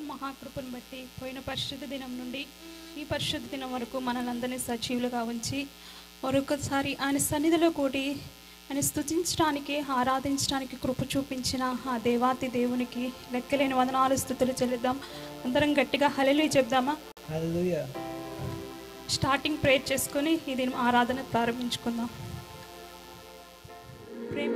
దేవుని మహాకృపను బట్టి పోయిన పరిశుద్ధ దినం నుండి ఈ పరిశుద్ధ దినం వరకు మనలందరినీ సజీవులుగా ఉంచి మరొకసారి ఆయన సన్నిధిలో కూడి ఆయన స్తుతించడానికి ఆరాధించడానికి కృప చూపించిన ఆ దేవాతి దేవునికి లెక్కలేని వదనాలు స్థుతులు చెల్లిద్దాం అందరం గట్టిగా హలెలు చెప్దామా Hallelujah. స్టార్టింగ్ ప్రేయర్ చేసుకొని ఈ దినం ఆరాధన ప్రారంభించుకుందాం ప్రేమ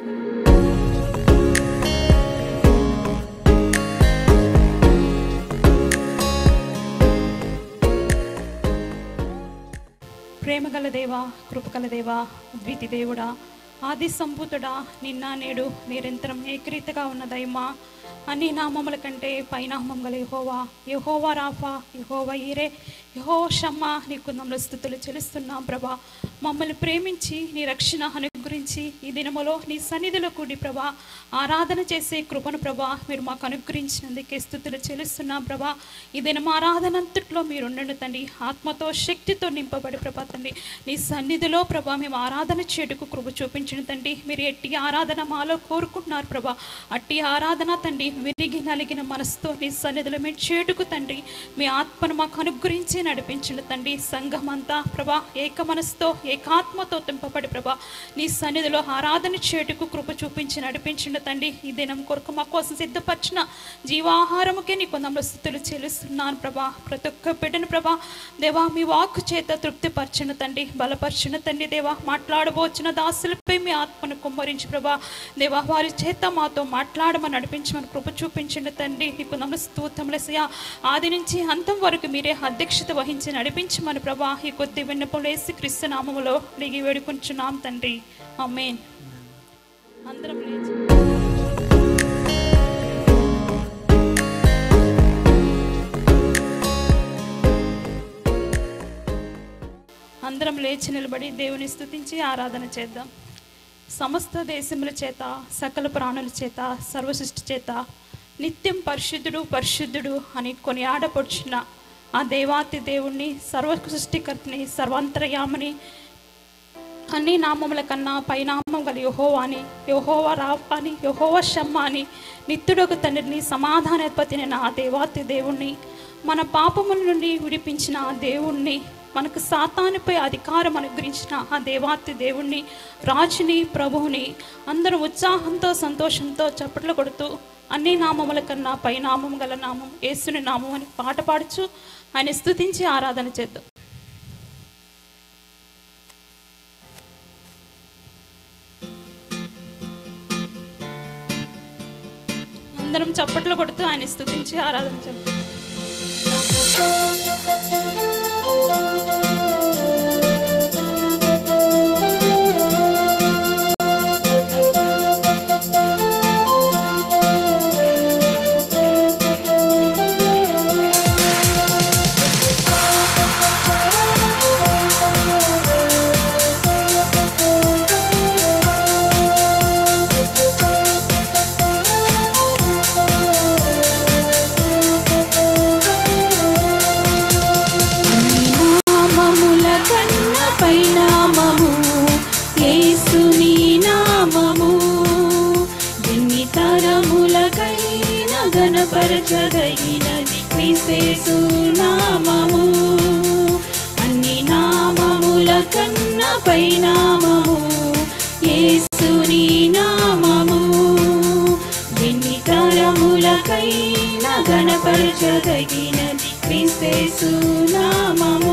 ప్రేమగల దేవా కృపగల దేవా ద్వితి దేవుడా ఆది సంభూతుడా నిన్న నేడు నిరంతరం ఏకరీతిగా ఉన్న దైమా అన్ని నామముల కంటే పైనామం గల యహోవా యహోవా రాఫా యహోవా ఈరే యహో షమ్మ నీకు నమ్మల స్థుతులు చెల్లిస్తున్నాం ప్రభా మమ్మల్ని ప్రేమించి నీ రక్షణ అనుగ్రహించి ఈ దినములో నీ సన్నిధిలో కూడి ప్రభా ఆరాధన చేసే కృపను ప్రభా మీరు మాకు అనుగ్రహించినందుకే స్థుతులు చెల్లిస్తున్నాం ప్రభా ఈ దినం ఆరాధన అంతట్లో మీరు ఉండండి తండ్రి ఆత్మతో శక్తితో నింపబడి ప్రభా తండ్రి నీ సన్నిధిలో ప్రభా మేము ఆరాధన చేటుకు కృప చూపించిన తండ్రి మీరు ఎట్టి ఆరాధన మాలో కోరుకుంటున్నారు ప్రభా అట్టి ఆరాధన తండ్రి విరిగి నలిగిన మనసుతో నీ సన్నిధిలో మేము చేటుకు తండ్రి మీ ఆత్మను మాకు అనుగ్రహించి నడిపించిన తండ్రి సంఘం అంతా ప్రభా ఏక మనసుతో ఏకాత్మతో తింపబడి ప్రభా నీ సన్నిధిలో ఆరాధన చేటుకు కృప చూపించి నడిపించిన తండ్రి ఈ దినం కొరకు మా కోసం సిద్ధపరిచిన జీవాహారముకే నీ కొందరు స్థుతులు చెల్లిస్తున్నాను ప్రభా ప్రతి ఒక్క బిడ్డను ప్రభా దేవా మీ వాక్కు చేత తృప్తిపరచిన తండ్రి బలపరిచిన తండ్రి దేవా మాట్లాడబోచిన దాసులపై మీ ఆత్మను కుమ్మరించి ప్రభా దేవా వారి చేత మాతో మాట్లాడమని నడిపించమని కృప చూపించండి తండ్రి నీకు నమస్తూతములసయ ఆది నుంచి అంతం వరకు మీరే అధ్యక్షత వహించి నడిపించమని ప్రభా ఈ కొద్ది విన్నపలేసి క్రిస్తు నామములో అడిగి వేడుకుంటున్నాం తండ్రి ఆమేన్ అందరం లేచి అందరం లేచి నిలబడి దేవుని స్తుతించి ఆరాధన చేద్దాం సమస్త దేశముల చేత సకల ప్రాణుల చేత సర్వసృష్టి చేత నిత్యం పరిశుద్ధుడు పరిశుద్ధుడు అని కొనియాడపడుచున్న ఆ దేవాతి దేవుణ్ణి సర్వ సృష్టికర్తని సర్వాంతరయామని అన్ని నామముల కన్నా పైనామం గల యహోవాని యహోవ రాఫాని యహోవ షమ్మ అని నిత్యుడొక తండ్రిని సమాధానోత్పత్తిని నా దేవాతి దేవుణ్ణి మన పాపముల నుండి విడిపించిన ఆ దేవుణ్ణి మనకు సాతానుపై అధికారం అనుగ్రహించిన ఆ దేవాతి దేవుణ్ణి రాజుని ప్రభువుని అందరూ ఉత్సాహంతో సంతోషంతో చప్పట్లు కొడుతూ అన్ని నామముల కన్నా పైనామం గల నామం యేసుని నామం అని పాట పాడుచు ఆయన స్తుతించి ఆరాధన చేద్దాం అందరం చప్పట్లు కొడుతూ ఆయన స్తుతించి ఆరాధన చేద్దాం నామముల కన్న పైనామము యేసుని నామము ఎన్ని తరములకైన గణపరచదగినది క్రీస్తేసు నామము అన్ని నామముల కన్న పైనామము యేసుని నామము ఎన్ని తరములకైన గణపరచదగినది క్రీస్తేసు నామము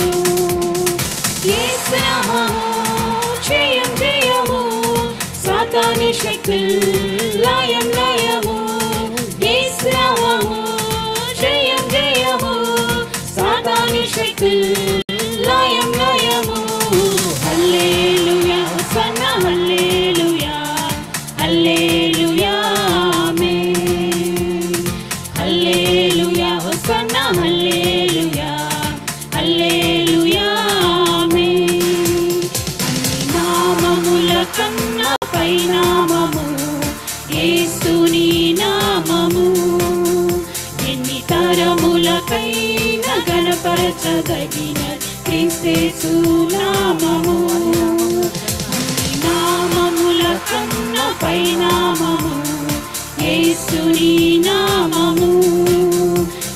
యేసు నామము జయం జయము సాతాని శక్తుల్ లయం లయము యేసు నామము జయం జయము సాతాని శక్తుల్ లయం లయము హల్లెలూయా హోసన్నా హల్లెలూయా హల్లెలూయా ఆమేన్ హల్లెలూయా హోసన్నా హల్లెలూయా హల్లెలూయా ఆమేన్ అన్ని నామముల కన్నా పైనామము యేసుని నామము ఎన్ని తరములకైన గణపరచదగిన క్రీస్తేసు నామము అన్ని నామముల కన్నా పైనామము యేసుని నామము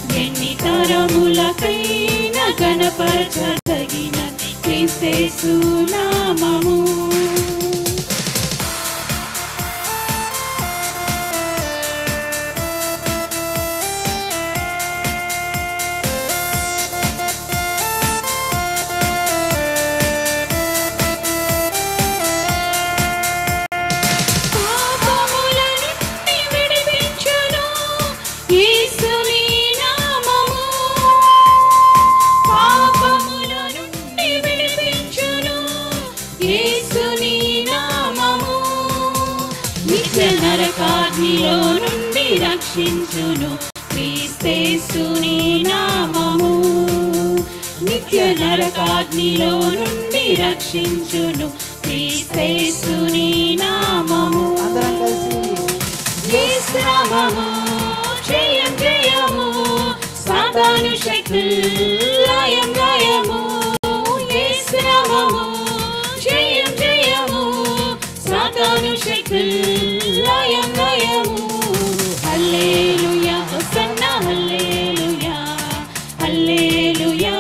నరకాగ్నిలో నుండి రక్షించును క్రీస్తేసుని నామము నిత్య నరకాగ్నిలో నుండి రక్షించును క్రీస్తేసుని నామము అందరం కలిసి యేసు నామము జయం జయము సాతాను శక్తులు లయం లయము యేసు నామము జయం జయము సాతాను శక్తులు లయం లయము హల్లెలూయా హోసన్నా హల్లెలూయా హల్లెలూయా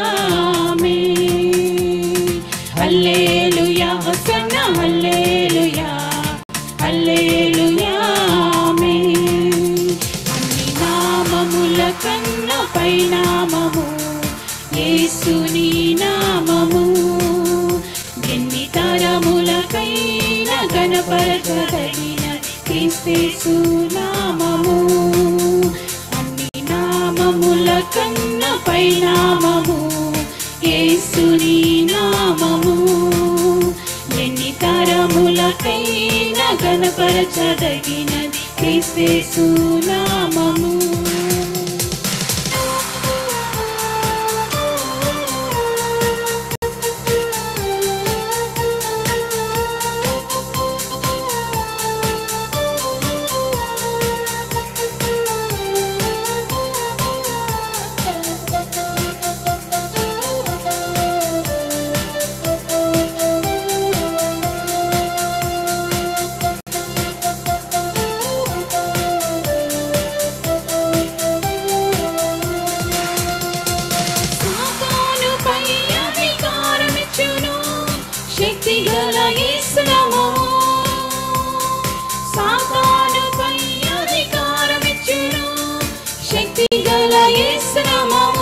ఆమేన్ హల్లెలూయా హోసన్నా హల్లెలూయా హల్లెలూయా ఆమేన్ అన్ని నామముల కన్నా పైనామము యేసుని నామము ఎన్ని తరములకైన గణపరచదగిన క్రీస్తేసు నామము అన్ని నామముల కన్నా పైనామము యేసుని నామము ఎన్ని తరములకైన గణపరచదగినది క్రీస్తేసు నామము సాతానుపై అధికారమిచ్చును శక్తి గల యేసునామము సాతానుపై అధికారమిచ్చును శక్తి గల యేసునామము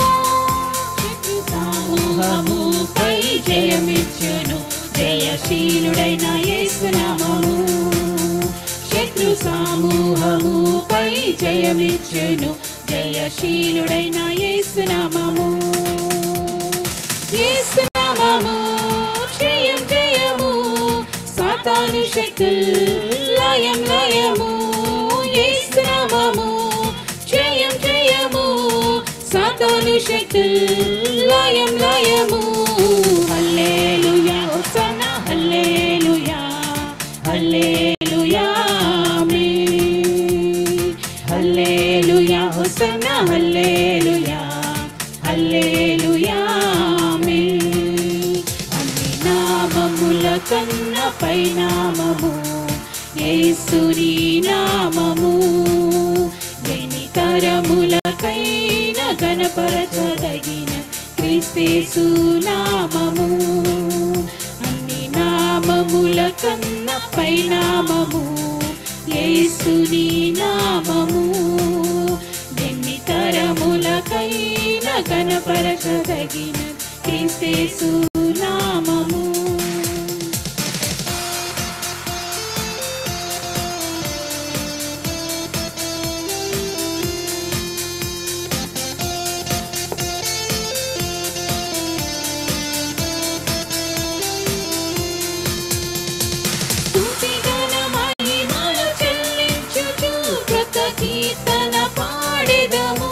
సమూహముపై జయమిచ్చును జయశీలుడైన యేసునామము శత్రు సమూహముపై జయమిచ్చును జయశీలుడైన యేసునామము యేసునామము జయం జయము సాతాను శక్తులు లయం లయము యేసునామము జయం జయము సాతాను శక్తులు లయం లయము హల్లెలూయా హోసన్నా హల్లెలూయా హల్లెలూయా ఆమేన్ హల్లెలూయా హోసన్నా హల్లెలూయా హల్లెలూయా ఆమేన్ అన్ని నామముల కన్న పైనామము యేసుని నామము ఎన్ని తరములకైన గణపరచదగిన క్రీస్తేసు నామము అన్ని నామముల కన్న పైనామము యేసుని నామము ఎన్ని తరములకైన గణపరచదగిన క్రీస్తేసు నామము స్తుతిగణ మహిమలు చెల్లించుచు కృత కీర్తన పాడెదము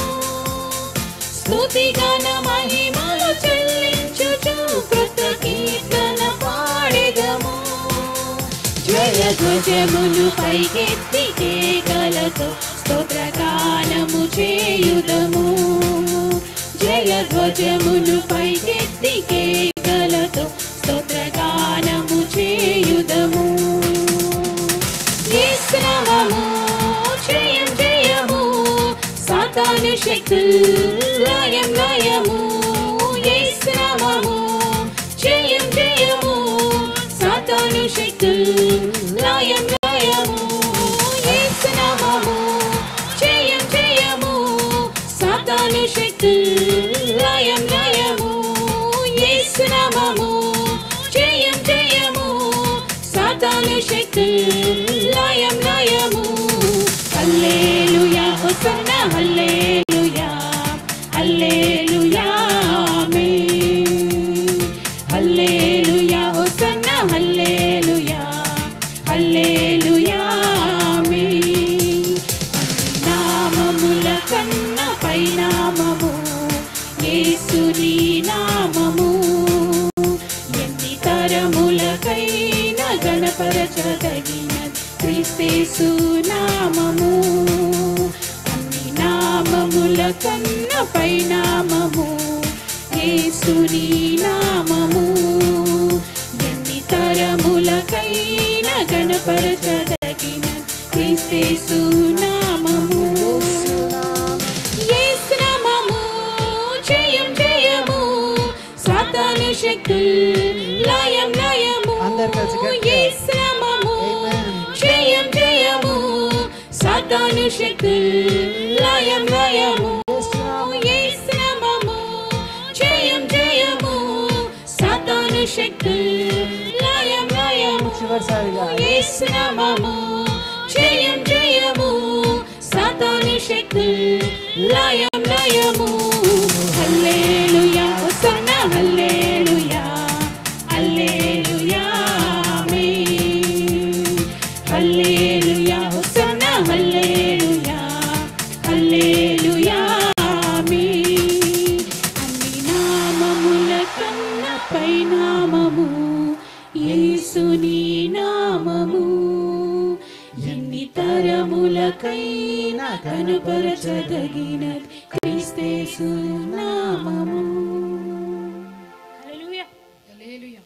స్తుతిగణ మహిమలు చెల్లించుచు కృత కీర్తన పాడెదము జయ ధ్వజములు పైకెత్తి కేకలతో స్తోత్రగానము చేయుదము జయ ధ్వజములు పైకెత్తి కేకలతో స్తోత్రగానము చేయుదము యేసునామము జయం జయము సాతాను శక్తులు లయం లయము యేసునామము జయం జయము సాతాను శక్తులు లయం లయము యేసునామము జయం జయము సాతాను శక్తులు లయం లయము యేసునామము జయం జయము సాతాను శక్తులు లయం లయము హల్లెలూయా హోసన్నా హల్లెలూయా హల్లెలూయా ఆమేన్ హల్లెలూయా హోసన్నా హల్లెలూయా హల్లెలూయా ఆమేన్ కన్న పైనామము యేసుని నామము ఎన్ని తరములకైన గణపరచదగిన క్రీస్తేసు నామము యేసు నామము జయం జయము సాతాను శక్తులు లయం లయము అందరు కలిసి గట్టిగా. యేసు నామము Amen. జయం జయము సాతాను శక్తులు లయం లయము యేసు నామము జయం జయము సాతాను శక్తులు లయం లయము చివరిసారిగా యేసు నామము జయం జయము సాతాను శక్తులు లయం లయము హల్లెలూయా హోసన్న హల్లెలూయా హల్లెలూయా ఆమేన్ హల్లెలూయా హోసన్న హల్లెలూయా హల్లెలూయా ఆమేన్ అన్ని నామముల కన్న పైనామము యేసుని నామము ఎన్ని తరములకైనా కనుపరచదగిన క్రీస్తేసు నామము హల్లెలూయా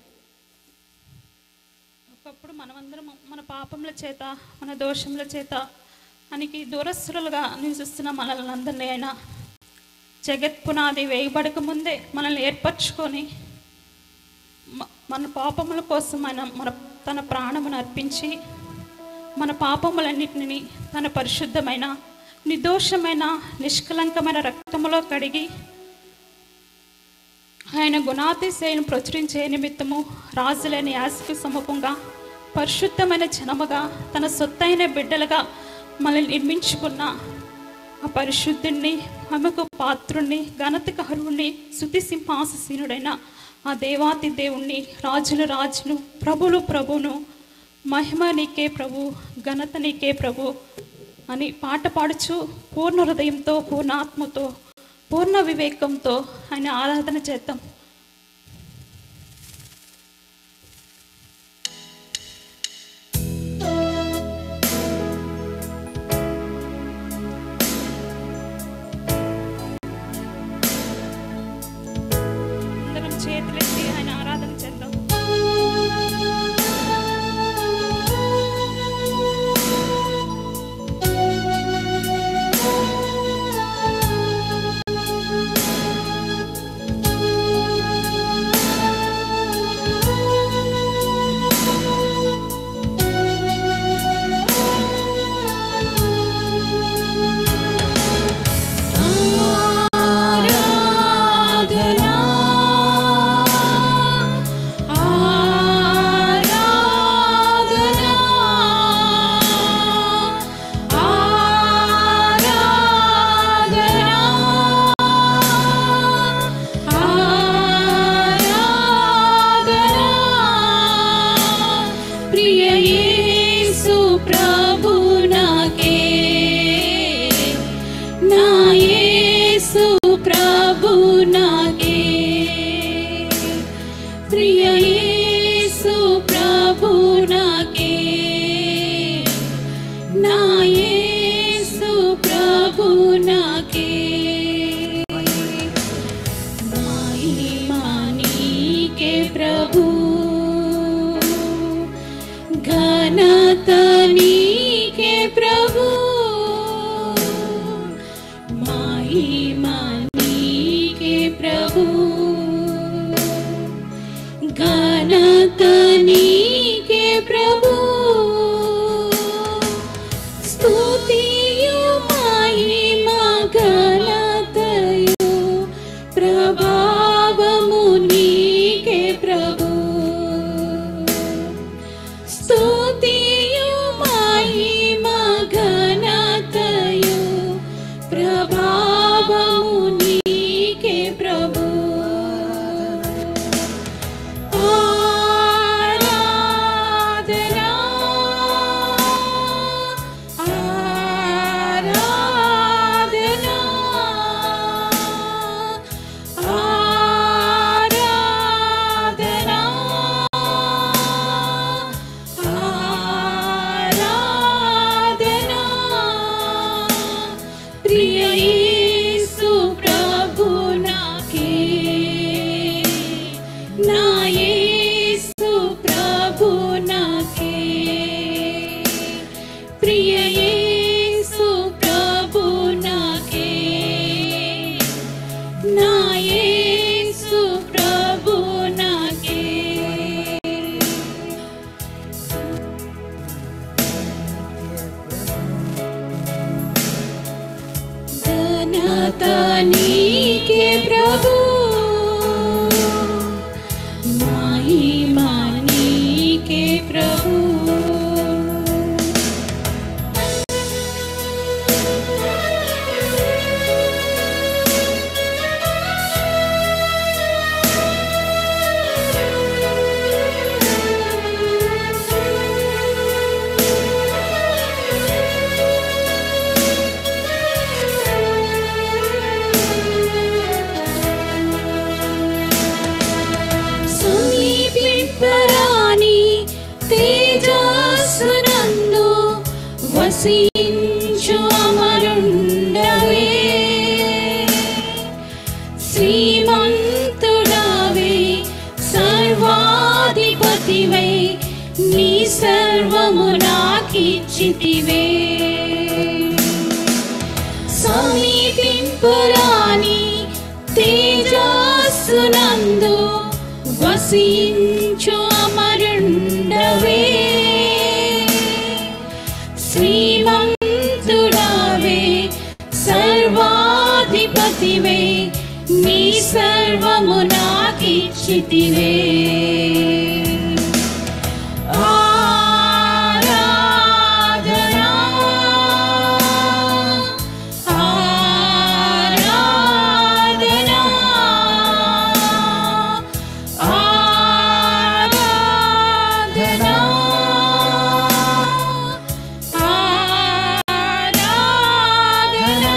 ఒకప్పుడు మనమందరం మన పాపముల చేత మన దోషముల చేత మనకి దూరస్తులుగా నివసిస్తున్న మనల్ని అందరినీ ఆయన జగత్ పునాది వేయబడక ముందే మనల్ని ఏర్పరచుకొని మ- మన పాపముల కోసం ఆయన మన తన ప్రాణమును అర్పించి మన పాపములన్నిటిని తన పరిశుద్ధమైన నిర్దోషమైన నిష్కలంకమైన రక్తములో కడిగి ఆయన గుణాతిశయను ప్రచురించే నిమిత్తము రాజులేని యాసకి సముఖంగా పరిశుద్ధమైన జనముగా తన సొత్తైన బిడ్డలుగా మనల్ని నిర్మించుకున్న ఆ పరిశుద్ధుణ్ణి ఆమెకు పాత్రుణ్ణి ఘనతకు అర్హుణ్ణి శుతి సింహాసీనుడైన ఆ దేవాతి దేవుణ్ణి రాజులు రాజును ప్రభులు ప్రభును మహిమ నీకే ప్రభు ఘనత నీకే ప్రభు అని పాట పాడుచు పూర్ణ హృదయంతో పూర్ణ ఆత్మతో పూర్ణ వివేకంతో ఆయన ఆరాధన చేద్దాం అందరం చేతులెత్తి ఆయన ఆరాధన చేద్దాం హల్లెలూయా ప్రభు మహిమా నీకే ప్రభు సమీపింపరాని తేజస్సునందు వసించు అమరుండవే శ్రీమంతుడవే సర్వాధిపతివై నీ సర్వము నాకిచ్చితివే సమీపింపరాని తేజస్సునందు వసించు అమరుండవే శ్రీమంతుడవే సర్వాధిపతివే నీ సర్వము నాకిచ్చితివే ఆరాధనా ఆరాధనా ఆరాధనా ఆరాధనా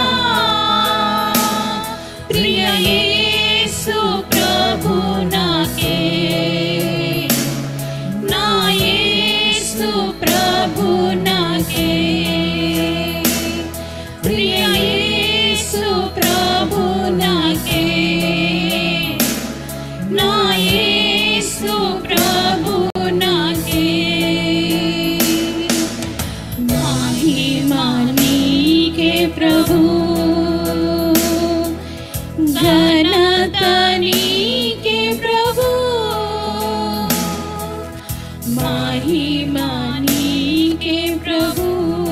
ప్రియ యేసు ప్రభు నాకే నా యేసు ప్రభు నాకే ప్రియ యేసు ప్రభు నాకే నా యేసు ప్రభు నాకే మహిమా నీకే ప్రభు ఘనత నీకే ప్రభు మహిమా నీకే ప్రభు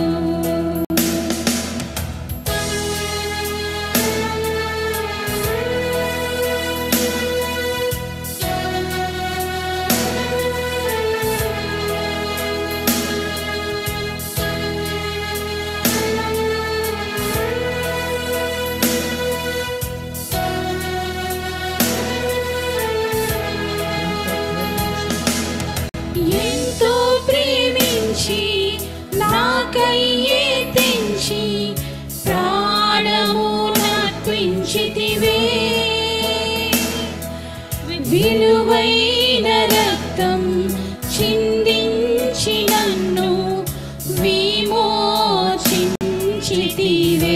ఎంతో ప్రేమించి నాకయ్యే తెంచి ప్రాణము నర్పించితివే విలువైన రక్తం చిందించి నన్ను విమోచించితివే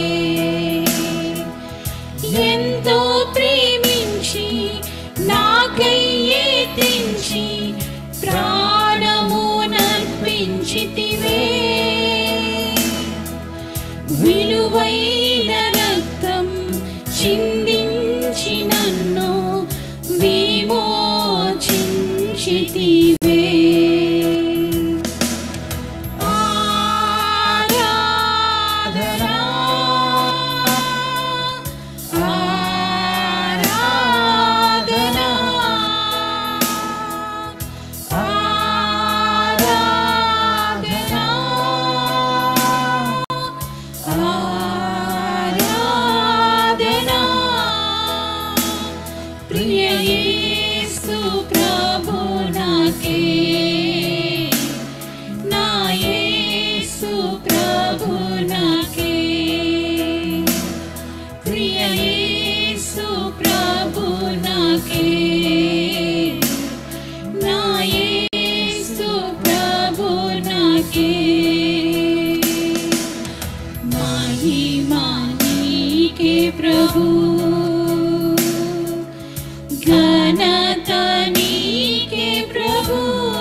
ఎంతో ప్రేమించి నాకయ్యే తెంచి ప్రాణము నర్పించితివే విలువైన రక్తం చిందించి నన్ను విమోచించితివే ఆరాధనా ఆరాధనా ఆరాధనా ఆరాధనా ప్రియ యేసు ప్రభు నాకే నా యేసు ప్రభు నాకే ప్రియ యేసు ప్రభు నాకే నా యేసు ప్రభు నాకే మహిమా నీకే ప్రభు ఘనత నీకే ప్రభు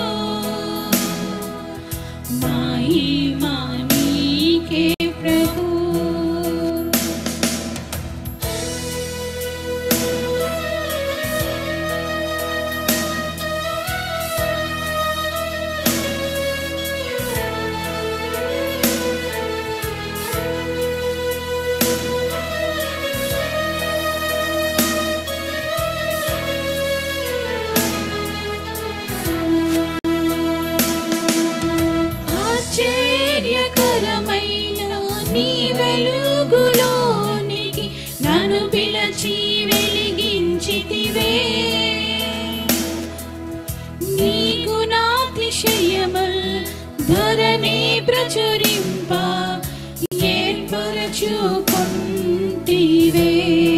మహిమా నీకే ప్రభు పిలచి వెలిగించితివే నీకు నాతిశయముల్ ధరణి ప్రచురింప ఏర్పరచుకుంటివే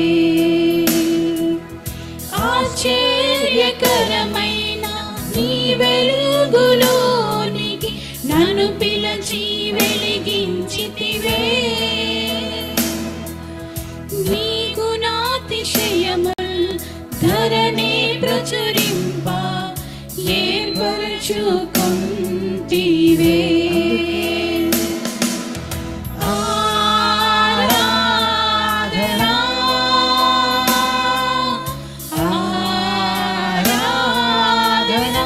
ఆశ్చర్యకరమైన నీ వెలుగులోనికి నన్ను పిలచి వెలిగించితివే నీకు నాతిశయముల్ ధరణి ప్రచురింప ఏర్పరచుకుంటివే ఆరాధనా ఆరాధనా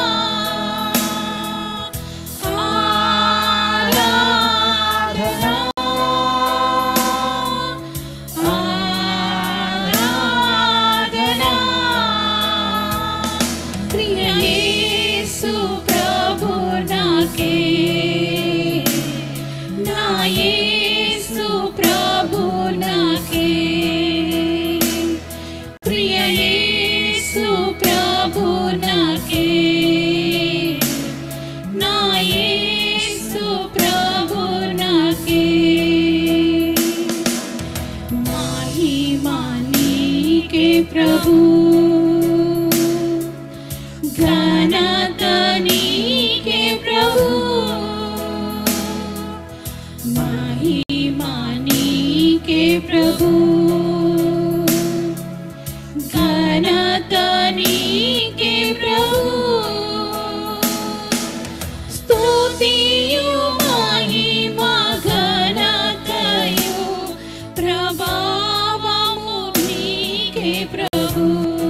ఆరాధనా ఆరాధనా ప్రియ యేసు ప్రభు నాకే నా యేసు ప్రభు నాకే ప్రియ యేసు ప్రభు నాకే నా యేసు ప్రభు నాకే महिमा नीके प्रभु घनता नीके प्रभु महिमा नीके प्रभु घनता नीके प्रभु ಸ್ತುತಿಯು ಮಹಿಮಾ ಘನತೆಯು ప్రభావము నీకే ప్రభు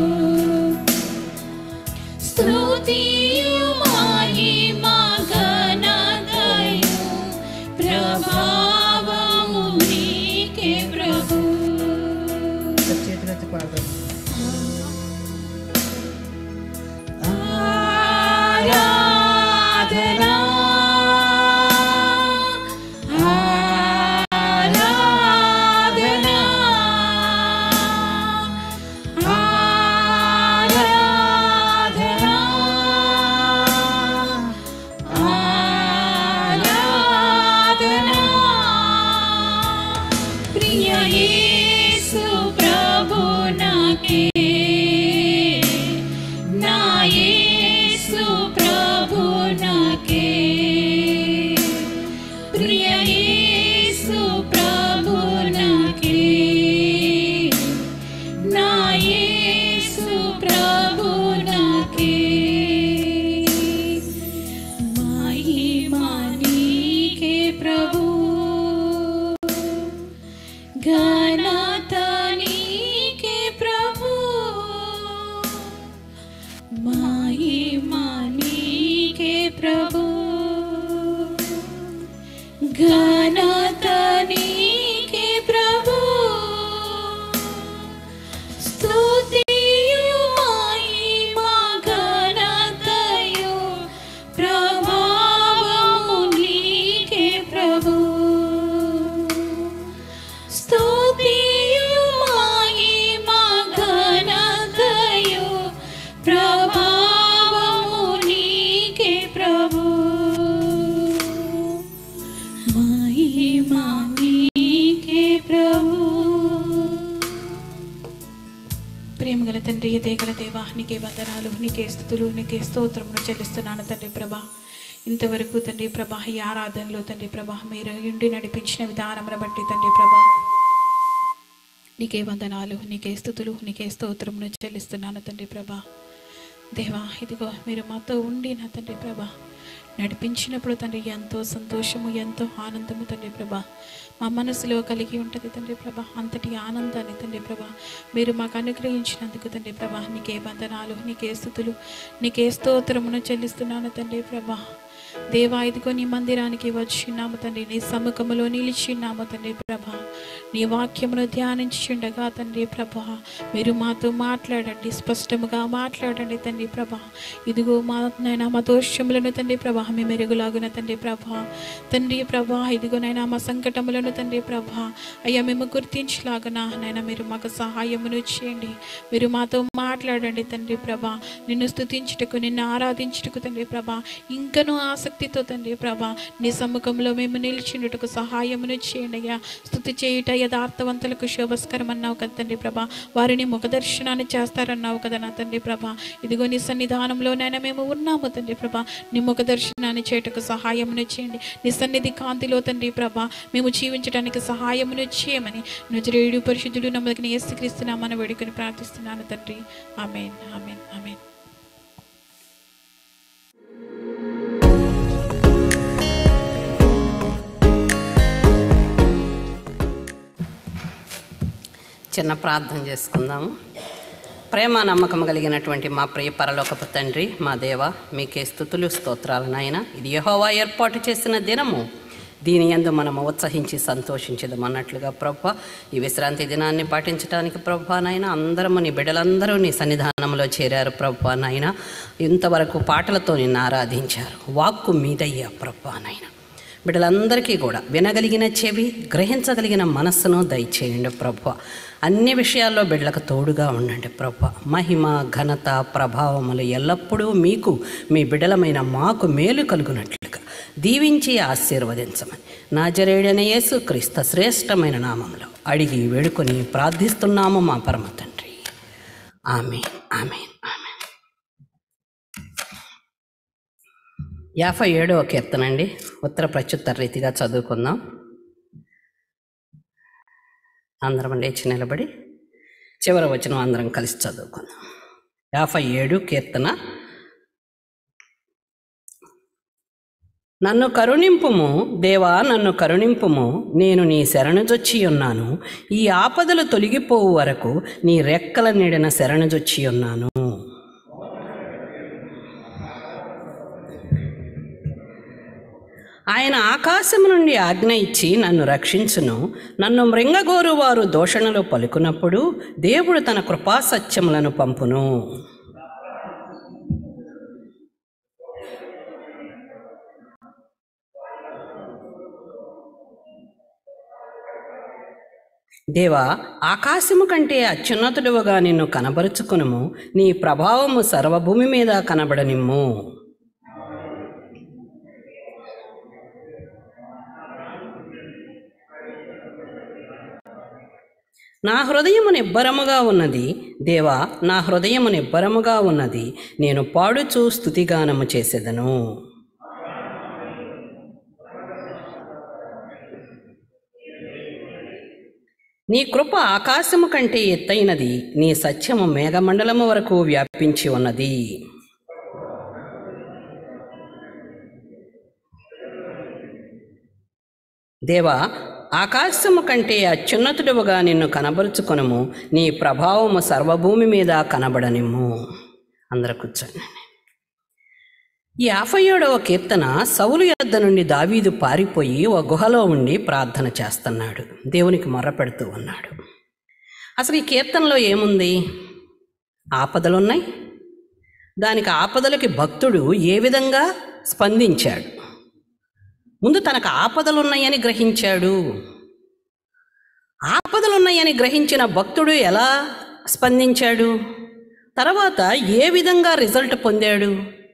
స్తుతియు మహిమా ఘనతయు ప్రభావము నీకే ప్రభు చేతులెత్తి పాడదాం ఆరాధనా ఆరాధనా ఆరాధనా ఆరాధనా ప్రియ యేసు ప్రభు నాకే నా యేసు ప్రభు నాకే ప్రియ యేసు ప్రభు నాకే నా యేసు ప్రభు నాకే మహిమా నీకే ప్రభు ఘనత నీకే ప్రభు మహిమా నీకే ప్రభు ఘనత నీకే ప్రభు స్తుతియు మహిమా ఘనతయు ప్రభావము నీకే ప్రభు స్తుతియు మహిమా ఘనతయు ప్రభావము నీకే ప్రభు మహిమా నీకే ప్రభు ప్రేమగల తండ్రి దేగల దేవా నీకే వందనాలు నీకే స్థుతులు నీకే స్తోత్రమును చెల్లిస్తున్నాను తండ్రి ప్రభా ఇంతవరకు తండ్రి ప్రభా ఈ ఆరాధనలో తండ్రి ప్రభా మీరు ఇండి నడిపించిన విధానమును బట్టి తండ్రి ప్రభా నీకే వందనాలు నీకే స్థుతులు నీకే స్తోత్రమును చెల్లిస్తున్నాను తండ్రి ప్రభా దేవా ఇదిగో మీరు మాతో ఉండి నా తండ్రి ప్రభా నడిపించినప్పుడు తండ్రి ఎంతో సంతోషము ఎంతో ఆనందము తండ్రి ప్రభా మా మనసులో కలిగి ఉంటుంది తండ్రి ప్రభా అంతటి ఆనందాన్ని తండ్రి ప్రభా మీరు మాకు అనుగ్రహించినందుకు తండ్రి ప్రభా నీకే వందనాలు నీకే స్థుతులు నీకే స్తోత్రమును చెల్లిస్తున్నాను తండ్రి ప్రభా దేవా ఇదిగో నీ మందిరానికి వచ్చిన్నాము తండ్రి నీ సముఖములో నిలిచిన్నాము తండ్రి ప్రభ నీ వాక్యమును ధ్యానించుండగా తండ్రి ప్రభ మీరు మాతో మాట్లాడండి స్పష్టముగా మాట్లాడండి తండ్రి ప్రభ ఇదిగో మా నైనా మా దోషములను తండ్రి ప్రభ మీ మెరుగులాగున తండ్రి ప్రభ తండ్రి ప్రభ ఇదిగో నైనా మా సంకటములను తండ్రి ప్రభ అయ్యా మేము గుర్తించలాగన నైనా మీరు మాకు సహాయమును చేయండి మీరు మాతో మాట్లాడండి తండ్రి ప్రభ నిన్ను స్తుతించుటకు నిన్ను ఆరాధించుటకు తండ్రి ప్రభ ఇంకనూ ఆసక్తితో తండ్రి ప్రభ నీ సమ్ముఖంలో మేము నిలిచినట్టుకు సహాయమును చేయండి అయ్యా స్థుతి చేయుట యథార్థవంతులకు శోభస్కరం అన్నావు కదా తండ్రి ప్రభ వారిని ముఖదర్శనాన్ని చేస్తారన్నావు కదా నా తండ్రి ప్రభ ఇదిగో నీ సన్నిధానంలోనైనా మేము ఉన్నాము తండ్రి ప్రభ నీ ముఖదర్శనాన్ని చేయుటకు సహాయమును చేయండి నీ సన్నిధి కాంతిలో తండ్రి ప్రభ మేము జీవించడానికి సహాయమును చేయమని నజరేయుడు పరిశుద్ధుడు నమ్మకని ఏసుక్రీస్తున్నామని వేడుకొని ప్రార్థిస్తున్నాను తండ్రి ఆమెన్ ఆమెన్ ఆమెన్ చిన్న ప్రార్థన చేసుకుందాము ప్రేమ నమ్మకం కలిగినటువంటి మా ప్రియ పరలోకపు తండ్రి మా దేవ మీకే స్థుతులు స్తోత్రాలు నాయన ఇది యెహోవా ఏర్పాటు చేసిన దినము దీని యందు మనము ఉత్సహించి సంతోషించదం అన్నట్లుగా ప్రభ ఈ విశ్రాంతి దినాన్ని పాటించడానికి ప్రభా నాయన అందరము నీ బిడ్డలందరూ నీ సన్నిధానంలో చేరారు ప్రభా నాయన ఇంతవరకు పాటలతో నిన్ను ఆరాధించారు వాక్కు మీదయ్యా ప్రభా నాయన బిడ్డలందరికీ కూడా వినగలిగిన చెవి గ్రహించగలిగిన మనస్సును దయచేయండి ప్రభు అన్ని విషయాల్లో బిడ్డలకు తోడుగా ఉండండి ప్రభు మహిమ ఘనత ప్రభావములు ఎల్లప్పుడూ మీకు మీ బిడ్డలమైన మాకు మేలు కలుగునట్లుగా దీవించి ఆశీర్వదించమని నా జరేడన యేసు క్రీస్తు శ్రేష్టమైన నామంలో అడిగి వేడుకొని ప్రార్థిస్తున్నాము మా పరమ తండ్రి ఆమె ఆమె ఆమె యాభై ఏడవ కీర్తన అండి ఉత్తర ప్రత్యుత్తర రీతిగా చదువుకుందాం అందరం లేచి నిలబడి చివరి వచనం అందరం కలిసి చదువుకుందాం యాభై ఏడు కీర్తన నన్ను కరుణింపుము దేవా నన్ను కరుణింపుము నేను నీ శరణుజొచ్చి ఉన్నాను ఈ ఆపదలు తొలగిపోవు వరకు నీ రెక్కల నీడన శరణుజొచ్చి ఉన్నాను ఆయన ఆకాశము నుండి ఆజ్ఞ ఇచ్చి నన్ను రక్షించును నన్ను మృంగగోరు వారు దోషణలు పలుకున్నప్పుడు దేవుడు తన కృపా సత్యములను పంపును దేవా ఆకాశము కంటే అత్యున్నతుడుగా నిన్ను కనబరుచుకునుము నీ ప్రభావము సర్వభూమి మీద కనబడనిమ్ము నా హృదయము నిబ్బరముగా ఉన్నది దేవా నా హృదయము నిబ్బరముగా ఉన్నది నేను పాడుచూ స్థుతిగానము చేసేదను నీ కృప ఆకాశము కంటే ఎత్తైనది నీ సత్యము మేఘమండలము వరకు వ్యాపించి ఉన్నది దేవా ఆకాశము కంటే అత్యున్నతుడుగా నిన్ను కనబరుచుకొనుము నీ ప్రభావము సర్వభూమి మీద కనబడనిమ్ము అందరూ కూర్చోండి ఈ యాభై ఏడవ కీర్తన సౌలు యొద్ద నుండి దావీదు పారిపోయి ఓ గుహలో ఉండి ప్రార్థన చేస్తున్నాడు దేవునికి మొర్రపెడుతూ ఉన్నాడు అసలు ఈ కీర్తనలో ఏముంది ఆపదలున్నాయి దానికి ఆపదలకి భక్తుడు ఏ విధంగా స్పందించాడు ముందు తనకు ఆపదలున్నాయని గ్రహించాడు ఆపదలున్నాయని గ్రహించిన భక్తుడు ఎలా స్పందించాడు తర్వాత ఏ విధంగా రిజల్ట్ పొందాడు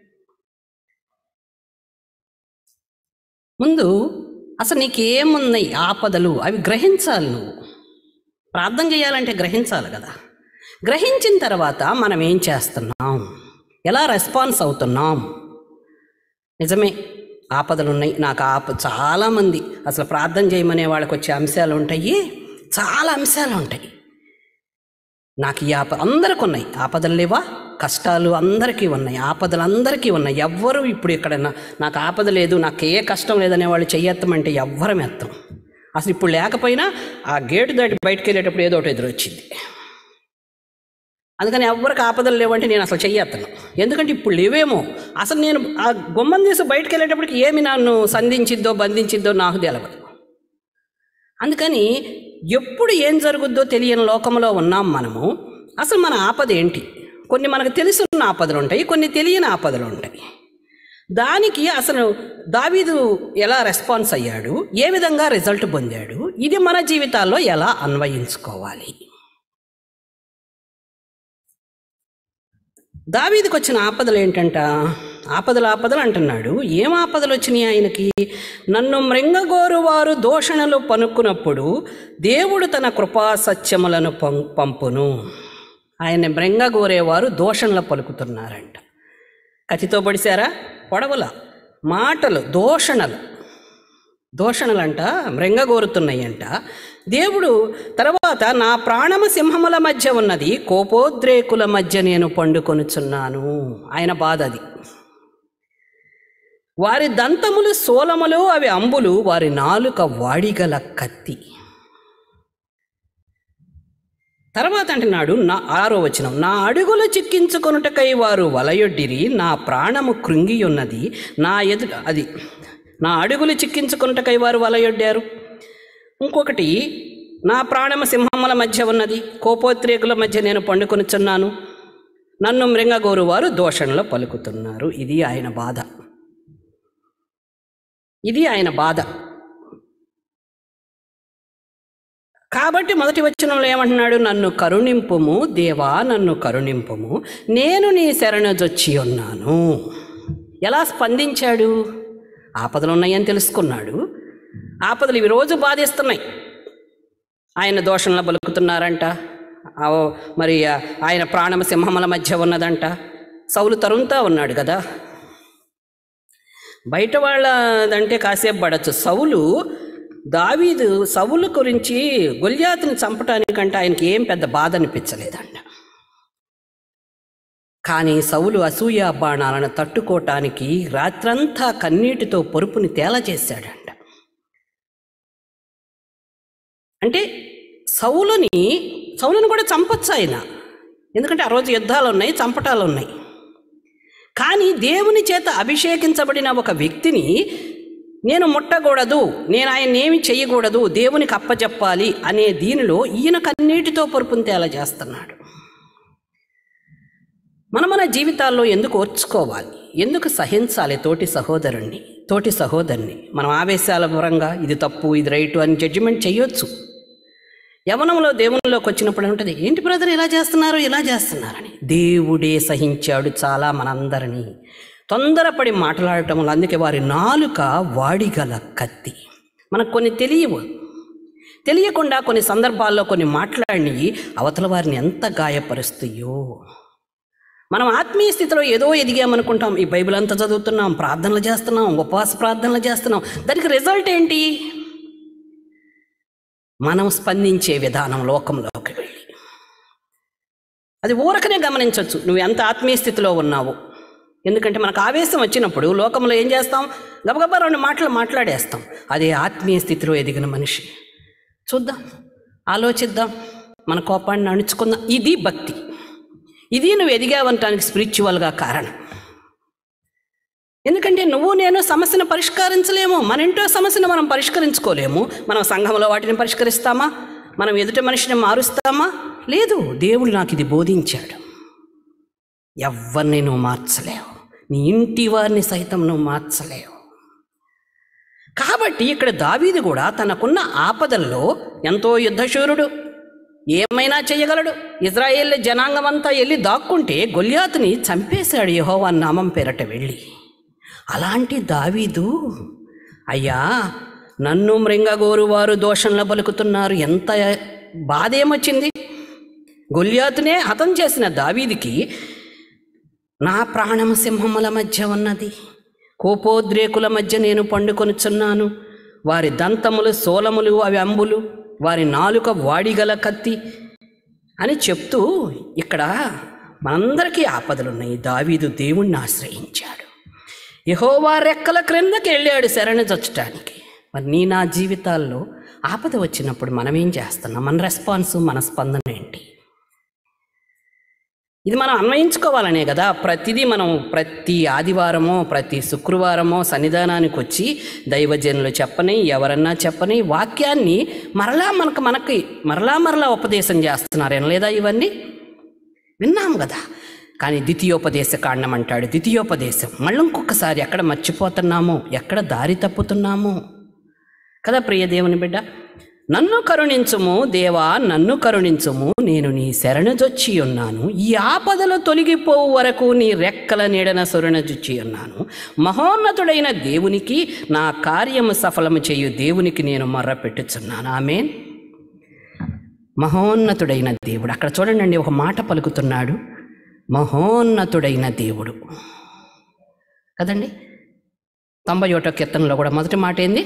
ముందు అసలు నీకేమున్నాయి ఆపదలు అవి గ్రహించాలి నువ్వు ప్రార్థన చేయాలంటే గ్రహించాలి కదా గ్రహించిన తర్వాత మనం ఏం చేస్తున్నాం ఎలా రెస్పాన్స్ అవుతున్నాం నిజమే ఆపదలు ఉన్నాయి నాకు ఆప చాలామంది అసలు ప్రార్థన చేయమనే వాళ్ళకి వచ్చే అంశాలు ఉంటాయి చాలా అంశాలు ఉంటాయి నాకు ఈ ఆప అందరికి ఉన్నాయి ఆపదలు లేవా కష్టాలు అందరికీ ఉన్నాయి ఆపదలు అందరికీ ఉన్నాయి ఎవ్వరు ఇప్పుడు ఇక్కడ నా- నాకు ఆపద లేదు నాకు ఏ కష్టం లేదనే వాళ్ళు చెయ్యెత్తమంటే ఎవ్వరం ఎత్తం అసలు ఇప్పుడు లేకపోయినా ఆ గేటు దాటి బయటకు వెళ్ళేటప్పుడు ఏదో ఒకటి ఎదురొచ్చింది అందుకని ఎవరికి ఆపదలు లేవంటే నేను అసలు చెయ్యత్తను ఎందుకంటే ఇప్పుడు లేవేమో అసలు నేను ఆ గుమ్మం తీసి బయటకు వెళ్ళేటప్పటికి ఏమి నన్ను సంధించిద్దో బంధించిద్దో నాకు తెలవదు అందుకని ఎప్పుడు ఏం జరుగుద్దో తెలియని లోకంలో ఉన్నాం మనము అసలు మన ఆపద ఏంటి కొన్ని మనకు తెలుసున్న ఆపదలు ఉంటాయి కొన్ని తెలియని ఆపదలు ఉంటాయి దానికి అసలు దావీదు ఎలా రెస్పాన్స్ అయ్యాడు ఏ విధంగా రిజల్ట్ పొందాడు ఇది మన జీవితాల్లో ఎలా అన్వయించుకోవాలి దావీదికి వచ్చిన ఆపదలు ఏంటంట ఆపదలు ఆపదలు అంటున్నాడు ఏం ఆపదలు వచ్చినాయి ఆయనకి నన్ను మృంగగోరు వారు దోషణలు పనుక్కున్నప్పుడు దేవుడు తన కృపా సత్యములను పం పంపును ఆయన మృంగగోరేవారు దోషణలు పలుకుతున్నారంట కత్తితో పొడిశారా పొడవల మాటలు దోషణలు దోషణలంట మృంగగోరుతున్నాయంట దేవుడు తర్వాత నా ప్రాణము సింహముల మధ్య ఉన్నది కోపోద్రేకుల మధ్య నేను పండుకొనుచున్నాను ఆయన బాధ అది వారి దంతములు సోలములు అవి అంబులు వారి నాలుక వాడిగల కత్తి తర్వాత అంటున్నాడు నా ఆరో వచనం నా అడుగులు చిక్కించుకొనుటకై వారు వలయొడ్డిరి నా ప్రాణము కృంగి ఉన్నది నా ఎదు అది నా అడుగులు చిక్కించుకొనుటకై వారు వలయొడ్డారు ఇంకొకటి నా ప్రాణము సింహముల మధ్య ఉన్నది కోపోద్రేకుల మధ్య నేను పండుకొనుచున్నాను నన్ను మృంగగోరు వారు దోషణలో పలుకుతున్నారు ఇది ఆయన బాధ ఇది ఆయన బాధ కాబట్టి మొదటి వచనంలో ఏమంటున్నాడు నన్ను కరుణింపుము దేవా నన్ను కరుణింపుము నేను నీ శరణజొచ్చి ఉన్నాను ఎలా స్పందించాడు ఆపదలు ఉన్నాయని తెలుసుకున్నాడు ఆపదలు ఇవి రోజు బాధిస్తున్నాయి ఆయన దోషంలో బలుకుతున్నారంట ఆ, మరి ఆ, ఆయన ప్రాణమ సింహముల మధ్య ఉన్నదంట సౌలు తరుంతా ఉన్నాడు కదా బయట వాళ్ళదంటే కాసేపు పడచ్చు సౌలు దావీదు సౌలు గురించి గొల్యాతుని చంపటానికంటే ఆయనకి ఏం పెద్ద బాధ అనిపించలేదంట కానీ సౌలు అసూయ బాణాలను తట్టుకోవటానికి రాత్రంతా కన్నీటితో పొరుపుని తేలచేశాడంట అంటే సౌలుని సౌలుని కూడా చంపొచ్చు ఆయన ఎందుకంటే ఆ రోజు యుద్ధాలు ఉన్నాయి చంపటాలు ఉన్నాయి కానీ దేవుని చేత అభిషేకించబడిన ఒక వ్యక్తిని నేను ముట్టకూడదు నేను ఆయన ఏమి చేయకూడదు దేవునికి అప్పచెప్పాలి అనే దీనిలో ఈయన కన్నీటితో పరుపుని తేల చేస్తున్నాడు మన మన జీవితాల్లో ఎందుకు ఓర్చుకోవాలి ఎందుకు సహించాలి తోటి సహోదరుణ్ణి తోటి సహోదరుని మనం ఆవేశాల పరంగా ఇది తప్పు ఇది రైటు అని జడ్జిమెంట్ చేయొచ్చు యవనంలో దేవునిలోకి వచ్చినప్పుడు ఉంటుంది ఏంటి బ్రదర్ ఇలా చేస్తున్నారు ఇలా చేస్తున్నారని దేవుడే సహించాడు చాలా మనందరినీ తొందరపడి మాట్లాడటం వల్ల అందుకే వారి నాలుక వాడిగల కత్తి మనకు కొన్ని తెలియవు తెలియకుండా కొన్ని సందర్భాల్లో కొన్ని మాట్లాడి అవతల వారిని ఎంత గాయపరుస్తాయో మనం ఆత్మీయ స్థితిలో ఏదో ఎదిగామనుకుంటాం ఈ బైబిల్ అంతా చదువుతున్నాం ప్రార్థనలు చేస్తున్నాం ఉపవాస ప్రార్థనలు చేస్తున్నాం దానికి రిజల్ట్ ఏంటి మనం స్పందించే విధానం లోకంలోకి వెళ్ళి అది ఊరకనే గమనించవచ్చు నువ్వు ఎంత ఆత్మీయ స్థితిలో ఉన్నావు ఎందుకంటే మనకు ఆవేశం వచ్చినప్పుడు లోకంలో ఏం చేస్తాం గబగబా రెండు మాటలు మాట్లాడేస్తాం అదే ఆత్మీయ స్థితిలో ఎదిగిన మనిషి చూద్దాం ఆలోచిద్దాం మన కోపాన్ని అణుచుకుందాం ఇది భక్తి ఇది నువ్వు ఎదిగావంటానికి స్పిరిచువల్గా కారణం ఎందుకంటే నువ్వు నేను సమస్యను పరిష్కరించలేము మన ఇంట్లో సమస్యను మనం పరిష్కరించుకోలేము మనం సంఘంలో వాటిని పరిష్కరిస్తామా మనం ఎదుటి మనిషిని మారుస్తామా లేదు దేవుడు నాకు ఇది బోధించాడు ఎవరిని నువ్వు మార్చలేవు నీ ఇంటి వారిని సైతం నువ్వు మార్చలేవు కాబట్టి ఇక్కడ దావీదు కూడా తనకున్న ఆపదల్లో ఎంతో యుద్ధశూరుడు ఏమైనా చేయగలడు ఇజ్రాయేల్ జనాంగం అంతా వెళ్ళి దాక్కుంటే గొల్యాతుని చంపేశాడు యెహోవా నామం పేరట వెళ్ళి అలాంటి దావీదు అయ్యా నన్ను మృంగగోరు వారు దోషంలో పలుకుతున్నారు ఎంత బాధ ఏమొచ్చింది గొల్యాతునే హతం చేసిన దావీదికి నా ప్రాణం సింహముల మధ్య ఉన్నది కోపోద్రేకుల మధ్య నేను పండుకొనుచున్నాను వారి దంతములు సోలములు అవి అంబులు వారి నాలుక వాడిగల కత్తి అని చెప్తూ ఇక్కడ మనందరికీ ఆపదలున్నాయి దావీదు దేవుణ్ణి ఆశ్రయించాడు యహోవా రెక్కల క్రిందకి వెళ్ళాడు శరణి చచ్చటానికి మరి నీ నా జీవితాల్లో ఆపద వచ్చినప్పుడు మనం ఏం చేస్తున్నాం మన రెస్పాన్స్ మన స్పందన ఏంటి ఇది మనం అన్వయించుకోవాలనే కదా ప్రతిదీ మనం ప్రతి ఆదివారమో ప్రతి శుక్రవారమో సన్నిధానానికి వచ్చి దైవజనులు చెప్పని ఎవరన్నా చెప్పని వాక్యాన్ని మరలా మనకు మనకి మరలా మరలా ఉపదేశం చేస్తున్నారు లేదా ఇవన్నీ విన్నాం కదా కానీ ద్వితీయోపదేశ కాండం అంటాడు ద్వితీయోపదేశం మళ్ళీ ఇంకొకసారి ఎక్కడ మర్చిపోతున్నాము ఎక్కడ దారి తప్పుతున్నాము కదా ప్రియ దేవుని బిడ్డ నన్ను కరుణించుము దేవా నన్ను కరుణించుము నేను నీ శరణుజొచ్చి ఉన్నాను ఈ ఆపదలు తొలగిపోవు వరకు నీ రెక్కల నీడన శరణుజొచ్చి ఉన్నాను మహోన్నతుడైన దేవునికి నా కార్యము సఫలము చేయు దేవునికి నేను మొర్ర పెట్టుచున్నాను ఆమెన్ మహోన్నతుడైన దేవుడు అక్కడ చూడండి ఒక మాట పలుకుతున్నాడు మహోన్నతుడైన దేవుడు కదండి తొంభై ఒకటో కీర్తనలో కూడా మొదటి మాట ఏంది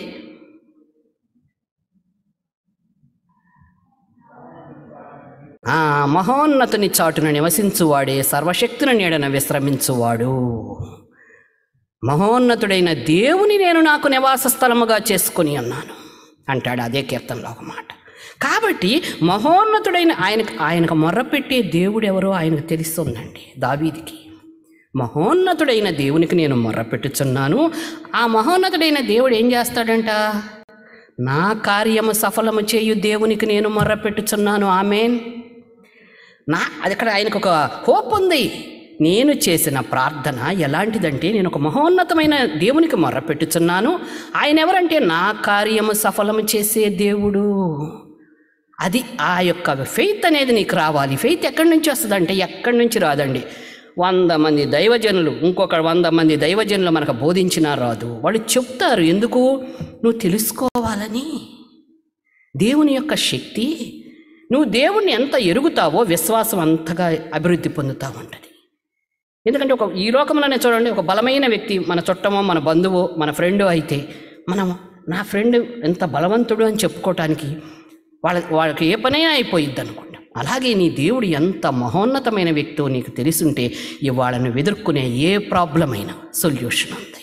ఆ మహోన్నతుని చాటున నివసించువాడే సర్వశక్తుని నీడన విశ్రమించువాడు మహోన్నతుడైన దేవుని నేను నాకు నివాస స్థలముగా చేసుకుని ఉన్నాను అంటాడు అదే కీర్తనలో ఒక మాట కాబట్టి మహోన్నతుడైన ఆయనకు ఆయనకు మొర్రపెట్టే దేవుడు ఎవరో ఆయనకు తెలుస్తుందండి దావీదికి మహోన్నతుడైన దేవునికి నేను మొర్రపెట్టుచున్నాను ఆ మహోన్నతుడైన దేవుడు ఏం చేస్తాడంట నా కార్యము సఫలము చేయు దేవునికి నేను మొర్రపెట్టుచున్నాను ఆమెన్ నా అది అక్కడ ఆయనకు ఒక హోప్ ఉంది నేను చేసిన ప్రార్థన ఎలాంటిదంటే నేను ఒక మహోన్నతమైన దేవునికి మొర్రపెట్టుచున్నాను ఆయన ఎవరంటే నా కార్యము సఫలము చేసే దేవుడు అది ఆ యొక్క ఫెయిత్ అనేది నీకు రావాలి ఫెయిత్ ఎక్కడి నుంచి వస్తుందంటే ఎక్కడి నుంచి రాదండి వంద మంది దైవజనులు ఇంకొక వంద మంది దైవజనులు మనకు బోధించినా రాదు వాళ్ళు చెప్తారు ఎందుకు నువ్వు తెలుసుకోవాలని దేవుని యొక్క శక్తి నువ్వు దేవుణ్ణి ఎంత ఎరుగుతావో విశ్వాసం అంతగా అభివృద్ధి పొందుతూ ఉంటుంది ఎందుకంటే ఒక ఈ లోకంలోనే చూడండి ఒక బలమైన వ్యక్తి మన చుట్టమో మన బంధువు మన ఫ్రెండ్ అయితే మనం నా ఫ్రెండ్ ఎంత బలవంతుడు అని చెప్పుకోవటానికి వాళ్ళ వాళ్ళకి ఏ పనైనా అయిపోయిద్ది అనుకుంటాం అలాగే నీ దేవుడు ఎంత మహోన్నతమైన వ్యక్తో నీకు తెలుసుంటే ఇవాళ నువ్వు ఎదుర్కొనే ఏ ప్రాబ్లం అయినా సొల్యూషన్ ఉంది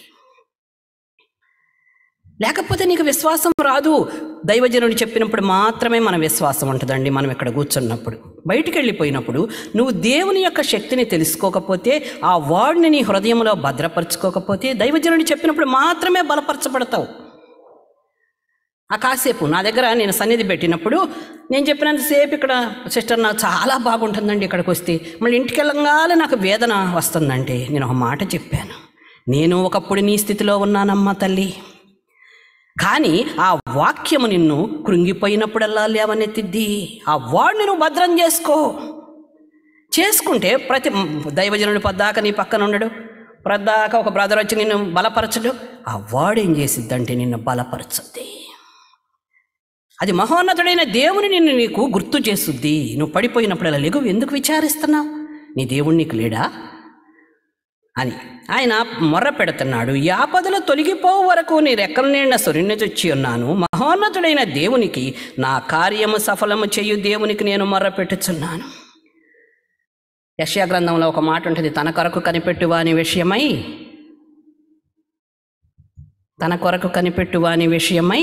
లేకపోతే నీకు విశ్వాసం రాదు దైవజనుడు చెప్పినప్పుడు మాత్రమే మన విశ్వాసం ఉంటుందండి మనం ఇక్కడ కూర్చున్నప్పుడు బయటికి వెళ్ళిపోయినప్పుడు నువ్వు దేవుని యొక్క శక్తిని తెలుసుకోకపోతే ఆ వాడిని నీ హృదయంలో భద్రపరచుకోకపోతే దైవజనుడు చెప్పినప్పుడు మాత్రమే బలపరచబడతావు ఆ కాసేపు నా దగ్గర నేను సన్నిధి పెట్టినప్పుడు నేను చెప్పినంతసేపు ఇక్కడ సిస్టర్ నాకు చాలా బాగుంటుందండి ఇక్కడికి వస్తే మళ్ళీ ఇంటికి వెళ్ళంగానే నాకు వేదన వస్తుందంటే నేను ఒక మాట చెప్పాను నేను ఒకప్పుడు నీ స్థితిలో ఉన్నానమ్మా తల్లి కానీ ఆ వాక్యము నిన్ను కృంగిపోయినప్పుడల్లా లేవనెత్తిద్ది ఆ వాడిని నువ్వు భద్రం చేసుకో చేసుకుంటే ప్రతి దైవజనుడు పద్దాక నీ పక్కన ఉండడు ప్రద్దాక ఒక బ్రదర్ వచ్చి నిన్ను బలపరచడు ఆ వాడు ఏం చేసిద్దంటే నిన్ను బలపరచుద్ది అది మహోన్నతుడైన దేవుని నిన్ను నీకు గుర్తు చేస్తుంది నువ్వు పడిపోయినప్పుడు అలా లెగు ఎందుకు విచారిస్తున్నావు నీ దేవుడు నీకు లేడా అని ఆయన మొర్ర పెడుతున్నాడు ఈ ఆపదలు తొలగిపో వరకు నీ రెక్కల నిండా సొరిన్నచొచ్చి ఉన్నాను మహోన్నతుడైన దేవునికి నా కార్యము సఫలము చేయు దేవునికి నేను మొర్ర పెట్టుచున్నాను యశ్యా గ్రంథంలో ఒక మాట ఉంటుంది తన కొరకు కనిపెట్టువాని విషయమై తన కొరకు కనిపెట్టువాని విషయమై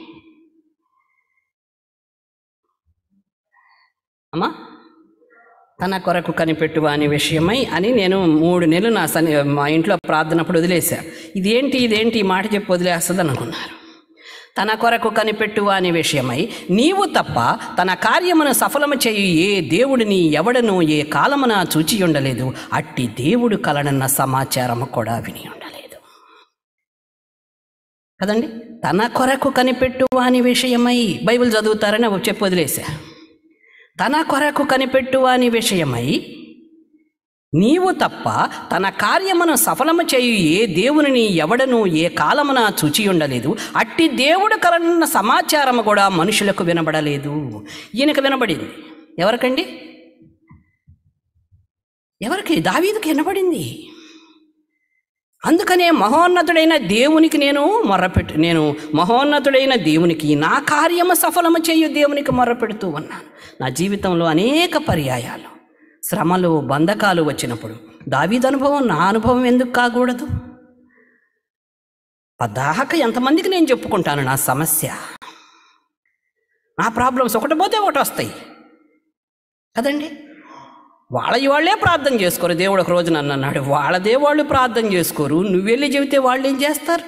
అమ్మా తన కొరకు కనిపెట్టువాని విషయమై అని నేను మూడు నెలలు నా సని మా ఇంట్లో ప్రార్థనప్పుడు వదిలేశా ఇదేంటి ఇదేంటి ఈ మాట చెప్పి వదిలేస్తుంది అనుకున్నారు తన కొరకు కనిపెట్టువాని విషయమై నీవు తప్ప తన కార్యమును సఫలము చేయు ఏ దేవుడిని ఎవడను ఏ కాలమున చూచి ఉండలేదు అట్టి దేవుడు కలనన్న సమాచారము కూడా విని ఉండలేదు కదండి తన కొరకు కనిపెట్టువాని విషయమై బైబిల్ చదువుతారని చెప్పి వదిలేశా తన కొరకు కనిపెట్టువాని విషయమై నీవు తప్ప తన కార్యమును సఫలము చేయు ఏ దేవునిని ఎవడను ఏ కాలమున చూచి ఉండలేదు అట్టి దేవుడు కలన్న సమాచారము కూడా మనుషులకు వినబడలేదు ఈయనకు వినబడింది ఎవరికండి ఎవరికి దావీదుకి వినబడింది అందుకనే మహోన్నతుడైన దేవునికి నేను మొర్రపెట్టు నేను మహోన్నతుడైన దేవునికి నా కార్యము సఫలము చేయు దేవునికి మొర్రపెడుతూ ఉన్నాను నా జీవితంలో అనేక పర్యాయాలు శ్రమలు బంధకాలు వచ్చినప్పుడు దావీదు అనుభవం నా అనుభవం ఎందుకు కాకూడదు పద్దాక ఎంతమందికి నేను చెప్పుకుంటాను నా సమస్య నా ప్రాబ్లమ్స్ ఒకటి పోతే ఒకటి వస్తాయి కదండి వాళ్ళ వాళ్ళే ప్రార్థన చేసుకోరు దేవుడు ఒక రోజు నన్ను అన్నాడు వాళ్ళదే వాళ్ళు ప్రార్థన చేసుకోరు నువ్వు వెళ్ళి చెబితే వాళ్ళు ఏం చేస్తారు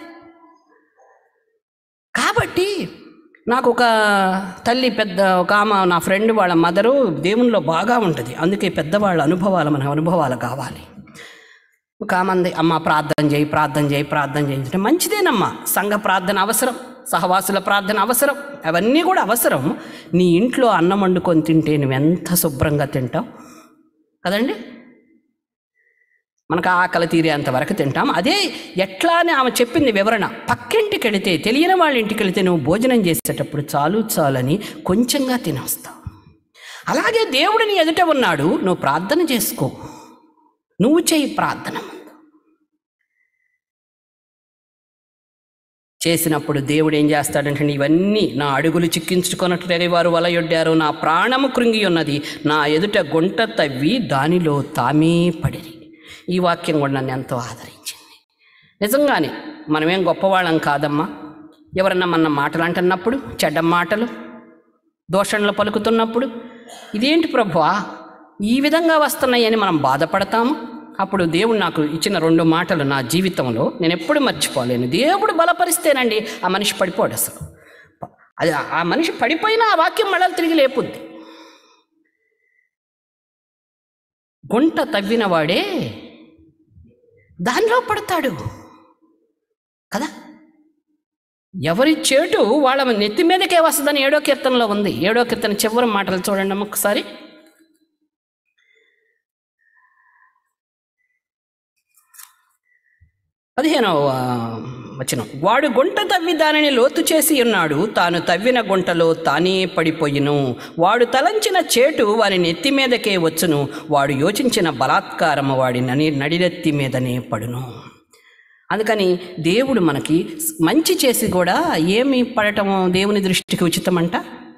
కాబట్టి నాకు ఒక తల్లి పెద్ద ఒక ఆమె నా ఫ్రెండ్ వాళ్ళ మదరు దేవునిలో బాగా ఉంటుంది అందుకే పెద్దవాళ్ళ అనుభవాలు మన అనుభవాలు కావాలి ఒక ఆమె అంది అమ్మ ప్రార్థన చేయి ప్రార్థన చేయి ప్రార్థన చేయి అంటే మంచిదేనమ్మా సంఘ ప్రార్థన అవసరం సహవాసుల ప్రార్థన అవసరం అవన్నీ కూడా అవసరం నీ ఇంట్లో అన్నం వండుకొని తింటే నువ్వు ఎంత శుభ్రంగా తింటావు కదండి మనకు ఆకలి తీరేంత వరకు తింటాం అదే ఎట్లా అని ఆమె చెప్పింది వివరణ పక్కింటికి వెళితే తెలియని వాళ్ళ ఇంటికి వెళితే నువ్వు భోజనం చేసేటప్పుడు చాలు చాలని కొంచెంగా తినొస్తావు అలాగే దేవుడు నీ ఎదుట ఉన్నాడు నువ్వు ప్రార్థన చేసుకో నువ్వు చేయి ప్రార్థన ముందు చేసినప్పుడు దేవుడు ఏం చేస్తాడంటే ఇవన్నీ నా అడుగులు చిక్కించుకొనట్లే వారు వలయొడ్డారు నా ప్రాణము కృంగి ఉన్నది నా ఎదుట గుంట తవ్వి దానిలో తామే పడిరి ఈ వాక్యం కూడా నన్ను ఎంతో ఆదరించింది నిజంగానే మనమేం గొప్పవాళ్ళం కాదమ్మా ఎవరన్నా మన మాటలు అంటున్నప్పుడు చెడ్డ మాటలు దోషణలు పలుకుతున్నప్పుడు ఇదేంటి ప్రభువా ఈ విధంగా వస్తున్నాయని మనం బాధపడతాము అప్పుడు దేవుడు నాకు ఇచ్చిన రెండు మాటలు నా జీవితంలో నేను ఎప్పుడు మర్చిపోలేను దేవుడు బలపరిస్తేనండి ఆ మనిషి పడిపోడు అసలు అది ఆ మనిషి పడిపోయినా ఆ వాక్యం మళ్ళీ తిరిగి లేపుద్ది గుంట తవ్విన వాడే దానిలో పడతాడు కదా ఎవరి చేటు వాళ్ళ నెత్తి మీదకే వస్తుందని ఏడో కీర్తనలో ఉంది ఏడో కీర్తన చివరి మాటలు చూడండి అమ్మ ఒకసారి పదిహేనవ వచనం వాడు గుంట తవ్వి దానిని లోతు చేసి ఉన్నాడు తాను తవ్విన గుంటలో తానే పడిపోయిను వాడు తలంచిన చేటు వాని నెత్తి మీదకే వచ్చును వాడు యోచించిన బలాత్కారము వాడి నని నడినెత్తి మీదనే పడును అందుకని దేవుడు మనకి మంచి చేసి కూడా ఏమి పడటము దేవుని దృష్టికి ఉచితమంట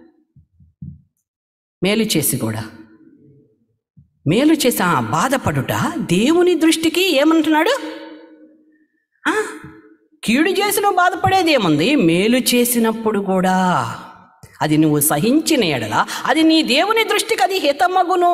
మేలు చేసి కూడా మేలు చేసి ఆ బాధపడుట దేవుని దృష్టికి ఏమంటున్నాడు ఆ, కీడు చేసి నువ్వు బాధపడేది ఏముంది మేలు చేసినప్పుడు కూడా అది నువ్వు సహించిన ఎడల అది నీ దేవుని దృష్టికి అది హితమగును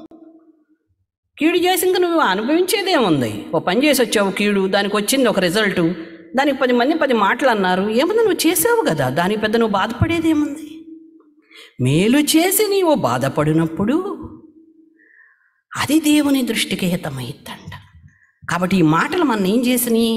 కీడు చేసి ఇంక నువ్వు అనుభవించేది ఏముంది ఓ పని చేసి వచ్చావు కీడు దానికి వచ్చింది ఒక రిజల్ట్ దానికి పది మంది పది మాటలు అన్నారు ఏముంది నువ్వు చేసావు కదా దానికి పెద్ద నువ్వు బాధపడేది ఏముంది మేలు చేసి నీవు బాధపడినప్పుడు అది దేవుని దృష్టికి హితమైద్దంట కాబట్టి ఈ మాటలు మన ఏం చేసినాయి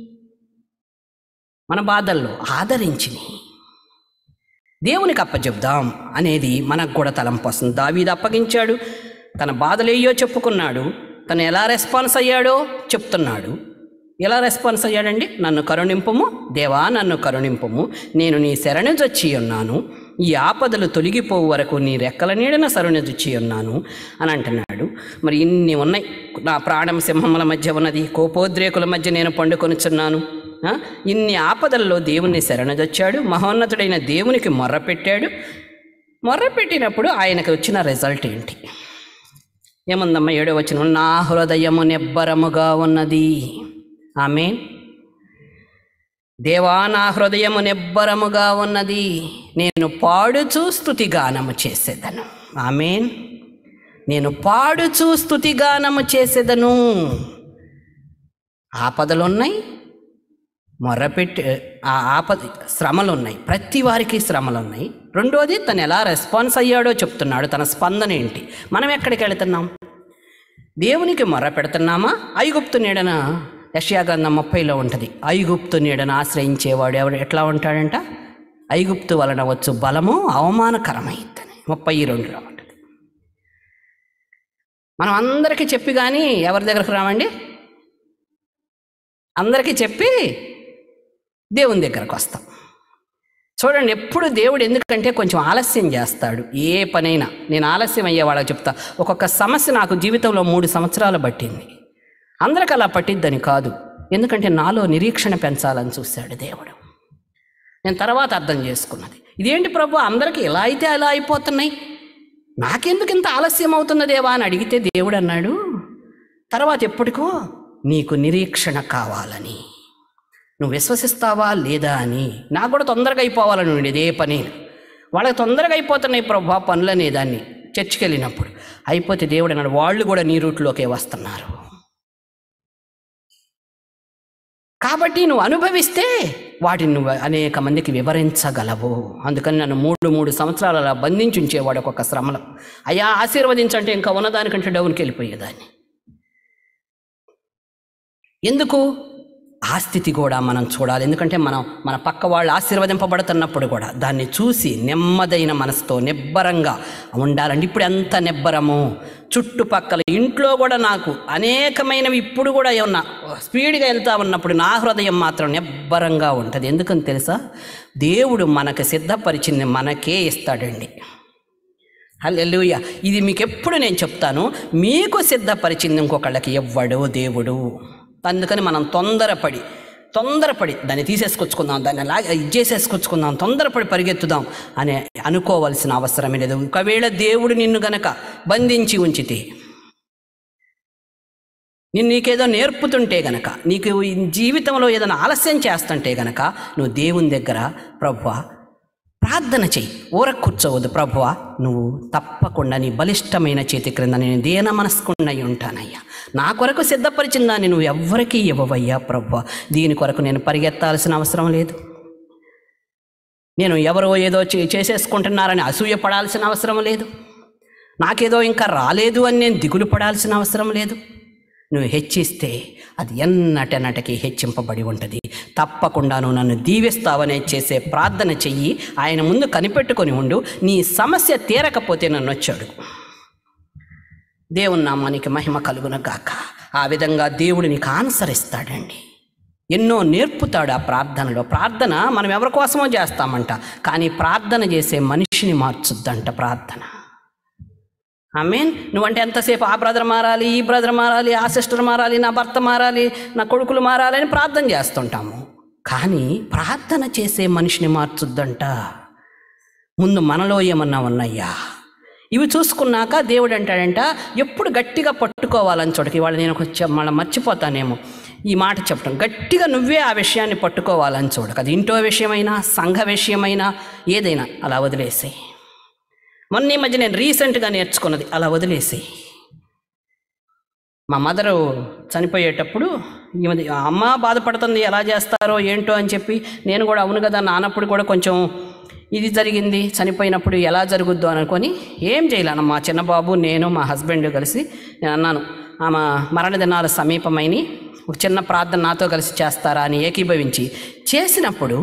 మన బాధల్లో ఆదరించినాయి దేవునికి అప్పచెప్దాం అనేది మనకు కూడా తలంపు వస్తుంది దావీది అప్పగించాడు తన బాధలేయో చెప్పుకున్నాడు తను ఎలా రెస్పాన్స్ అయ్యాడో చెప్తున్నాడు ఎలా రెస్పాన్స్ అయ్యాడండి నన్ను కరుణింపుము దేవా నన్ను కరుణింపుము నేను నీ శరణుజొచ్చి ఉన్నాను ఈ ఆపదలు తొలగిపోవు వరకు నీ రెక్కల నీడన శరణుజొచ్చి ఉన్నాను అని అంటున్నాడు మరి ఇన్ని ఉన్నాయి నా ప్రాణం సింహముల మధ్య ఉన్నది కోపోద్రేకుల మధ్య నేను పండుకొనుచున్నాను ఆ? ఇన్ని ఆపదల్లో దేవుణ్ణి శరణజొచ్చాడు మహోన్నతుడైన దేవునికి మొర్ర పెట్టాడు మొర్ర పెట్టినప్పుడు ఆయనకు వచ్చిన రిజల్ట్ ఏంటి ఏముందమ్మా ఏడో వచ్చిన నా హృదయము నిబ్బరముగా ఉన్నది ఆమె దేవా నా హృదయము నిబ్బరముగా ఉన్నది నేను పాడుచూ స్తుతిగానము చేసేదను ఆమెన్ నేను పాడుచూ స్తుతిగానము చేసేదను ఆపదలున్నాయి మొర్రపెట్టి ఆ ఆపద శ్రమలు ఉన్నాయి ప్రతి వారికి శ్రమలు ఉన్నాయి రెండోది తను ఎలా రెస్పాన్స్ అయ్యాడో చెప్తున్నాడు తన స్పందన ఏంటి మనం ఎక్కడికి వెళుతున్నాం దేవునికి మొర్ర పెడుతున్నామా ఐగుప్తు నీడన యష్యాగంధం ముప్పైలో ఉంటుంది ఐగుప్తు నీడన ఆశ్రయించేవాడు ఎవడు ఎట్లా ఉంటాడంట ఐగుప్తు వలన వచ్చు బలము అవమానకరమైద్దని ముప్పై రెండులో ఉంటుంది మనం అందరికీ చెప్పి కానీ ఎవరి దగ్గరకు రామండి అందరికీ చెప్పి దేవుని దగ్గరకు వస్తాం చూడండి ఎప్పుడు దేవుడు ఎందుకంటే కొంచెం ఆలస్యం చేస్తాడు ఏ పనైనా నేను ఆలస్యం అయ్యే వాళ్ళకి చెప్తా ఒక్కొక్క సమస్య నాకు జీవితంలో మూడు సంవత్సరాలు పట్టింది అందరికి అలా పట్టిద్దని కాదు ఎందుకంటే నాలో నిరీక్షణ పెంచాలని చూశాడు దేవుడు నేను తర్వాత అర్థం చేసుకున్నది ఇదేంటి ప్రభు అందరికీ ఎలా అయితే అలా అయిపోతున్నాయి నాకెందుకు ఇంత ఆలస్యం అవుతున్నదేవా అని అడిగితే దేవుడు అన్నాడు తర్వాత ఎప్పటికో నీకు నిరీక్షణ కావాలని నువ్వు విశ్వసిస్తావా లేదా అని నాకు కూడా తొందరగా అయిపోవాలని ఉండేది ఏ పని వాళ్ళకి తొందరగా అయిపోతున్నాయి ప్రభా పనులు అనేదాన్ని చర్చికి వెళ్ళినప్పుడు అయిపోతే దేవుడు అన్నాడు వాళ్ళు కూడా నీ రూట్లోకే వస్తున్నారు కాబట్టి నువ్వు అనుభవిస్తే వాటిని నువ్వు అనేక మందికి వివరించగలవు అందుకని నన్ను మూడు మూడు సంవత్సరాలు అలా బంధించి ఉంచేవాడు ఒక్కొక్క శ్రమలో అయ్యా ఆశీర్వదించంటే ఇంకా ఉన్నదానికంటే డౌన్కి వెళ్ళిపోయేదాన్ని ఎందుకు ఆ స్థితి కూడా మనం చూడాలి ఎందుకంటే మనం మన పక్క వాళ్ళు ఆశీర్వదింపబడుతున్నప్పుడు కూడా దాన్ని చూసి నెమ్మదైన మనసుతో నిబ్బరంగా ఉండాలండి ఇప్పుడు ఎంత నిబ్బరము చుట్టుపక్కల ఇంట్లో కూడా నాకు అనేకమైనవి ఇప్పుడు కూడా ఏమన్నా స్పీడ్గా వెళ్తా ఉన్నప్పుడు నా హృదయం మాత్రం నిబ్బరంగా ఉంటుంది ఎందుకని తెలుసా దేవుడు మనకు సిద్ధపరిచింది మనకే ఇస్తాడండి హల్లెలూయా ఇది మీకు ఎప్పుడు నేను చెప్తాను మీకు సిద్ధపరిచింది ఇంకొకళ్ళకి ఇవ్వడు దేవుడు అందుకని మనం తొందరపడి తొందరపడి దాన్ని తీసేసుకొచ్చుకుందాం దాన్ని అలా ఇది చేసేసుకొచ్చుకుందాం తొందరపడి పరిగెత్తుదాం అని అనుకోవాల్సిన అవసరమే లేదు ఒకవేళ దేవుడు నిన్ను గనక బంధించి ఉంచితే నేను నీకేదో నేర్పుతుంటే గనక నీకు ఈ జీవితంలో ఏదైనా ఆలస్యం చేస్తుంటే గనక నువ్వు దేవుని దగ్గర ప్రభువా ప్రార్థన చెయ్యి ఊర కూర్చోవద్దు ప్రభువా నువ్వు తప్పకుండా నీ బలిష్టమైన చేతి క్రింద నేను దేన మనస్కున్నై ఉంటానయ్యా నా కొరకు సిద్ధపరిచిన దాన్ని నువ్వు ఎవ్వరికీ ఇవ్వవయ్యా ప్రభువా దీని కొరకు నేను పరిగెత్తాల్సిన అవసరం లేదు నేను ఎవరో ఏదో చే- చేసేసుకుంటున్నారని అసూయ పడాల్సిన అవసరం లేదు నాకేదో ఇంకా రాలేదు అని నేను దిగులు పడాల్సిన అవసరం లేదు నువ్వు హెచ్చిస్తే అది ఎన్నటెన్నటికి హెచ్చింపబడి ఉంటుంది తప్పకుండా నువ్వు నన్ను దీవిస్తావనే చేసే ప్రార్థన చెయ్యి ఆయన ముందు కనిపెట్టుకొని ఉండు నీ సమస్య తీరకపోతే నన్ను వచ్చాడు దేవుని నామానికి మహిమ కలుగున గాక ఆ విధంగా దేవుడు నీకు ఆన్సర్ ఇస్తాడండి ఎన్నో నేర్పుతాడు ఆ ప్రార్థనలో ప్రార్థన మనం ఎవరి కోసమో చేస్తామంట కానీ ప్రార్థన చేసే మనిషిని మార్చుద్దంట ప్రార్థన మీన్ నువ్వంటే ఎంతసేపు ఆ బ్రదర్ మారాలి ఈ బ్రదర్ మారాలి ఆ సిస్టర్ మారాలి నా భర్త మారాలి నా కొడుకులు మారాలి అని ప్రార్థన చేస్తుంటాము కానీ ప్రార్థన చేసే మనిషిని మార్చుద్దంట ముందు మనలో ఏమన్నా ఉన్నాయా ఇవి చూసుకున్నాక దేవుడు అంటాడంట ఎప్పుడు గట్టిగా పట్టుకోవాలని చూడకి ఇవాళ నేను కొంచెం మళ్ళీ మర్చిపోతానేమో ఈ మాట చెప్పడం గట్టిగా నువ్వే ఆ విషయాన్ని పట్టుకోవాలని చూడక అది ఇంటో విషయమైనా సంఘ విషయమైనా ఏదైనా అలా వదిలేసేయి మొన్న ఈ మధ్య నేను రీసెంట్గా నేర్చుకున్నది అలా వదిలేసి మా మదరు చనిపోయేటప్పుడు ఈమె అమ్మ బాధపడుతుంది ఎలా చేస్తారో ఏంటో అని చెప్పి నేను కూడా అవును కదా నాన్నప్పుడు కూడా కొంచెం ఇది జరిగింది చనిపోయినప్పుడు ఎలా జరుగుద్దో అనుకొని ఏం చేయలేను మా చిన్నబాబు నేను మా హస్బెండ్ కలిసి నేను అన్నాను ఆమె మరణ దినాలు సమీపమైని ఒక చిన్న ప్రార్థన నాతో కలిసి చేస్తారా అని ఏకీభవించి చేసినప్పుడు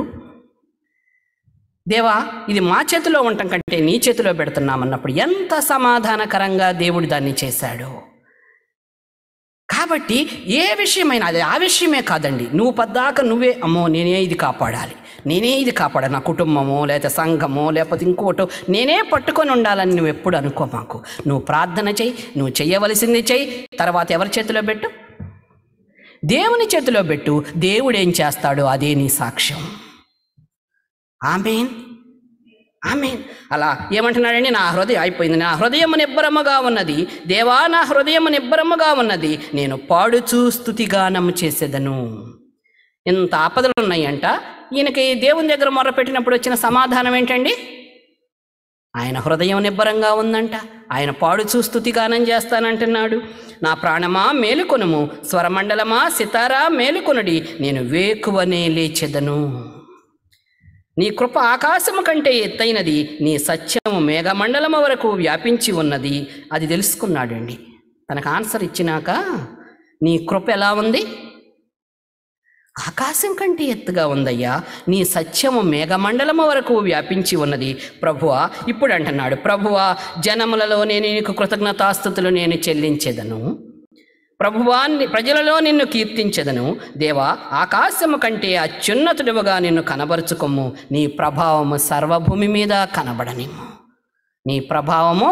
దేవా ఇది మా చేతిలో ఉండటం కంటే నీ చేతిలో పెడుతున్నామన్నప్పుడు ఎంత సమాధానకరంగా దేవుడు దాన్ని చేశాడు కాబట్టి ఏ విషయమైనా అది ఆ విషయమే కాదండి నువ్వు పద్దాక నువ్వే అమ్మో నేనే ఇది కాపాడాలి నేనే ఇది కాపాడాలి నా కుటుంబమో లేకపోతే సంఘమో లేకపోతే ఇంకోటో నేనే పట్టుకొని ఉండాలని నువ్వు ఎప్పుడు అనుకో మాకు నువ్వు ప్రార్థన చెయ్యి నువ్వు చెయ్యవలసింది చెయ్యి తర్వాత ఎవరి చేతిలో పెట్టు దేవుని చేతిలో పెట్టు దేవుడు ఏం చేస్తాడో అదే నీ సాక్ష్యం ఆమెన్ ఆమెన్ అలా ఏమంటున్నాడండి నా హృదయం అయిపోయింది నా హృదయం నిబ్బరముగా ఉన్నది దేవా నా హృదయం నిబ్బరముగా ఉన్నది నేను పాడుచూ స్థుతిగానం చేసేదను ఇంత ఆపదలు ఉన్నాయంట ఈయనకి దేవుని దగ్గర మొరపెట్టినప్పుడు వచ్చిన సమాధానం ఏంటండి ఆయన హృదయం నిబ్బరంగా ఉందంట ఆయన పాడుచూ స్థుతిగానం చేస్తానంటున్నాడు నా ప్రాణమా మేలుకొనుము స్వరమండలమా సితారా మేలుకొనుడి నేను వేకువనే లేచెదను నీ కృప ఆకాశము కంటే ఎత్తైనది నీ సత్యము మేఘమండలము వరకు వ్యాపించి ఉన్నది అది తెలుసుకున్నాడండి తనకు ఆన్సర్ ఇచ్చినాక నీ కృప ఎలా ఉంది ఆకాశం కంటే ఎత్తుగా ఉందయ్యా నీ సత్యము మేఘమండలము వరకు వ్యాపించి ఉన్నది ప్రభువా ఇప్పుడు అంటున్నాడు ప్రభువా జనములలో నేను నీకు కృతజ్ఞతాస్థుతులు నేను చెల్లించేదను ప్రభువా ని- ప్రజలలో నిన్ను కీర్తించెదను దేవా ఆకాశము కంటే అత్యున్నతుడివిగా నిన్ను కనబరుచుకొమ్ము నీ ప్రభావము సర్వభూమి మీద కనబడనిమ్ము నీ ప్రభావము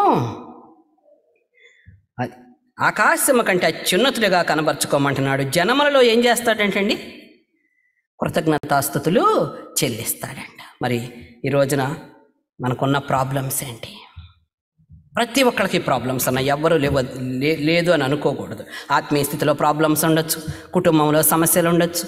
అది ఆకాశము కంటే అత్యున్నతుడిగా కనబరుచుకోమంటున్నాడు జనములలో ఏం చేస్తాడంటండి కృతజ్ఞతాస్థుతులు చెల్లిస్తాడంట మరి ఈ రోజున మనకున్న ప్రాబ్లమ్స్ ఏంటి ప్రతి ఒక్కరికి ప్రాబ్లమ్స్ ఉన్నాయి ఎవ్వరూ లేవ లే- లేదు అని అనుకోకూడదు ఆత్మీయ స్థితిలో ప్రాబ్లమ్స్ ఉండొచ్చు కుటుంబంలో సమస్యలు ఉండొచ్చు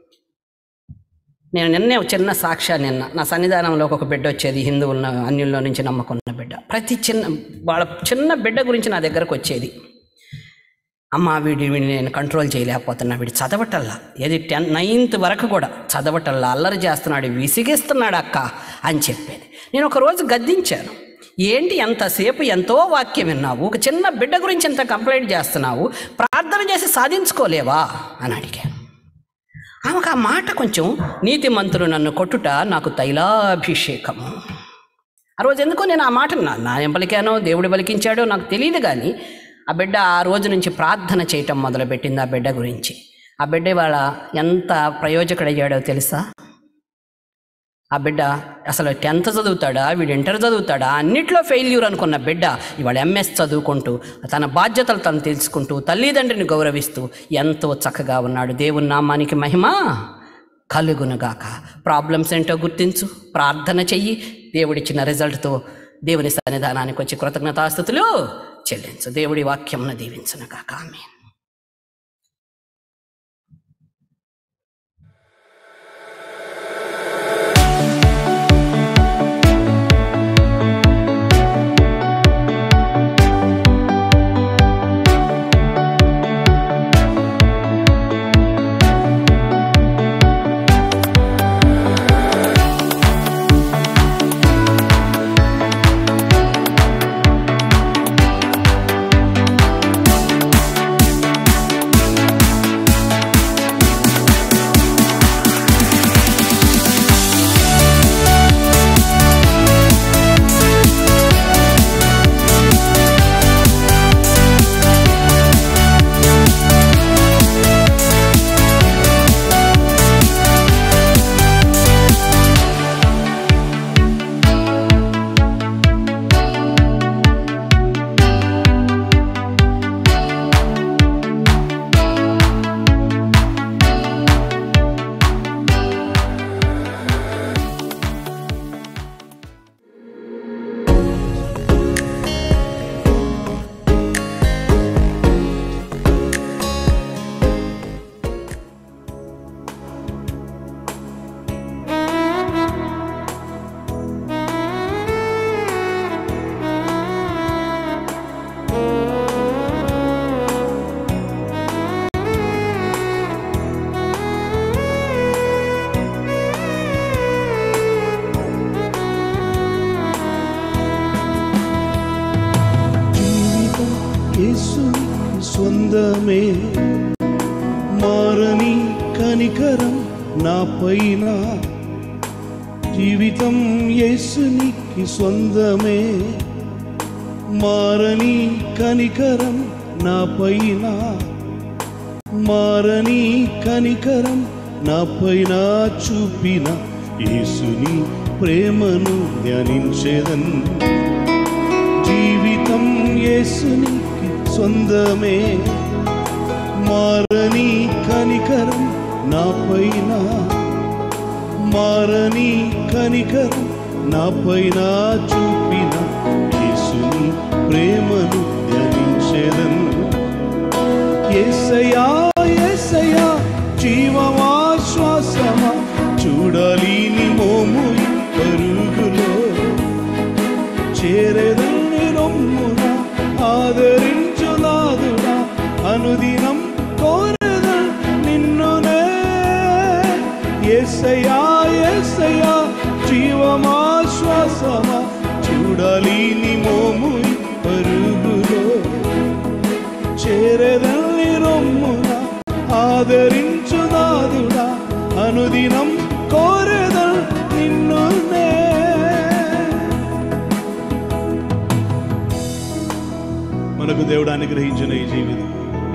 నేను నిన్నే ఒక చిన్న సాక్ష్యాన్ని నిన్న నా సన్నిధానంలోకి ఒక బిడ్డ వచ్చేది హిందువుల అన్యుల్లో నుంచి నమ్మకున్న బిడ్డ ప్రతి చిన్న వాళ్ళ చిన్న బిడ్డ గురించి నా దగ్గరకు వచ్చేది అమ్మ వీడి వీడిని నేను కంట్రోల్ చేయలేకపోతున్నా వీడు చదవటల్లా ఏది టెన్ నైన్త్ వరకు కూడా చదవటల్లా అల్లరి చేస్తున్నాడు విసిగిస్తున్నాడు అక్క అని చెప్పేది నేను ఒక రోజు గద్దించాను ఏంటి ఎంతసేపు ఎంతో వాక్యం విన్నావు ఒక చిన్న బిడ్డ గురించి ఎంత కంప్లైంట్ చేస్తున్నావు ప్రార్థన చేసి సాధించుకోలేవా అని అడిగాను ఆమెకు ఆ మాట కొంచెం నీతిమంతులు నన్ను కొట్టుట నాకు తైలాభిషేకము ఆ రోజు ఎందుకో నేను ఆ మాట నా నా ఏం పలికానో దేవుడు పలికించాడో నాకు తెలియదు కానీ ఆ బిడ్డ ఆ రోజు నుంచి ప్రార్థన చేయటం మొదలుపెట్టింది ఆ బిడ్డ గురించి ఆ బిడ్డ ఇవాళ ఎంత ప్రయోజకుడయ్యాడో తెలుసా ఆ బిడ్డ అసలు టెన్త్ చదువుతాడా వీడు ఇంటర్ చదువుతాడా అన్నిట్లో ఫెయిల్యూర్ అనుకున్న బిడ్డ ఇవాళ ఎంఎస్ చదువుకుంటూ తన బాధ్యతలు తను తెలుసుకుంటూ తల్లిదండ్రిని గౌరవిస్తూ ఎంతో చక్కగా ఉన్నాడు దేవుని నామానికి మహిమ కలుగునుగాక ప్రాబ్లమ్స్ ఏంటో గుర్తించు ప్రార్థన చెయ్యి దేవుడిచ్చిన రిజల్ట్తో దేవుని సన్నిధానానికి వచ్చి కృతజ్ఞతాస్థుతులు చెల్లించు దేవుడి వాక్యమును దీవించునుగాక ఆమె జీవితం యేసుని స్వందమే మారని కనికరం నా పైన జీవితం యేసునికి స్వందమే మారని కనికరం నా పైన మారని కనికరం నా పైన చూపిన యేసుని ప్రేమను ధ్యానించేదన్ జీవితం యేసునికి సొందమే మారని కనికరం నా పైన మారని కనికరం నా పైన చూపిన యేసుని ప్రేమను ధ్యానించేదన్ ఏసయా ఏసయా జీవమా శ్వాసమా చూడాలి నీ మోము ఈ పరుగులో చేరేదని రొమ్మున ఆదరించులాదుడా అనుదినం కోరద నిన్నునే ఏసయా ఏసయా జీవమా శ్వాసమా చూడాలి నీ మోము ఈ పరుగులో చేరేదని రొమ్మున ఆదరించుదాదుడా అనుదినం కోరెద నిన్నునే మనకు దేవుడు అనుగ్రహించిన ఈ జీవితం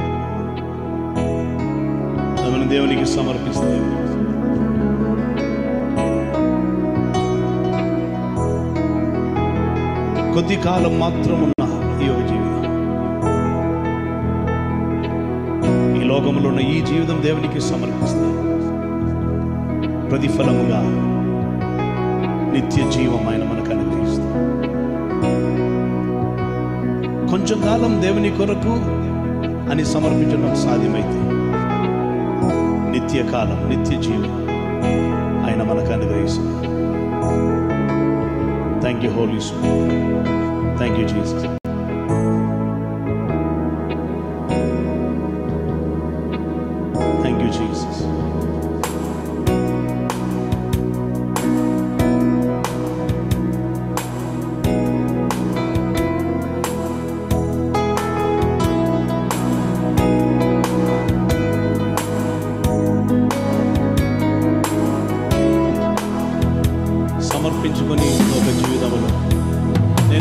మనం దేవునికి సమర్పిస్తే కొద్ది కాలం మాత్రం ఉన్న ఈ యొక్క జీవితం ఈ లోకంలో ఉన్న ఈ జీవితం దేవునికి సమర్పిస్తే ప్రతిఫలముగా నిత్య జీవం ఆయన మనకు అనుగ్రహిస్తుంది కొంచెం కాలం దేవుని కొరకు అని సమర్పించడం సాధ్యమైతే నిత్య కాలం నిత్య జీవం ఆయన మనకు అనుగ్రహిస్తుంది thank you holy thank you Jesus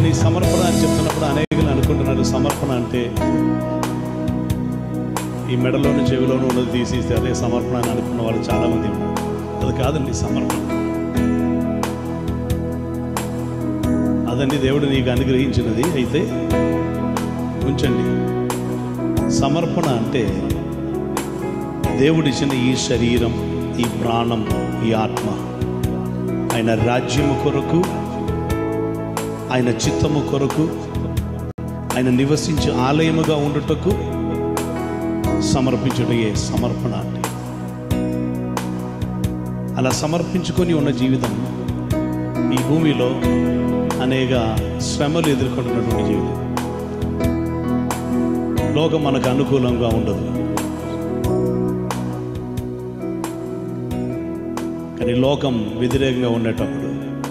ఈ సమర్పణ అని చెప్తున్నప్పుడు అనేకులు అనుకుంటున్నారు సమర్పణ అంటే ఈ మెడలోని చెవిలోను ఉన్నది తీసేస్తే అదే సమర్పణ అని అనుకున్న వాళ్ళు చాలా మంది ఉన్నారు అది కాదండి సమర్పణ అదండి దేవుడు నీకు అనుగ్రహించినది అయితే ఉంచండి సమర్పణ అంటే దేవుడిచ్చిన ఈ శరీరం ఈ ప్రాణం ఈ ఆత్మ ఆయన రాజ్యము కొరకు ఆయన చిత్తము కొరకు ఆయన నివసించే ఆలయముగా ఉండుటకు సమర్పించుటయే సమర్పణ అంటే అలా సమర్పించుకొని ఉన్న జీవితం ఈ భూమిలో అనేక శ్రమలు ఎదుర్కొంటున్నటువంటి జీవితం లోకం మనకు అనుకూలంగా ఉండదు కానీ లోకం వ్యతిరేకంగా ఉండేటప్పుడు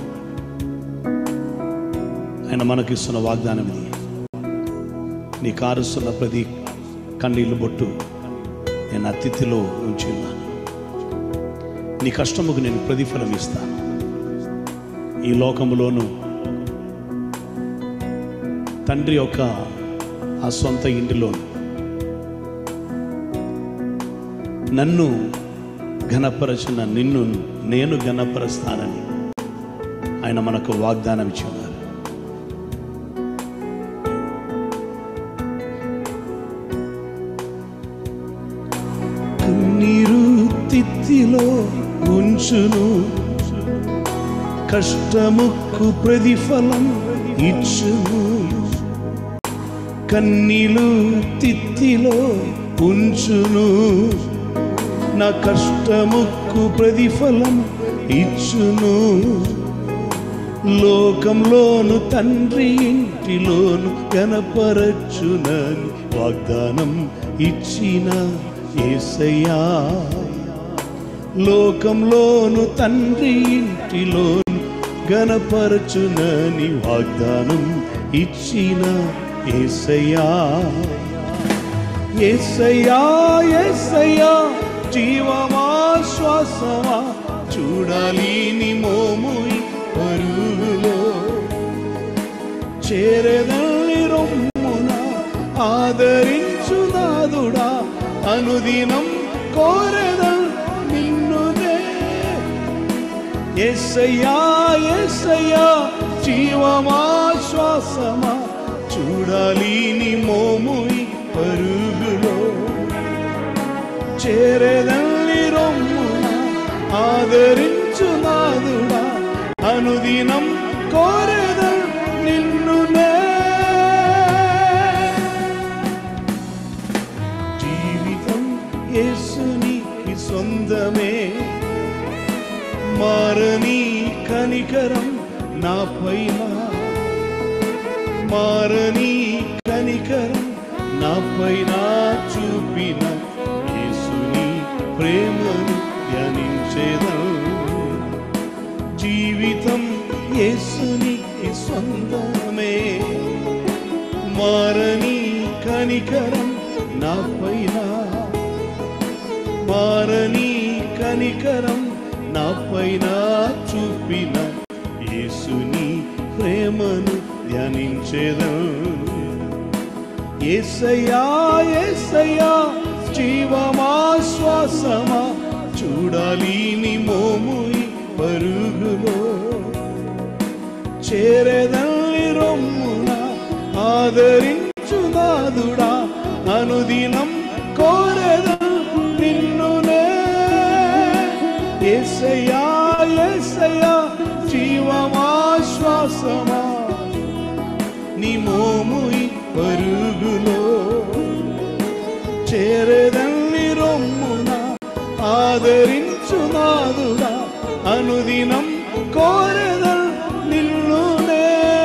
ఆయన మనకిస్తున్న వాగ్దానం ఇది నీ కారుస్తున్న ప్రతి కన్నీళ్ళు బొట్టు నేను అతిథిలో ఉంచి ఉన్నాను నీ కష్టముకు నేను ప్రతిఫలం ఇస్తాను ఈ లోకములోను తండ్రి యొక్క ఆ సొంత ఇంటిలోను నన్ను ఘనపరచిన నిన్ను నేను ఘనపరుస్తానని ఆయన మనకు వాగ్దానం ఇచ్చి ఉన్నారు కన్నీరు తిత్తిలో ఉంచును కష్టముకు ప్రతిఫలం ఇచ్చును కన్నీలు తిత్తిలో ఉంచును నా కష్టముకు ప్రతిఫలం ఇచ్చును లోకంలోను తండ్రి ఇంటిలోను కనపరచునని వాగ్దానం ఇచ్చిన ఏసయ్యా లోకంలోను తండ్రి ఇంటిలోను గనపరచునని వాగ్దానం ఇచ్చిన ఏసయ్యా ఏసయ్యా ఏసయ్యా జీవమా శ్వాసమా చూడాలి నీ మోముయి పరుగులో చేరదల్లి రొమ్మున ఆదరించునాదుడా అనుదినం కోరెదల్ నిన్నుదే ఎస్సయ్యా ఎస్సయ్యా జీవమా శ్వాసమా చూడాలి నీ మోముయి పరుగులో చేరేదల్లి రొమ్మున ఆదరించునాదుడా అనుదినం కోరెదల్ నిన్నునే జీవితం యేసునికి సొందమే మారని కనికరం నా పైన మారని కనికరం నా పైన చూపిన యేసుని ప్రేమను ధ్యానించేదం జీవితం యేసునికి సొంతమే మారని కనికరం నా పైన మారని కనికరం నా పైన చూపిన యేసుని ప్రేమను ధ్యానించేదం ఏసయ్యా ఏసయ్యా జీవమా శ్వాసమా చూడాలి నీ మోముయి పరుగులో చేరేదల్లి రొమ్మున ఆదరించునాదుడా అనుదినం కోరెదల్ నిన్నునే ఏసయ్యా ఏసయ్యా జీవమా శ్వాసమా నీ మోముయి పరుగులో చేరదల్లి రొమ్మున ఆదరించునాదుడా అనుదినం కోరెదల్ నిన్నునే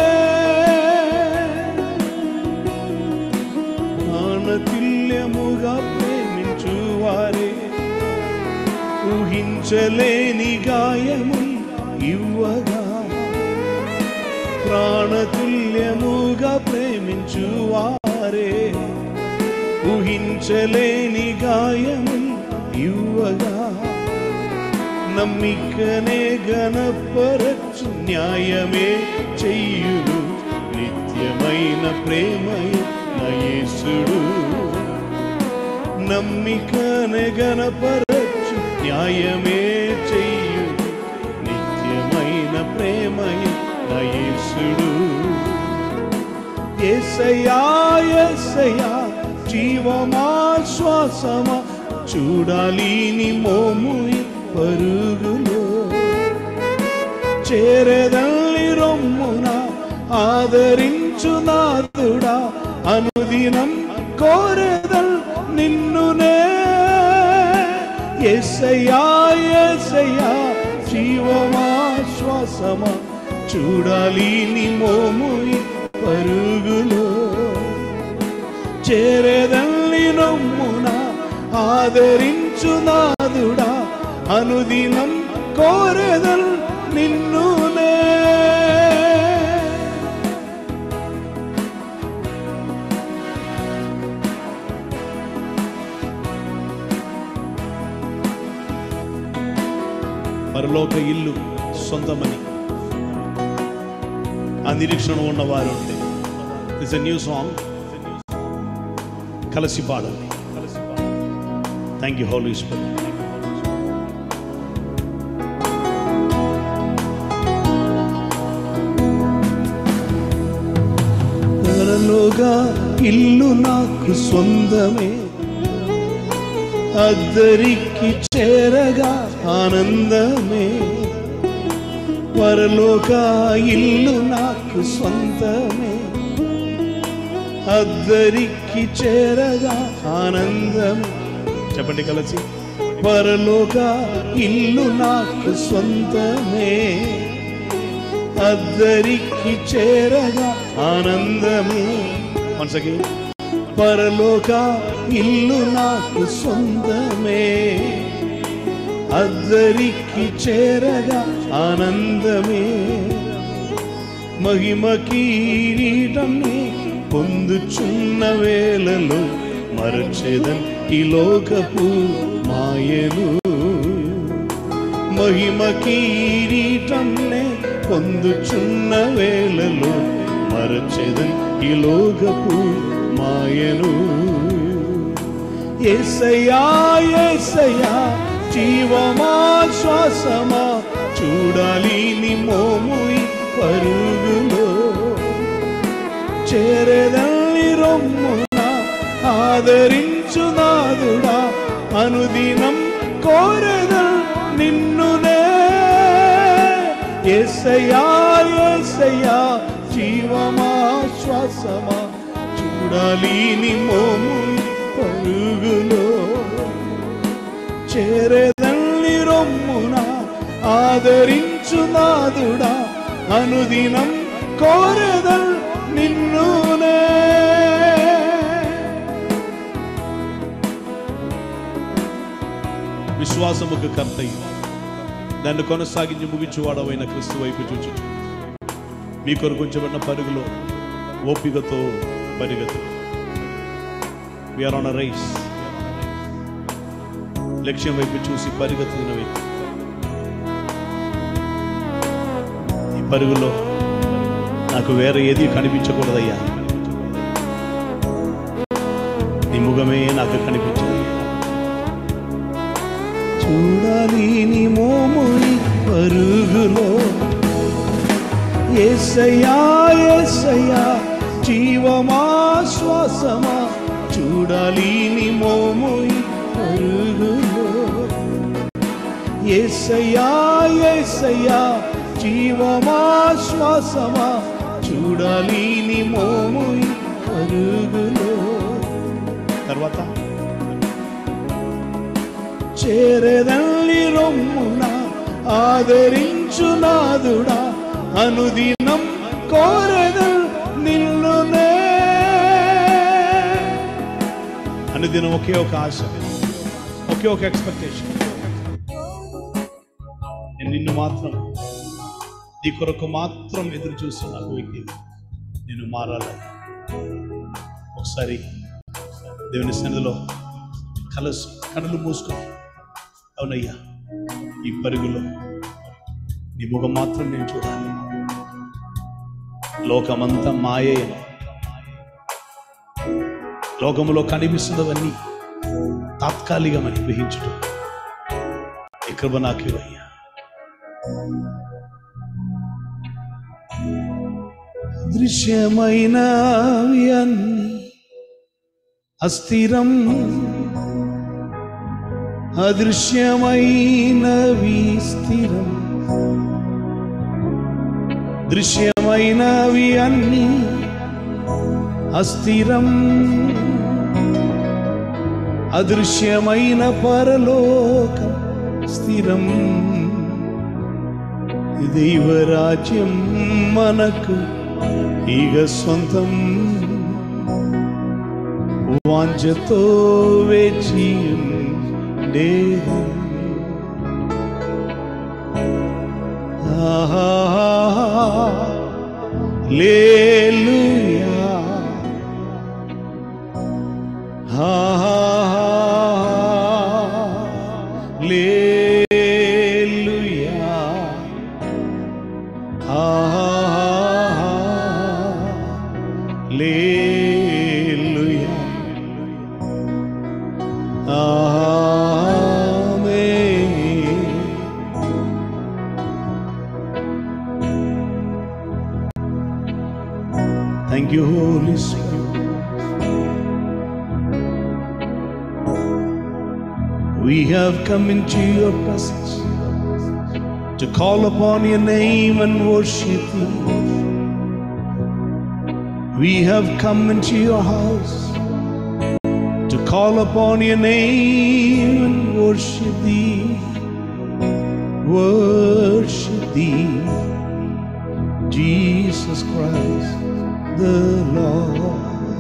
ప్రాణతుల్యముగా ప్రేమించువారే ఊహించలేని గాయము ఇవ్వగా ప్రాణతుల్యముగా ప్రేమించువారే ఊహించలేని గాయము ఇవ్వగా నమ్మికనే గణపరచు న్యాయమే చెయ్యును ప్రేమయ నయేసుడు నమ్మికనే గణపరచు న్యాయమే చెయ్యు నిత్యమైన ప్రేమయ నయేసుడు ఏసయ్యా ఏసయ్యా జీవమా శ్వాసమా చూడాలి నీ మోము ఈ పరుగులో చేరదల్లి రొమ్మున ఆదరించు నాదుడా అనుదినం కోరెదల్ నిన్నునే ఎసయ్యా ఎసయ్యా జీవమా శ్వాసమా చూడాలి నీ మోము ఈ పరుగులో చేరేదల్లి నమ్మున ఆదరించు నాదుడా అనుదినం కోరెదల్ నిన్నునే పరలోక ఇల్లు సొంతమని ఆ నిరీక్షణ ఉన్నవారు ఉంటే ఇట్స్ ఎ న్యూ సాంగ్ కలిసి పాడండి థ్యాంక్ యూ హోలీ స్పిరిట్ త్వరలోగా ఇల్లు నాకు సొంతమే అద్దరికి చేరగా ఆనందమే పరలోక ఇల్లు నాకు సొంతమే అద్దరికి చేరగా ఆనందం చెప్పండి కలిసి పరలోక ఇల్లు నాకు సొంతమే అద్దరికి చేరగా ఆనందమే వన్స్ అగైన్ పరలోక ఇల్లు నాకు సొంతమే అద్దరికి చేరగా ఆనందమే మహిమ కిరీటమే పొందుచున్న వేళలో మరచెదన్ ఈ లోకపు మాయలు మహిమ కిరీటంనే పొందుచున్న వేళలో మరచెదన్ ఈ లోకపు మాయను ఏసయ్యా ఏసయ్యా జీవమా శ్వాసమా చూడాలి నీ మోము ఈ పరుగులో చేరదల్లి రొమ్మున ఆదరించు నాదుడా అనుదినం కోరదల్ నిన్నునే ఏసయ్యా ఏసయ్యా జీవమా శ్వాసమా చూడాలి నీ మోము పరుగులో చేరదల్లి రొమ్మున ఆదరించు నాదుడా అనుదినం కోరదల్ నిన్నునే విశ్వాసముకు కర్తయ్య దాన్ని కొనసాగించి ముగించువాడవైన క్రీస్తు వైపు చూచుచు మీ కొరకు ఉంచబడిన పరుగులో ఓపికతో పరిగెత్తు విఆర్ ఆన్ రైస్ లక్ష్యం వైపు చూసి పరిగెత్తుతున్న వ్యక్తి ఈ పరుగులో నాకు వేరే ఏది కనిపించకూడదయ్యా నీ ముఖమే నాకు కనిపించదు చూడాలి నీ మోము ఈ పరుగులో ఏసయ్యా ఏసయ్యా జీవమా శ్వాసమా చూడాలి నీ మోము ఈ పరుగులో ఏసయ్యా ఏసయ్యా జీవమా శ్వాసమా చూడాలి నీ మోము ఈ పరుగులో తర్వాత చేరదల్లి రొమ్మున ఆదరించు నాదుడా అనుదినం కోరదల్ నిన్నునే అనుదినం ఒకే ఒక ఆశ ఒకే ఒక ఎక్స్పెక్టేషన్ నేను నిన్ను మాత్రం నీ కొరకు మాత్రం ఎదురు చూస్తున్న వ్యక్తి నేను మారాలి ఒకసారి దేవుని సన్నిధిలో కలసు కనులు మూసుకొని అవునయ్యా ఈ పరుగులో నీ ముఖం మాత్రం నేను చూడాలి లోకమంతా మాయే లోకములో కనిపిస్తున్నవన్నీ తాత్కాలికమని గ్రహించడం ఈ కృప నాకు ఇవ్వయ్యా దృశ్యమైనవి అన్ని అస్థిరం అదృశ్యమైనవి స్థిరం దృశ్యమైనవి అన్ని అస్థిరం అదృశ్యమైన పరలోకం స్థిరం దైవరాజ్యం మనకు ఇక సొంతం వాంఛతో వేచి ఉండేది ఆహా లేలుయా ఆహా లేలుయా ఆహా లేలుయా ఆమేన్ Thank you, Holy Spirit. We have come into your presence to call upon your name and worship you. We have come into your house to call upon your name and worship thee. Worship thee. Jesus Christ the Lord.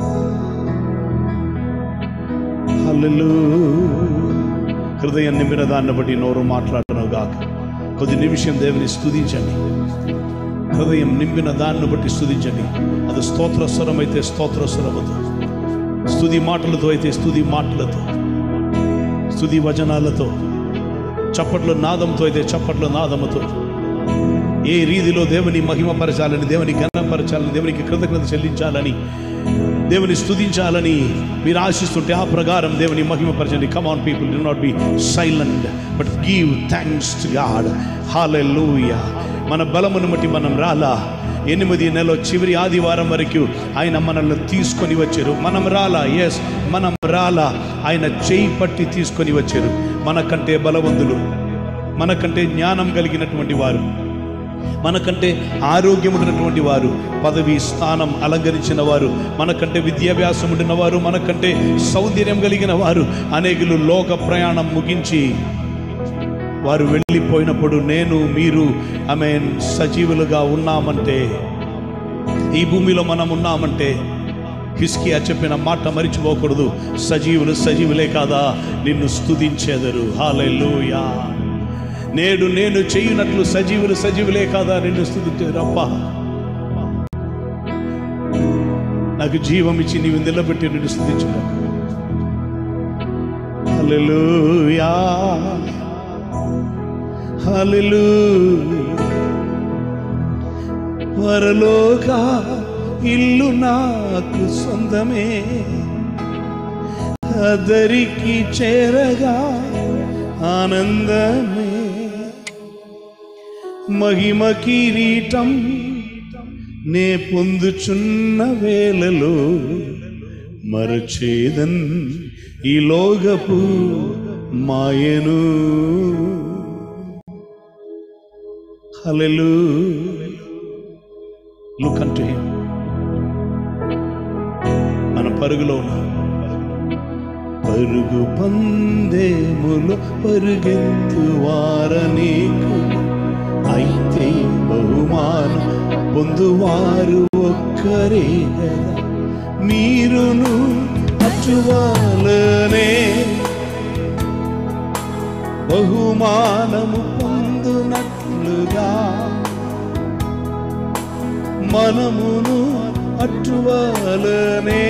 Hallelujah. హృదయం నింపిన దాన్ని బట్టి నోరు మాట్లాడను గాక కొద్ది నిమిషం దేవుని స్తుతించండి హృదయం నింపిన దాన్ని బట్టి స్తుతించండి అది స్తోత్ర స్వరం అయితే స్తోత్ర స్వరముతో స్తుతి మాటలతో అయితే స్తుతి మాటలతో స్తుతి వచనాలతో చప్పట్ల నాదంతో అయితే చప్పట్ల నాదముతో ఏ రీతిలో దేవుని మహిమపరచాలని దేవుని ఘనపరచాలని దేవునికి కృతజ్ఞత చెల్లించాలని దేవుని స్తుతించాలని మీరు ఆశిస్తుంటే ఆ ప్రకారం దేవుని మహిమపరచండి come on people do not be silent but give thanks to God hallelujah మన బలమును బట్టి మనం రాలా ఎనిమిది నెల చివరి ఆదివారం వరకు ఆయన మనల్ని తీసుకొని వచ్చారు మనం రాలా ఎస్ మనం రాలా ఆయన చేయి పట్టి తీసుకొని వచ్చారు మనకంటే బలవంతులు మనకంటే జ్ఞానం కలిగినటువంటి వారు మనకంటే ఆరోగ్యం ఉన్నటువంటి వారు పదవి స్థానం అలంకరించిన వారు మనకంటే విద్యాభ్యాసం ఉండిన వారు మనకంటే సౌందర్యం కలిగిన వారు అనేకులు లోక ప్రయాణం ముగించి వారు వెళ్ళిపోయినప్పుడు నేను మీరు ఆమె సజీవులుగా ఉన్నామంటే ఈ భూమిలో మనం ఉన్నామంటే హిస్కియా చెప్పిన మాట మరిచిపోకూడదు సజీవులు సజీవులే కాదా నిన్ను స్తుతించేదరు హాలెలూయా నేడు నేను చేయునట్లు సజీవులు సజీవులే కాదా నిన్ను స్థుతించేది అప్ప నాకు జీవం ఇచ్చి నీవు నిలబెట్టి నిన్ను స్థుతించు హల్లెలూయా హల్లెలూయా పరలోక ఇల్లు నాకు సొంతమే అదరికి చేరగా ఆనందమే మహిమ కిరీటం నే పొందుచున్న వేళలో మరచేదన్ ఈ లోగపు మాయను హలెలు లుక్ అంటు హిమ్ మన పరుగులో ఉన్నాం పరుగు పందేములు పరుగెత్తు వారనీకు అయితే బహుమానం పొందువారు ఒక్కరే కదా మీరును అచ్చువాలనే బహుమానము పొందునట్లుగా మనమును అట్టువలనే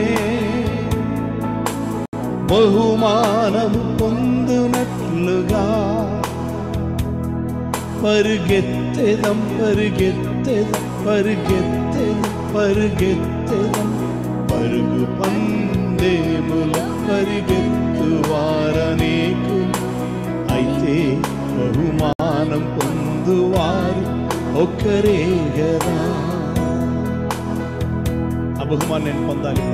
బహుమానము పొందునట్లుగా పరుగెత్తెదం పరుగెత్తెదం పరుగెత్తెదం పరుగెత్తెదం పరుగు పంద ఎరుషలేముల పరిగెత్తు వారనేకు అయితే బహుమానం పొందువారు ఒక్కరే గదా ఆ బహుమానం నేను పొందాలి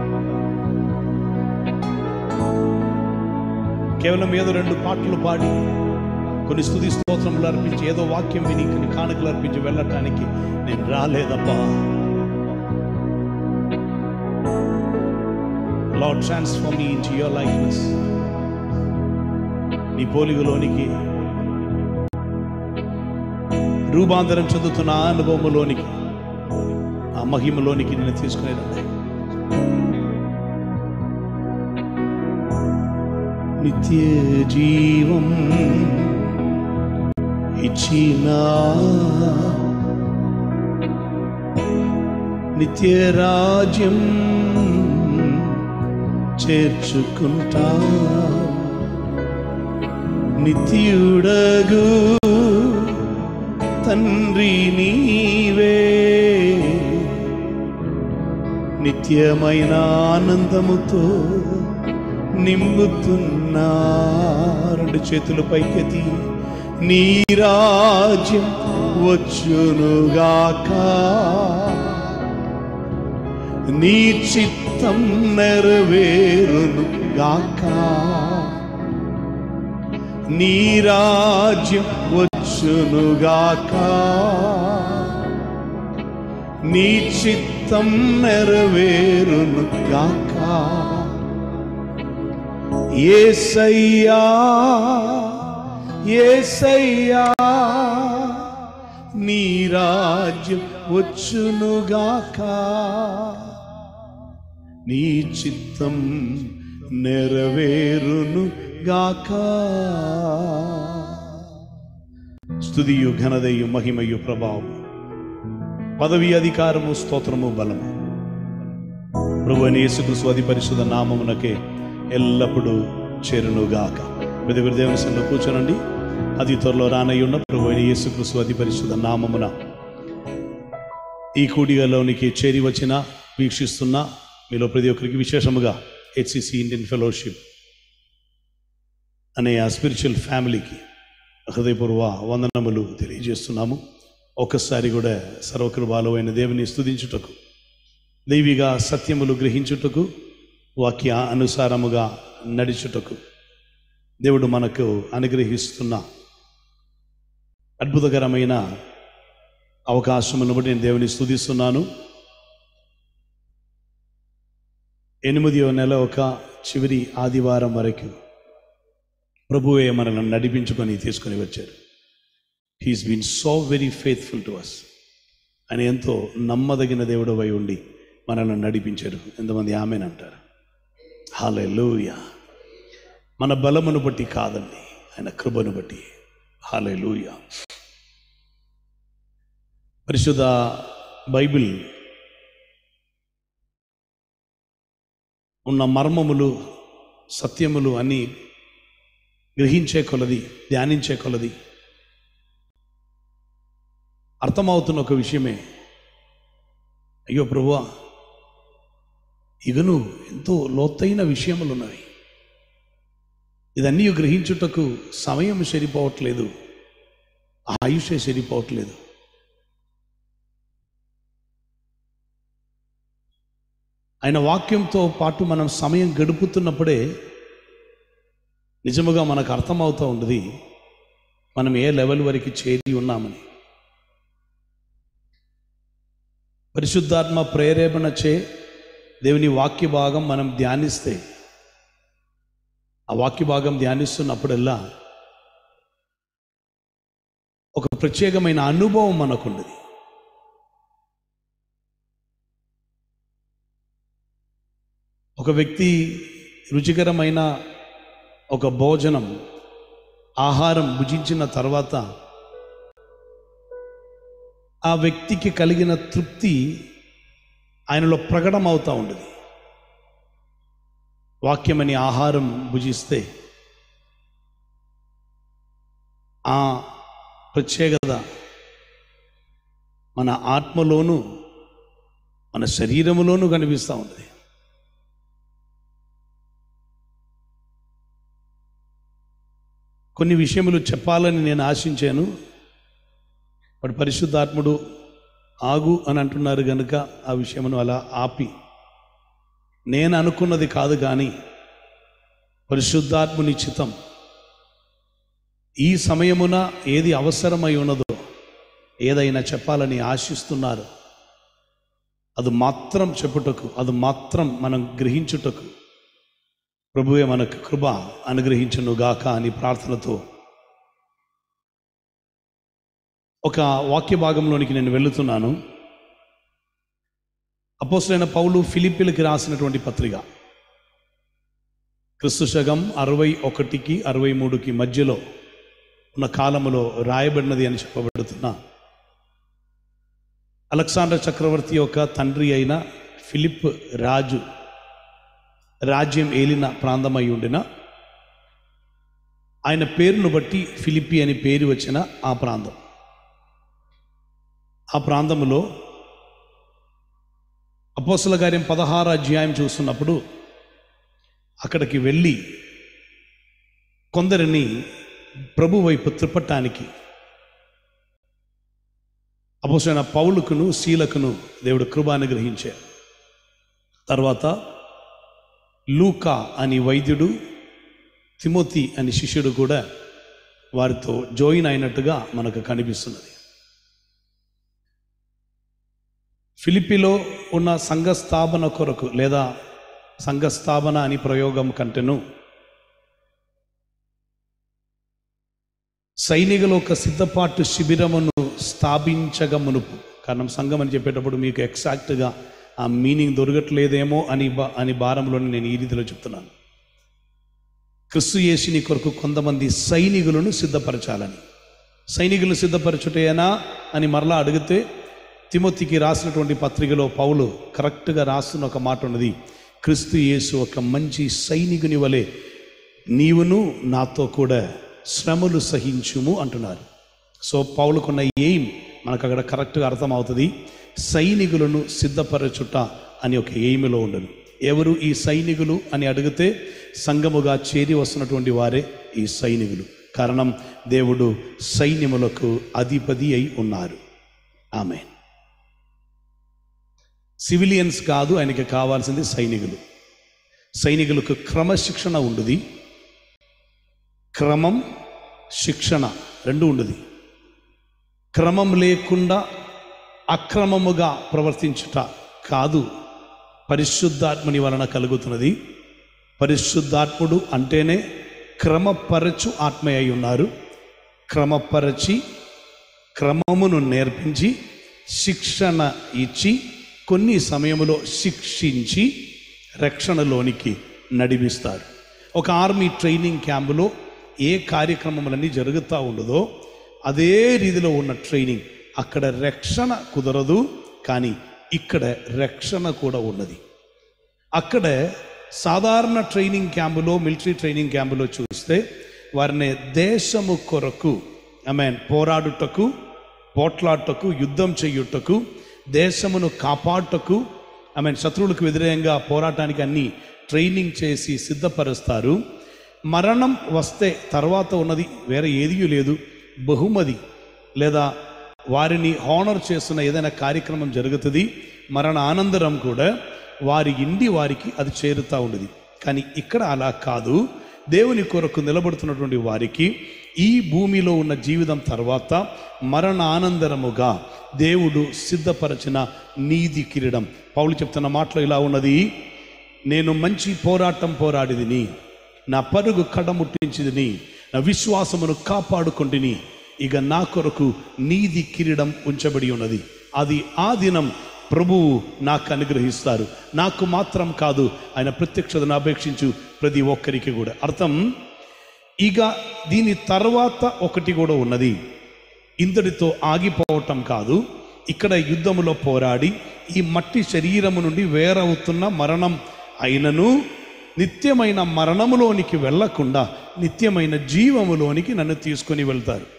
కేవలం ఏదో రెండు పాటలు పాడి కొన్ని స్తుతి స్తోత్రములు అర్పించి ఏదో వాక్యం విని కొన్ని కానుకలు అర్పించి వెళ్ళటానికి నేను రాలేదబ్బా Lord transform me into your likeness నీ పోలికలోనికి రూపాంతరం చెందుతున్న ఆ అనుభవములోనికి ఆ మహిమలోనికి నేను తీసుకునేదండి నిత్య జీవం ఇచ్చిన నిత్య రాజ్యం చేర్చుకుంటా నిత్యుడగు తండ్రి నీవే నిత్యమైన ఆనందముతో నింపుతున్నా రెండు చేతులు పైకెత్తి నీ రాజ్యం వచ్చునుగాక నీ చిత్తం నెరవేరును గాక నీ రాజ్యం వచ్చునుగాక నీ చిత్తం నెరవేరును గాక ఏసయ్యా ఏసయ్యా నీ రాజ్యం వచ్చునుగాక నీ చిత్తం నెరవేరును గాక స్తుతియు ఘనదయు మహిమయు ప్రభావము పదవి అధికారము స్తోత్రము బలము ప్రభు అని యేసుక్రీస్తు అతి పరిశుద్ధ నామమునకే ఎల్లప్పుడూ చేరునుగాక వెదుగురు దేవుని సన్నిధిలో కూర్చోనండి అతి త్వరలో రానయ్యున్న ప్రభు అయిన యేసుక్రీస్తు అతి పరిశుద్ధ నామమున ఈ కూడిగలోనికి చేరి వచ్చిన వీక్షిస్తున్న మీలో ప్రతి ఒక్కరికి విశేషముగా హెచ్సిసి ఇండియన్ ఫెలోషిప్ అనే ఆ స్పిరిచువల్ ఫ్యామిలీకి హృదయపూర్వ వందనములు తెలియజేస్తున్నాము ఒక్కసారి కూడా సర్వకృపాలు అయిన దేవుని స్తుతించుటకు దైవిగా సత్యములు గ్రహించుటకు వాక్య అనుసారముగా నడుచుటకు దేవుడు మనకు అనుగ్రహిస్తున్న అద్భుతకరమైన అవకాశమును బట్టి నేను దేవుని స్తుతిస్తున్నాను ఎనిమిదవ నెల ఒక చివరి ఆదివారం వరకు ప్రభువే మనల్ని నడిపించుకొని తీసుకొని వచ్చారు he's been so very faithful to us ఆయన ఎంతో నమ్మదగిన దేవుడు అయి ఉండి మనల్ని నడిపించారు ఎంతమంది ఆమెనంటారు హాలే మన బలమును బట్టి కాదండి ఆయన కృపను బట్టి హాలే పరిశుద్ధ బైబిల్ ఉన్న మర్మములు సత్యములు అన్నీ గ్రహించే కొలది ధ్యానించే కొలది అర్థమవుతున్న ఒక విషయమే అయ్యో ప్రభువా ఇగను ఎంతో లోతైన విషయములు ఉన్నవి ఇదన్నీ గ్రహించుటకు సమయం సరిపోవట్లేదు ఆయుషే సరిపోవట్లేదు ఆయన వాక్యంతో పాటు మనం సమయం గడుపుతున్నప్పుడే నిజముగా మనకు అర్థమవుతూ ఉంటుంది మనం ఏ లెవెల్ వరకు చేరి ఉన్నామని పరిశుద్ధాత్మ ప్రేరేపణ చే దేవుని వాక్య భాగం మనం ధ్యానిస్తే ఆ వాక్య భాగం ధ్యానిస్తున్నప్పుడల్లా ఒక ప్రత్యేకమైన అనుభవం మనకుండదు ఒక వ్యక్తి రుచికరమైన ఒక భోజనం ఆహారం భుజించిన తర్వాత ఆ వ్యక్తికి కలిగిన తృప్తి ఆయనలో ప్రకటమవుతూ ఉండదు వాక్యమని ఆహారం భుజిస్తే ఆ ప్రత్యేకత మన ఆత్మలోను మన శరీరములోనూ కనిపిస్తూ ఉంటుంది కొన్ని విషయములు చెప్పాలని నేను ఆశించాను వాడు పరిశుద్ధాత్ముడు ఆగు అని అంటున్నారు కనుక ఆ విషయమును అలా ఆపి నేను అనుకున్నది కాదు కానీ పరిశుద్ధాత్ముని చిత్తం ఈ సమయమున ఏది అవసరమై ఉన్నదో ఏదైనా చెప్పాలని ఆశిస్తున్నారు అది మాత్రం చెప్పుటకు అది మాత్రం మనం గ్రహించుటకు ప్రభువే మనకు కృప అనుగ్రహించును గాక అని ప్రార్థనతో ఒక వాక్య భాగంలోనికి నేను వెళుతున్నాను అపోసరైన పౌలు ఫిలిపిలకి రాసినటువంటి పత్రిక క్రిస్తు శకం అరవై ఒకటికి అరవై మూడుకి మధ్యలో ఉన్న కాలములో రాయబడినది అని చెప్పబడుతున్న అలెగ్జాండర్ చక్రవర్తి యొక్క తండ్రి అయిన ఫిలిప్ రాజు రాజ్యం ఏలిన ప్రాంతమై ఉండిన ఆయన పేరును బట్టి ఫిలిపి అని పేరు వచ్చిన ఆ ప్రాంతం ఆ ప్రాంతంలో అపోసల కార్యం పదహారు అధ్యాయం చూస్తున్నప్పుడు అక్కడికి వెళ్ళి కొందరిని ప్రభు వైపు త్రిప్పటానికి అపోసైన పౌలుకును శీలకును దేవుడు కృప అనుగ్రహించారు తర్వాత లూకా అని వైద్యుడు తిమోతి అని శిష్యుడు కూడా వారితో జాయిన్ అయినట్టుగా మనకు కనిపిస్తున్నది ఫిలిపిలో ఉన్న సంఘ స్థాపన కొరకు లేదా సంఘ స్థాపన అని ప్రయోగం కంటేను సైనికుల ఒక సిద్ధపాటు శిబిరమును స్థాపించగ మునుపు కారణం సంఘం అని చెప్పేటప్పుడు మీకు ఎగ్జాక్ట్గా ఆ మీనింగ్ దొరకట్లేదేమో అని బా- అని భారంలోని నేను ఈ రీతిలో చెప్తున్నాను క్రిస్తు యేసుని కొరకు కొంతమంది సైనికులను సిద్ధపరచాలని సైనికులు సిద్ధపరచుటేనా అని మరలా అడిగితే తిమోతికి రాసినటువంటి పత్రికలో పౌలు కరెక్ట్గా రాస్తున్న ఒక మాట ఉన్నది క్రిస్తు యేసు ఒక మంచి సైనికుని వలె నీవును నాతో కూడా శ్రమలు సహించుము అంటున్నారు సో పౌలుకున్న ఎయిమ్ మనకు అక్కడ కరెక్ట్గా అర్థమవుతుంది సైనికులను సిద్ధపరచుట అని ఒక ఎయిమ్లో ఉండను ఎవరు ఈ సైనికులు అని అడిగితే సంఘముగా చేరి వస్తున్నటువంటి వారే ఈ సైనికులు కారణం దేవుడు సైన్యములకు అధిపతి అయి ఉన్నారు ఆమె సివిలియన్స్ కాదు ఆయనకి కావాల్సింది సైనికులు సైనికులకు క్రమశిక్షణ ఉండదు క్రమం శిక్షణ రెండు ఉండదు క్రమం లేకుండా అక్రమముగా ప్రవర్తించుట కాదు పరిశుద్ధాత్మని వలన కలుగుతున్నది పరిశుద్ధాత్ముడు అంటేనే క్రమపరచు ఆత్మ అయి ఉన్నారు క్రమపరచి క్రమమును నేర్పించి శిక్షణ ఇచ్చి కొన్ని సమయములో శిక్షించి రక్షణలోనికి నడిపిస్తారు ఒక ఆర్మీ ట్రైనింగ్ క్యాంపులో ఏ కార్యక్రమములన్నీ జరుగుతూ ఉండదో అదే రీతిలో ఉన్న ట్రైనింగ్ అక్కడ రక్షణ కుదరదు కానీ ఇక్కడ రక్షణ కూడా ఉన్నది అక్కడ సాధారణ ట్రైనింగ్ క్యాంపులో మిలిటరీ ట్రైనింగ్ క్యాంపులో చూస్తే వారిని దేశము కొరకు ఐ మీన్ పోరాడుటకు పోట్లాడుటకు యుద్ధం చేయుటకు దేశమును కాపాడుటకు ఐ మీన్ శత్రువులకు వ్యతిరేకంగా పోరాటానికి అన్ని ట్రైనింగ్ చేసి సిద్ధపరుస్తారు మరణం వస్తే తర్వాత ఉన్నది వేరే ఏదీ లేదు బహుమతి లేదా వారిని హానర్ చేస్తున్న ఏదైనా కార్యక్రమం జరుగుతుంది మరణ ఆనందరం కూడా వారి ఇండి వారికి అది చేరుతూ ఉండేది కానీ ఇక్కడ అలా కాదు దేవుని కొరకు నిలబడుతున్నటువంటి వారికి ఈ భూమిలో ఉన్న జీవితం తర్వాత మరణ ఆనందరముగా దేవుడు సిద్ధపరచిన నీతి కిరీడం పౌలు చెప్తున్న మాటలో ఇలా ఉన్నది నేను మంచి పోరాటం పోరాడిదిని నా పరుగు కడముట్టించిదిని నా విశ్వాసమును కాపాడుకుంటుని ఇక నా కొరకు నీతి కిరీడం ఉంచబడి ఉన్నది అది ఆ దినం ప్రభువు నాకు అనుగ్రహిస్తారు నాకు మాత్రం కాదు ఆయన ప్రత్యక్షతను అపేక్షించు ప్రతి ఒక్కరికి కూడా అర్థం ఇక దీని తర్వాత ఒకటి కూడా ఉన్నది ఇంతటితో ఆగిపోవటం కాదు ఇక్కడ యుద్ధములో పోరాడి ఈ మట్టి శరీరము నుండి వేరవుతున్న మరణం అయినను నిత్యమైన మరణములోనికి వెళ్ళకుండా నిత్యమైన జీవములోనికి నన్ను తీసుకొని వెళ్తారు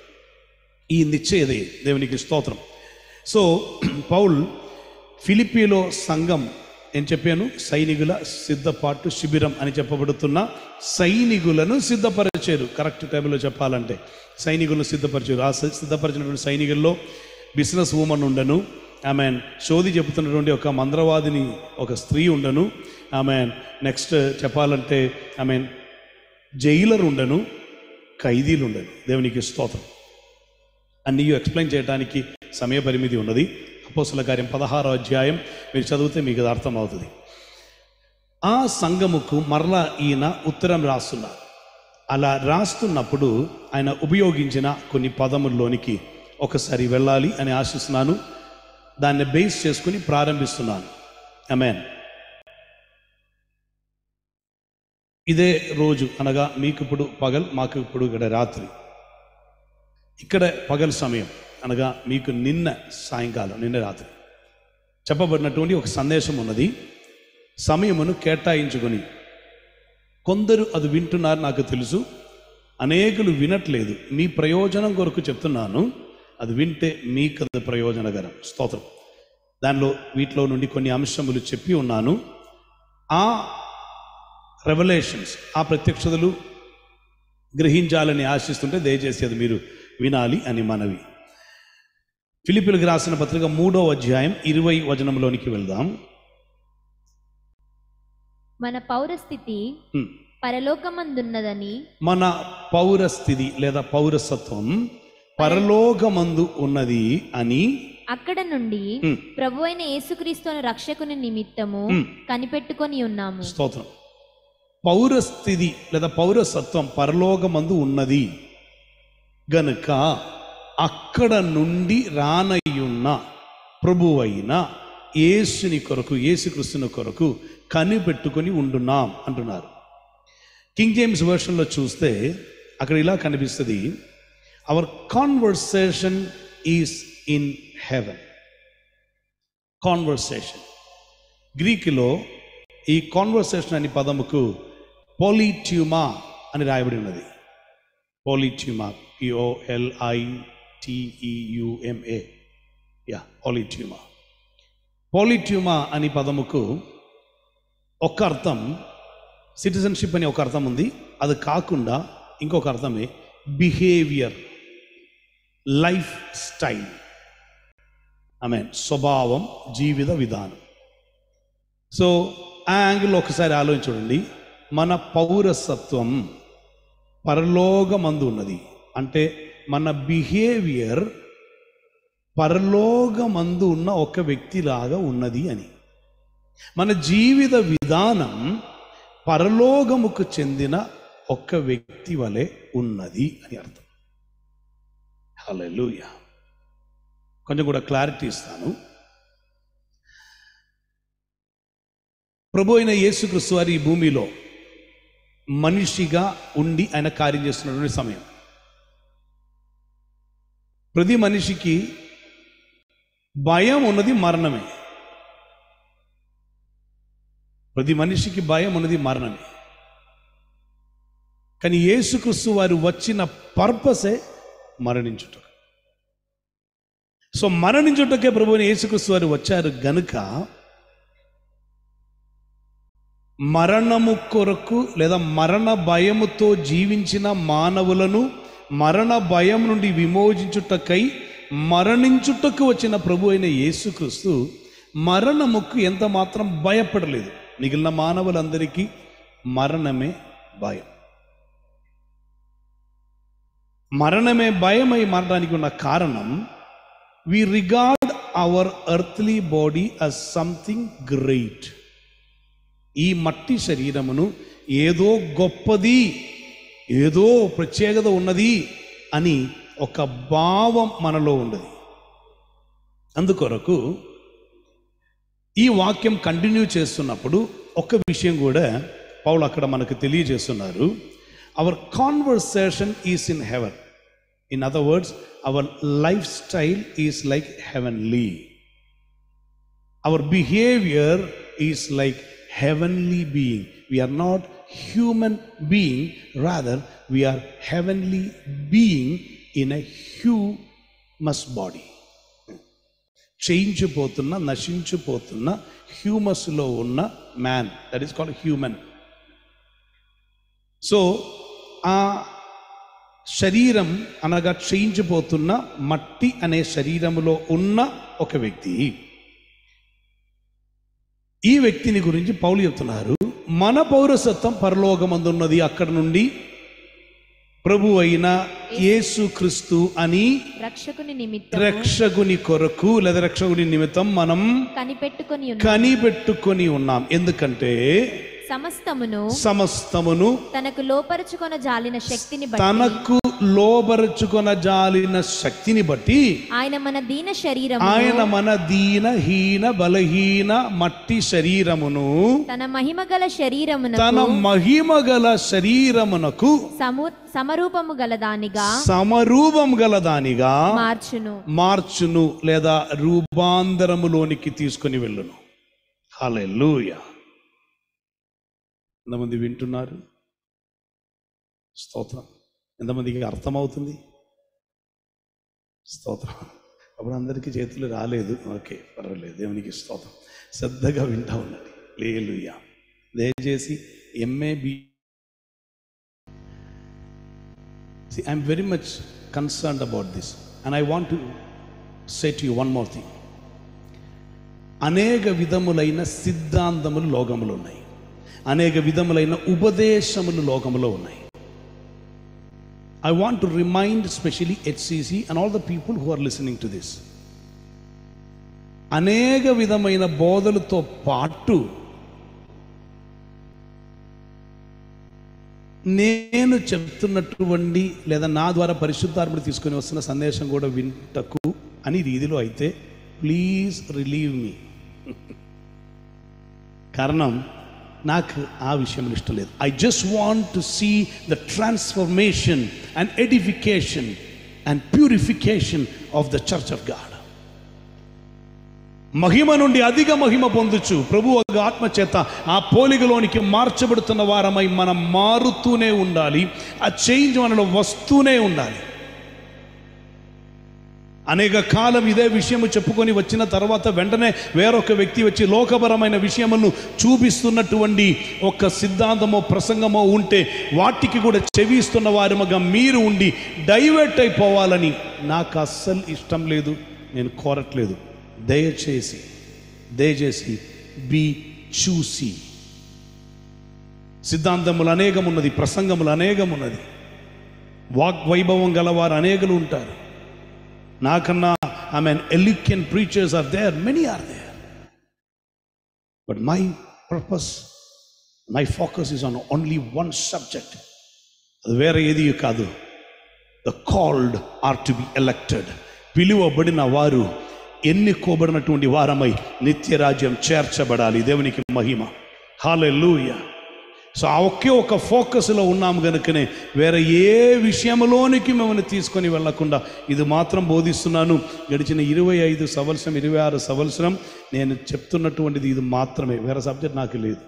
ఈ నిశ్చయదే దేవునికి స్తోత్రం సో పౌల్ ఫిలిపిలో సంఘం ఏం చెప్పాను సైనికుల సిద్ధపాటు శిబిరం అని చెప్పబడుతున్న సైనికులను సిద్ధపరిచారు కరెక్ట్ టైంలో చెప్పాలంటే సైనికులను సిద్ధపరిచారు ఆ సి- సిద్ధపరిచినటువంటి సైనికుల్లో బిజినెస్ ఉమెన్ ఉండను ఆమె సోది చెబుతున్నటువంటి ఒక మంత్రవాదిని ఒక స్త్రీ ఉండను ఆమె నెక్స్ట్ చెప్పాలంటే ఆమె జైలర్ ఉండను ఖైదీలు ఉండను దేవునికి స్తోత్రం అన్నీ ఎక్స్ప్లెయిన్ చేయడానికి సమయ పరిమితి ఉన్నది అపోసల కార్యం పదహారో అధ్యాయం మీరు చదివితే మీకు అది అర్థమవుతుంది ఆ సంఘముకు మరలా ఈయన ఉత్తరం రాస్తున్నారు అలా రాస్తున్నప్పుడు ఆయన ఉపయోగించిన కొన్ని పదముల్లోనికి ఒకసారి వెళ్ళాలి అని ఆశిస్తున్నాను దాన్ని బేస్ చేసుకుని ప్రారంభిస్తున్నాను అమెన్ ఇదే రోజు అనగా మీకు ఇప్పుడు పగల్ మాకు ఇప్పుడు ఇక్కడ రాత్రి ఇక్కడ పగల్ సమయం అనగా మీకు నిన్న సాయంకాలం నిన్న రాత్రి చెప్పబడినటువంటి ఒక సందేశం ఉన్నది సమయమును కేటాయించుకొని కొందరు అది వింటున్నారు నాకు తెలుసు అనేకులు వినట్లేదు మీ ప్రయోజనం కొరకు చెప్తున్నాను అది వింటే మీకు అది ప్రయోజనకరం స్తోత్రం దానిలో వీటిలో నుండి కొన్ని అంశములు చెప్పి ఉన్నాను ఆ రెవల్యూషన్స్ ఆ ప్రత్యక్షతలు గ్రహించాలని ఆశిస్తుంటే దయచేసి అది మీరు వినాలి అని మనవి ఫిలిపిలకు రాసిన పత్రిక మూడో అధ్యాయం ఇరవై వచనంలోనికి వెళ్దాం మన పౌరస్థితి హ్మ్. పరలోకమందున్నదని మన పౌరస్థితి లేదా పౌరసత్వం పరలోకమందు ఉన్నది అని అక్కడ నుండి హ్మ్. ప్రభు అయిన యేసుక్రీస్తును రక్షకుని నిమిత్తము హ్మ్. కనిపెట్టుకొని ఉన్నాము స్తోత్రం పౌరస్థితి లేదా పౌరసత్వం పరలోకమందు ఉన్నది గనుక అక్కడ నుండి రానయ్యున్న ప్రభువైన యేసుని కొరకు యేసుక్రీస్తుని కొరకు కనిపెట్టుకొని ఉండున్నాం అంటున్నారు కింగ్ జేమ్స్ వర్షన్లో చూస్తే అక్కడ ఇలా కనిపిస్తుంది our conversation is in heaven conversation గ్రీకులో ఈ కాన్వర్సేషన్ అనే పదముకు పోలిట్యూమా అని రాయబడి ఉన్నది పోలిట్యూమా పిఓఎల్ఐ టిఈయుఎంఏ యా పోలిట్యూమా పోలిట్యూమా అనే పదముకు ఒక అర్థం సిటిజన్షిప్ అని ఒక అర్థం ఉంది అది కాకుండా ఇంకొక అర్థమే బిహేవియర్ లైఫ్ స్టైల్ ఆమె స్వభావం జీవిత విధానం సో ఆ యాంగిల్లో ఒకసారి ఆలోచించండి మన పౌరసత్వం పరలోకమందు ఉన్నది అంటే మన బిహేవియర్ పరలోకమందు ఉన్న ఒక వ్యక్తిలాగా ఉన్నది అని మన జీవిత విధానం పరలోకముకు చెందిన ఒక వ్యక్తి వలె ఉన్నది అని అర్థం హల్లెలూయా కొంచెం కూడా క్లారిటీ ఇస్తాను ప్రభు అయిన యేసుక్రీస్తు వారి ఈ భూమిలో మనిషిగా ఉండి ఆయన కార్యం చేస్తున్నటువంటి సమయం ప్రతి మనిషికి భయం ఉన్నది మరణమే ప్రతి మనిషికి భయం ఉన్నది మరణమే కానీ యేసుక్రీస్తు వారు వచ్చిన పర్పసే మరణించుట సో మరణించుటకే ప్రభు అయిన యేసుక్రీస్తు వారు వచ్చారు గనుక మరణము కొరకు లేదా మరణ భయముతో జీవించిన మానవులను మరణ భయం నుండి విమోచించుటకై మరణించుటకు వచ్చిన ప్రభు అయిన యేసుక్రీస్తు మరణముకు ఎంత మాత్రం భయపడలేదు మిగిలిన మానవులందరికీ మరణమే భయం మరణమే భయమై మారడానికి ఉన్న కారణం we regard our earthly body as something great ఈ మట్టి శరీరమును ఏదో గొప్పది ఏదో ప్రత్యేకత ఉన్నది అని ఒక భావం మనలో ఉండదు అందుకొరకు ఈ వాక్యం కంటిన్యూ చేస్తున్నప్పుడు ఒక విషయం కూడా పౌలు అక్కడ మనకు తెలియజేస్తున్నారు our conversation is in heaven in other words our life style is like heavenly our behavior is like heavenly being we are not human being rather we are heavenly being in a humus body క్షయించిపోతున్న నశించిపోతున్న హ్యూమస్లో ఉన్న man that is called human so ఆ శరీరం అనగా క్షయించిపోతున్న మట్టి అనే శరీరములో ఉన్న ఒక వ్యక్తి ఈ వ్యక్తిని గురించి పౌలు చెప్తున్నారు మన పౌరసత్వం పరలోకమందున్నది అక్కడ నుండి ప్రభు అయిన యేసు క్రీస్తు అని రక్షకుని నిమిత్తం రక్షకుని కొరకు లేదా రక్షకుని నిమిత్తం మనం కనిపెట్టుకొని ఉన్న కనిపెట్టుకొని ఉన్నాం ఎందుకంటే సమస్తమును సమస్తమును తనకు లోపరుచుకొన జాలిన శక్తిని బట్టి తనకు లోబరుచుకొన జాలిన శక్తిని బట్టి ఆయన మన దీన శరీరము ఆయన మన దీన హీన బలహీన మట్టి శరీరమును తన మహిమగల శరీరమున తన మహిమ గల శరీరమునకు సము సమరూపము గల దానిగా సమరూపం గల దానిగా మార్చును మార్చును లేదా రూపాంతరములోనికి తీసుకొని వెళ్ళును హల్లెలూయ ఎంతమంది వింటున్నారు స్తోత్రం ఎంతమందికి అర్థమవుతుంది స్తోత్రం అప్పుడు అందరికీ చేతులు రాలేదు ఓకే పర్వాలేదు దేవునికి స్తోత్రం శ్రద్ధగా వింటా ఉండండి లేలుయ్య దయచేసి ఎంఏ బి See, I'm very much concerned about this. And I want to say to you one more thing. అనేక విధములైన సిద్ధాంతములు లోకములు ఉన్నాయి అనేక విధములైన ఉపదేశములు లోకములో ఉన్నాయి I want to remind specially HCC and all the people who are listening to this అనేక విధమైన బోధలతో పాటు నేను చెప్తున్నటువంటి లేదా నా ద్వారా పరిశుద్ధాత్మడు తీసుకొని వస్తున్న సందేశం కూడా వింటకు అని రీతిలో అయితే ప్లీజ్ రిలీవ్ మీ కారణం నాకు ఆ విషయంలో ఇష్టం లేదు I just want to see the transformation and edification and purification of the church of God మహిమ నుండి అధిక మహిమ పొందుచు ప్రభు ఒక ఆత్మ చేత ఆ పోలికలోనికి మార్చబడుతున్న వారమై మనం మారుతూనే ఉండాలి ఆ చేంజ్ మనలో వస్తూనే ఉండాలి అనేక కాలం ఇదే విషయము చెప్పుకొని వచ్చిన తర్వాత వెంటనే వేరొక వ్యక్తి వచ్చి లోకపరమైన విషయములను చూపిస్తున్నటువంటి ఒక సిద్ధాంతమో ప్రసంగమో ఉంటే వాటికి కూడా చెవిస్తున్న వారిమగా మీరు ఉండి డైవర్ట్ అయిపోవాలని నాకు అస్సలు ఇష్టం లేదు నేను కోరట్లేదు దయచేసి దయచేసి బి చూసి సిద్ధాంతములు అనేకమున్నది ప్రసంగములు అనేకమున్నది వాగ్వైభవం గలవారు అనేకులు ఉంటారు నాకన్నా I mean eloquent preachers are there many are there but my purpose my focus is on only one subject అది వేరే ఏది కాదు the called are to be elected పిలువబడిన వారు ఎన్నుకోబడినటువంటి వారమై నిత్యరాజ్యం చేర్చబడాలి దేవునికి మహిమ హాలెలూయ సో ఆ ఒకే ఒక ఫోకస్లో ఉన్నాము కనుకనే వేరే ఏ విషయంలోనికి మిమ్మల్ని తీసుకొని వెళ్లకుండా ఇది మాత్రం బోధిస్తున్నాను గడిచిన ఇరవై ఐదు సంవత్సరం ఇరవై ఆరు సంవత్సరం నేను చెప్తున్నటువంటిది ఇది మాత్రమే వేరే సబ్జెక్ట్ నాకు లేదు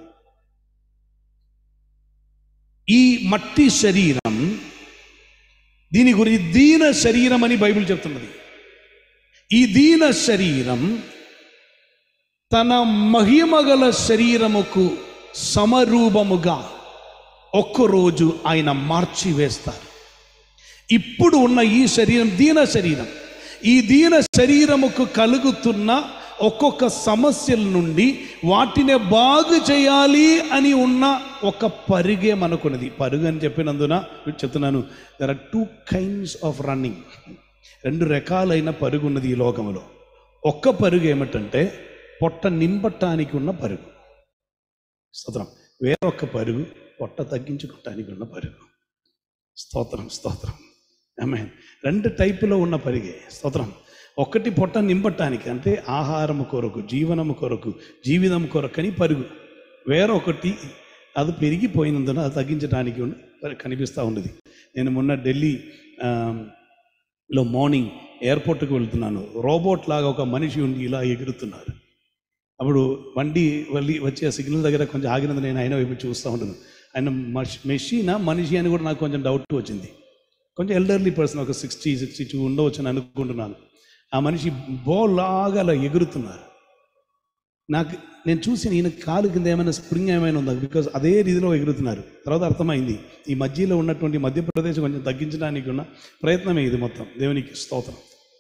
ఈ మట్టి శరీరం దీని గురించి దీన శరీరం అని బైబిల్ చెప్తున్నది ఈ దీన శరీరం తన మహిమగల శరీరముకు సమరూపముగా ఒక్కరోజు ఆయన మార్చి వేస్తారు ఇప్పుడు ఉన్న ఈ శరీరం దీన శరీరం ఈ దీన శరీరముకు కలుగుతున్న ఒక్కొక్క సమస్యల నుండి వాటిని బాగు చేయాలి అని ఉన్న ఒక పరుగే మనకున్నది పరుగు అని చెప్పినందున మీకు చెప్తున్నాను there are two kinds of running రెండు రకాలైన పరుగు ఉన్నది ఈ లోకంలో ఒక్క పరుగు ఏమిటంటే పొట్ట నింపటానికి ఉన్న పరుగు స్తోత్రం వేరొక పరుగు పొట్ట తగ్గించుకోవటానికి ఉన్న పరుగు స్తోత్రం స్తోత్రం ఆమె రెండు టైపులో ఉన్న పరిగే స్తోత్రం ఒకటి పొట్ట నింపటానికి అంటే ఆహారము కొరకు జీవనము కొరకు జీవితం కొరకని పరుగు వేరొకటి అది పెరిగిపోయినందున అది తగ్గించడానికి ఉన్న- మరి కనిపిస్తూ ఉన్నది నేను మొన్న ఢిల్లీ ఆ, లో మార్నింగ్ ఎయిర్పోర్ట్కి వెళ్తున్నాను రోబోట్ లాగా ఒక మనిషి ఉండి ఇలా ఎగురుతున్నారు అప్పుడు బండి వెళ్ళి వచ్చే సిగ్నల్ దగ్గర కొంచెం ఆగినందుకు నేను ఆయన వైపు చూస్తూ ఉంటాను ఆయన మష్- మెషినా మనిషి అని కూడా నాకు కొంచెం డౌట్ వచ్చింది కొంచెం ఎల్డర్లీ పర్సన్ ఒక సిక్స్టీ సిక్స్టీ టూ ఉండవచ్చు అని అనుకుంటున్నాను ఆ మనిషి బోలాగా అలా ఎగురుతున్నారు నాకు నేను చూసి ఈయన కాలు కింద ఏమైనా స్ప్రింగ్ ఏమైనా ఉందా బికాజ్ అదే రీతిలో ఎగురుతున్నారు తర్వాత అర్థమైంది ఈ మధ్యలో ఉన్నటువంటి మధ్యప్రదేశ్ కొంచెం తగ్గించడానికి ఉన్న ప్రయత్నమే ఇది మొత్తం దేవునికి స్తోత్రం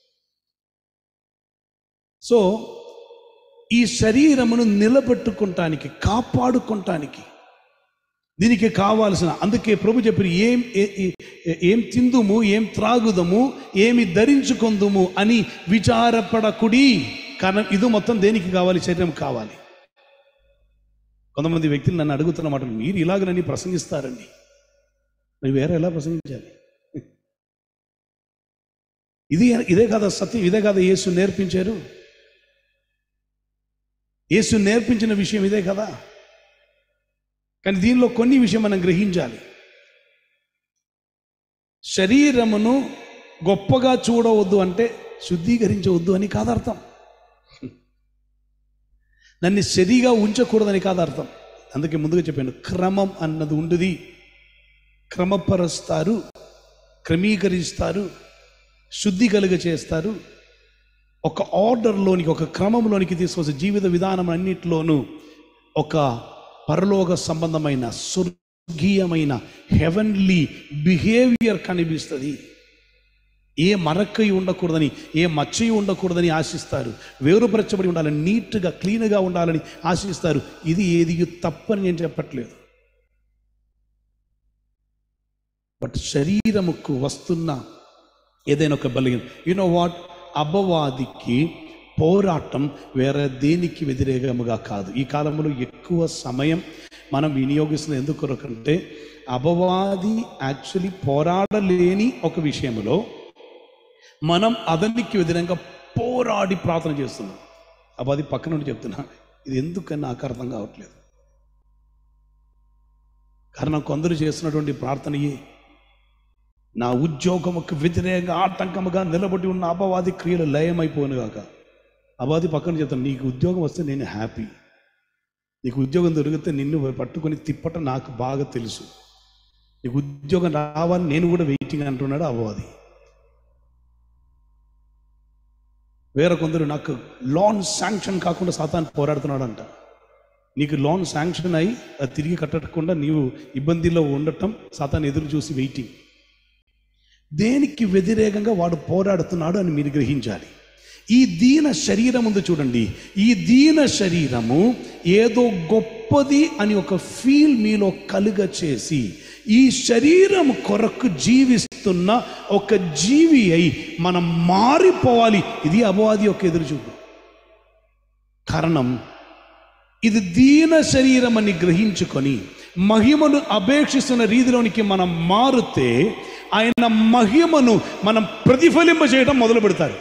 సో ఈ శరీరమును నిలబెట్టుకుంటానికి కాపాడుకుంటానికి దీనికి కావాల్సిన అందుకే ప్రభు చెప్పిన ఏం ఏ- ఏ- ఏం తిందుము ఏం త్రాగుదము ఏమి ధరించుకుందుము అని విచారపడకుడి కారణం ఇది మొత్తం దేనికి కావాలి శరీరం కావాలి కొంతమంది వ్యక్తులు నన్ను అడుగుతున్నమాట మీరు ఇలాగ నన్ను ప్రసంగిస్తారండి మరి వేరే ఎలా ప్రసంగించాలి ఇది ఇదే కదా సత్యం ఇదే కదా యేసు నేర్పించారు యేసు నేర్పించిన విషయం ఇదే కదా కానీ దీనిలో కొన్ని విషయం మనం గ్రహించాలి శరీరమును గొప్పగా చూడవద్దు అంటే శుద్ధీకరించవద్దు అని కాదు అర్థం నన్ను సరిగా ఉంచకూడదని కాదు అర్థం అందుకే ముందుగా చెప్పాను క్రమం అన్నది ఉండదు క్రమపరుస్తారు క్రమీకరిస్తారు శుద్ధి కలుగ చేస్తారు ఒక ఆర్డర్లోనికి ఒక క్రమంలోనికి తీసుకొచ్చే జీవిత విధానం అన్నిటిలోనూ ఒక పరలోక సంబంధమైన స్వర్గీయమైన హెవెన్లీ బిహేవియర్ కనిపిస్తుంది ఏ మరక్కయి ఉండకూడదని ఏ మచ్చయి ఉండకూడదని ఆశిస్తారు వేరుపరచబడి ఉండాలని నీట్గా క్లీన్గా ఉండాలని ఆశిస్తారు ఇది ఏది తప్పని నేను చెప్పట్లేదు బట్ శరీరముకు వస్తున్న ఏదైనా ఒక బలిగిన యూనో వాట్ అపవాదికి పోరాటం వేరే దేనికి వ్యతిరేకముగా కాదు ఈ కాలంలో ఎక్కువ సమయం మనం వినియోగిస్తున్న ఎందుకొరకంటే అపవాది యాక్చువల్లీ పోరాడలేని ఒక విషయంలో మనం అతనికి వ్యతిరేకంగా పోరాడి ప్రార్థన చేస్తున్నాం అపవాది పక్క నుండి చెప్తున్నా ఇది ఎందుకని నాకు అర్థం కావట్లేదు కారణం కొందరు చేస్తున్నటువంటి ప్రార్థనయే నా ఉద్యోగముకు వ్యతిరేకంగా ఆటంకముగా నిలబడి ఉన్న అపవాది క్రియలు లయమైపోను గాక అపవాది పక్కన చెప్తాను నీకు ఉద్యోగం వస్తే నేను హ్యాపీ నీకు ఉద్యోగం దొరికితే నిన్ను పట్టుకొని తిప్పటం నాకు బాగా తెలుసు నీకు ఉద్యోగం రావాలని నేను కూడా వెయిటింగ్ అంటున్నాడు అపవాది వేరే కొందరు నాకు లోన్ శాంక్షన్ కాకుండా సాతాన్ పోరాడుతున్నాడంట నీకు లోన్ శాంక్షన్ అయి అది తిరిగి కట్టకుండా నీవు ఇబ్బందిలో ఉండటం సాతాన్ ఎదురు చూసి వెయిటింగ్ దేనికి వ్యతిరేకంగా వాడు పోరాడుతున్నాడు అని మీరు గ్రహించాలి ఈ దీన శరీరం ఉంది చూడండి ఈ దీన శరీరము ఏదో గొప్పది అని ఒక ఫీల్ మీలో కలుగ చేసి ఈ శరీరం కొరకు జీవిస్తున్న ఒక జీవి అయి మనం మారిపోవాలి ఇది అపవాది యొక్క ఎదురుచూపు కారణం ఇది దీన శరీరం అని గ్రహించుకొని మహిమను అపేక్షిస్తున్న రీతిలోనికి మనం మారితే ఆయన మహిమను మనం ప్రతిఫలింప చేయడం మొదలు పెడతారు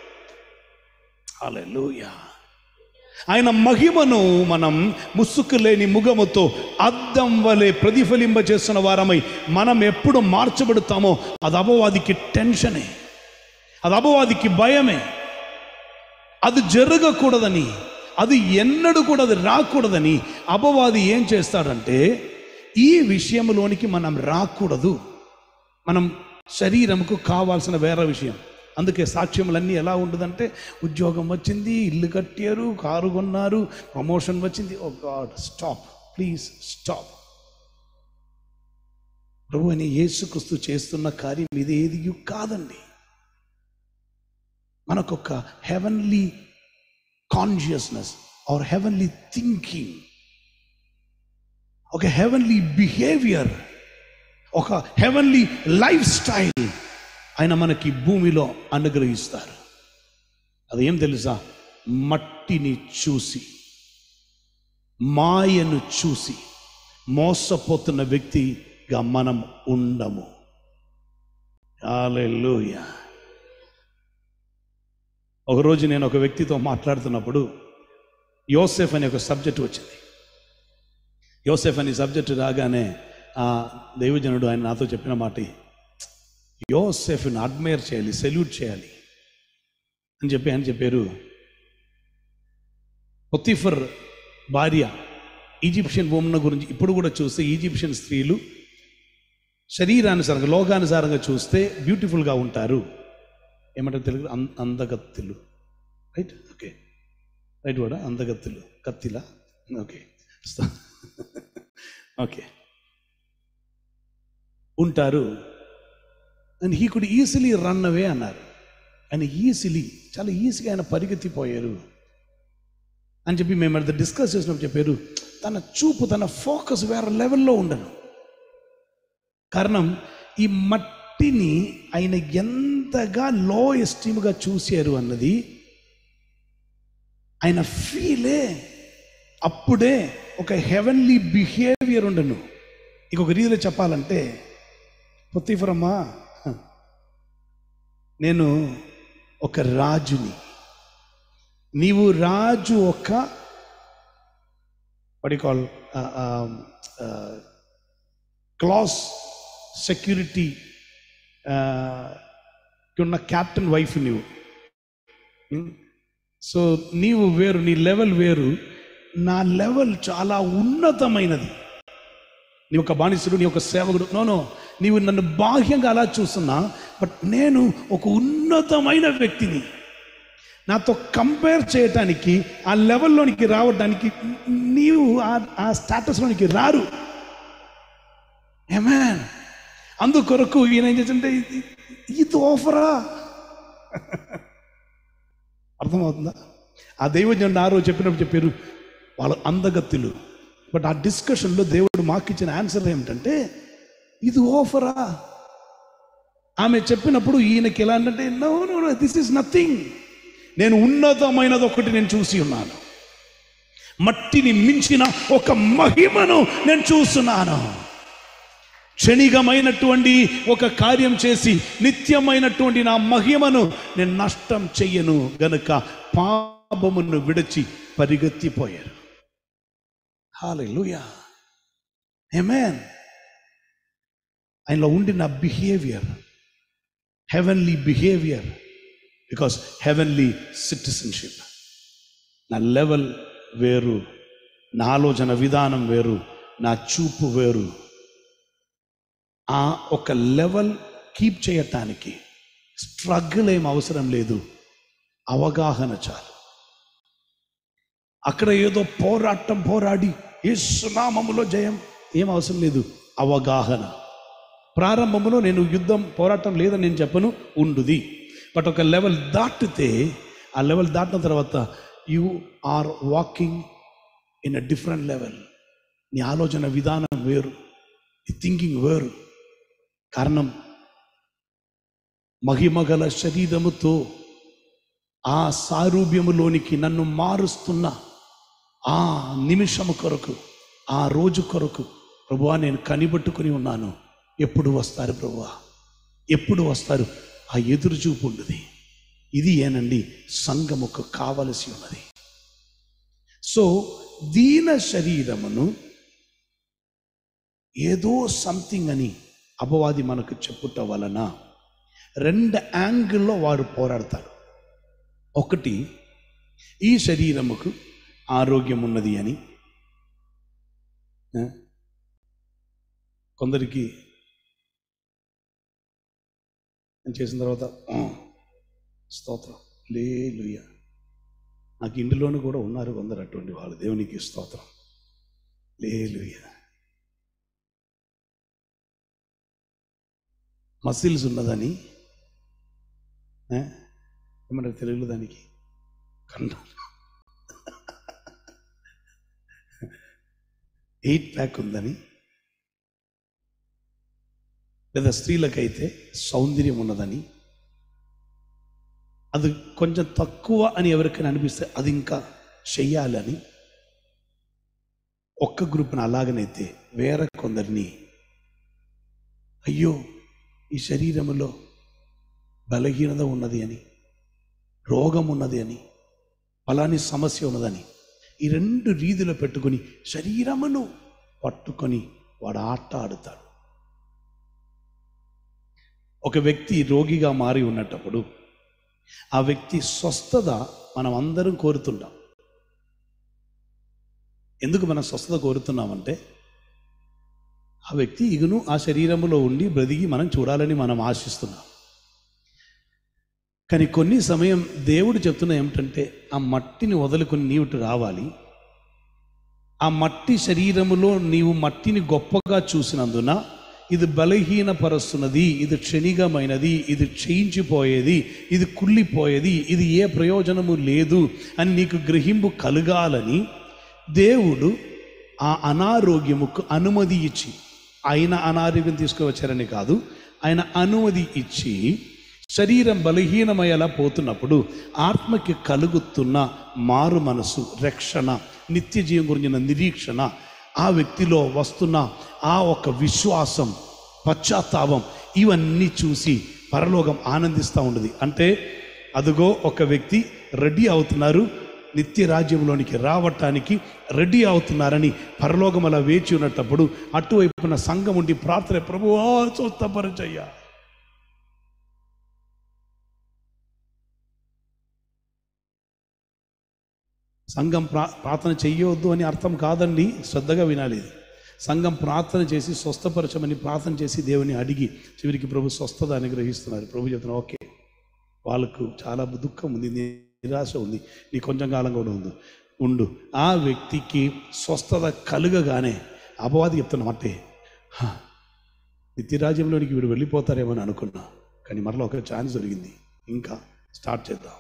హల్లెలూయా ఆయన మహిమను మనం ముసుగు లేని ముఖముతో అద్దం వలె ప్రతిఫలింప చేస్తున్న వారమై మనం ఎప్పుడు మార్చబడతామో అది అపవాదికి టెన్షనే అది అపవాదికి భయమే అది జరగకూడదని అది ఎన్నడూ కూడా అది రాకూడదని అపవాది ఏం చేస్తాడంటే ఈ విషయంలోనికి మనం రాకూడదు మనం శరీరంకు కావాల్సిన వేరే విషయం అందుకే సాక్ష్యములన్నీ ఎలా ఉంటుందంటే ఉద్యోగం వచ్చింది ఇల్లు కట్టారు కారు కొన్నారు ప్రమోషన్ వచ్చింది O God stop please stop ప్రభు అని యేసుక్రీస్తు చేస్తున్న కార్యం ఇది ఏది కాదండి మనకొక heavenly consciousness or heavenly thinking ఒక హెవెన్లీ బిహేవియర్ ఒక హెవెన్లీ లైఫ్ స్టైల్ ఆయన మనకి భూమిలో అనుగ్రహిస్తారు అదేం తెలుసా మట్టిని చూసి మాయను చూసి మోసపోతున్న వ్యక్తిగా మనం ఉండము హల్లెలూయా ఒకరోజు నేను ఒక వ్యక్తితో మాట్లాడుతున్నప్పుడు యోసెఫ్ అనే ఒక సబ్జెక్ట్ వచ్చింది యోసెఫ్ అనే సబ్జెక్ట్ రాగానే ఆ దైవజనుడు ఆయన నాతో చెప్పిన మాట యోసెఫ్ని అడ్మైర్ చేయాలి సెల్యూట్ చేయాలి అని చెప్పి ఆయన చెప్పారు పొతిఫర్ భార్య ఈజిప్షియన్ ఉమెన్ గురించి ఇప్పుడు కూడా చూస్తే ఈజిప్షియన్ స్త్రీలు శరీరానుసారంగా లోకానుసారంగా చూస్తే బ్యూటిఫుల్గా ఉంటారు ఏమంటారు తెలుగు అం- అందగత్తులు రైట్ ఓకే రైట్ కూడా అందగత్తులు కత్తిలా ఓకే ఓకే ఉంటారు and he could easily run away అన్నారు ఆయన ఈజీలీ చాలా ఈజీగా ఆయన పరిగెత్తిపోయారు అని చెప్పి మేము అది డిస్కస్ చేసినప్పుడు చెప్పారు తన చూపు తన ఫోకస్ వేరే లెవెల్లో ఉండను కారణం ఈ మట్టిని ఆయన ఎంతగా లో ఎస్టీమ్గా చూశారు అన్నది ఆయన ఫీలే అప్పుడే ఒక హెవెన్లీ బిహేవియర్ ఉండను ఇంకొక రీతిలో చెప్పాలంటే పొత్తిఫరమ్మా నేను ఒక రాజుని నీవు రాజు ఒక కాల్ క్లాస్ సెక్యూరిటీ ఉన్న క్యాప్టెన్ వైఫ్ నీవు సో నీవు వేరు నీ లెవెల్ వేరు నా లెవెల్ చాలా ఉన్నతమైనది నీ ఒక బానిసుడు నీ ఒక సేవకుడు నో నో నీవు నన్ను బాహ్యంగా అలా చూస్తున్నా బట్ నేను ఒక ఉన్నతమైన వ్యక్తిని నాతో కంపేర్ చేయటానికి ఆ లెవెల్లోనికి రావడానికి నీవు ఆ- ఆ స్టాటస్లోనికి రారు ఏమేన్ అందుకొరకు ఈయన ఏం చేస్తుంటే ఇది- ఇది ఆఫరా అర్థమవుతుందా ఆ దైవజనుడు ఆ రోజు చెప్పినప్పుడు చెప్పారు వాళ్ళ అందగత్తులు బట్ ఆ డిస్కషన్లో దేవుడు మాకు ఇచ్చిన ఆన్సర్ ఏమిటంటే ఇది ఆఫరా ఆమె చెప్పినప్పుడు ఈయనకి ఎలా అంటే no no this is nothing నేను ఉన్నతమైనది ఒకటి నేను చూసి ఉన్నాను మట్టిని మించిన ఒక మహిమను నేను చూస్తున్నాను క్షణికమైనటువంటి ఒక కార్యం చేసి నిత్యమైనటువంటి నా మహిమను నేను నష్టం చెయ్యను గనుక పాపమును విడిచి పరిగెత్తిపోయారు హాలూయా ఏమేన్ ఆయనలో ఉండిన behaviour heavenly behaviour because heavenly citizenship నా లెవెల్ వేరు నా ఆలోచన విధానం వేరు నా చూపు వేరు ఆ ఒక లెవెల్ కీప్ చేయటానికి స్ట్రగుల్ ఏం అవసరం లేదు అవగాహన చాలు అక్కడ ఏదో పోరాటం పోరాడి సునామములో జయం ఏం అవసరం లేదు అవగాహన ప్రారంభంలో నేను యుద్ధం పోరాటం లేదని నేను చెప్పను ఉండుది బట్ ఒక లెవెల్ దాటితే ఆ లెవెల్ దాటిన తర్వాత you are walking in a different level నీ ఆలోచన విధానం వేరు నీ థింకింగ్ వేరు కారణం మహిమగల శరీరముతో ఆ సారూప్యములోనికి నన్ను మారుస్తున్న ఆ నిమిషము కొరకు ఆ రోజు కొరకు ప్రభువా నేను కనిపెట్టుకుని ఉన్నాను ఎప్పుడు వస్తారు ప్రభువా ఎప్పుడు వస్తారు ఆ ఎదురు చూపు ఉండదు ఇది ఏనండి సంఘముకు కావలసి ఉన్నది సో దీన శరీరమును ఏదో సంథింగ్ అని అపవాది మనకు చెప్పుట వలన రెండు యాంగిల్లో వారు పోరాడతారు ఒకటి ఈ శరీరముకు ఆరోగ్యం ఉన్నది అని ఆ? కొందరికి నేను చేసిన తర్వాత "ఆ, స్తోత్రం లేలుయ నాకు ఇంటిలోనూ కూడా ఉన్నారు కొందరు అటువంటి వాళ్ళు దేవునికి స్తోత్రం లేలుయ మసిల్స్ ఉన్నదని ఆ? ఏమంటారు తెలుగులో దానికి కండ ఎయిట్ ప్యాక్ ఉందని లేదా స్త్రీలకైతే సౌందర్యం ఉన్నదని అది కొంచెం తక్కువ అని ఎవరికైనా అనిపిస్తే అది ఇంకా చెయ్యాలని ఒక్క గ్రూప్ని అలాగనైతే వేరే కొందరిని అయ్యో ఈ శరీరములో బలహీనత ఉన్నది అని రోగం ఉన్నది అని ఫలాని సమస్య ఉన్నదని ఈ రెండు రీతిలో పెట్టుకొని శరీరమును పట్టుకొని వాడు ఆట ఆడుతాడు ఒక వ్యక్తి రోగిగా మారి ఉన్నటప్పుడు ఆ వ్యక్తి స్వస్థత మనం అందరం కోరుతుంటాం ఎందుకు మనం స్వస్థత కోరుతున్నామంటే ఆ వ్యక్తి ఇగును ఆ శరీరములో ఉండి బ్రతికి మనం చూడాలని మనం ఆశిస్తున్నాం కానీ కొన్ని సమయం దేవుడు చెప్తున్న ఏమిటంటే ఆ మట్టిని వదులుకొని నీవు ఇటు రావాలి ఆ మట్టి శరీరములో నీవు మట్టిని గొప్పగా చూసినందున ఇది బలహీనపరుస్తున్నది ఇది క్షణికమైనది ఇది క్షయించిపోయేది ఇది కుళ్ళిపోయేది ఇది ఏ ప్రయోజనము లేదు అని నీకు గ్రహింపు కలగాలని దేవుడు ఆ అనారోగ్యముకు అనుమతి ఇచ్చి ఆయన అనారోగ్యం తీసుకువచ్చారని కాదు ఆయన అనుమతి ఇచ్చి శరీరం బలహీనమయ్యేలా పోతున్నప్పుడు ఆత్మకి కలుగుతున్న మారు మనసు రక్షణ నిత్య జీవం గురించిన నిరీక్షణ ఆ వ్యక్తిలో వస్తున్న ఆ ఒక విశ్వాసం పశ్చాత్తాపం ఇవన్నీ చూసి పరలోకం ఆనందిస్తూ ఉండదు అంటే అదిగో ఒక వ్యక్తి రెడీ అవుతున్నారు నిత్య రాజ్యంలోనికి రావటానికి రెడీ అవుతున్నారని పరలోకం అలా వేచి ఉన్నటప్పుడు అటువైపున సంఘం ఉండి ప్రార్థన ప్రభువా స్వస్థపరచయ్యా సంఘం ప్రా ప్రార్థన చెయ్యొద్దు అని అర్థం కాదండి శ్రద్ధగా వినాలి ఇది సంఘం ప్రార్థన చేసి స్వస్థపరచమని ప్రార్థన చేసి దేవుని అడిగి చివరికి ప్రభు స్వస్థత అనుగ్రహిస్తున్నారు ప్రభు చెప్తున్నారు ఓకే వాళ్ళకు చాలా దుఃఖం ఉంది నిరాశ ఉంది నీ కొంచెం కాలం కూడా ఉంది ఉండు ఆ వ్యక్తికి స్వస్థత కలుగగానే అపవాది చెప్తున్నా అంటే "హా, నిత్యరాజ్యంలోనికి వీడు వెళ్ళిపోతారేమో అని అనుకున్నా కానీ మరలా ఒక ఛాన్స్ దొరికింది ఇంకా స్టార్ట్ చేద్దాం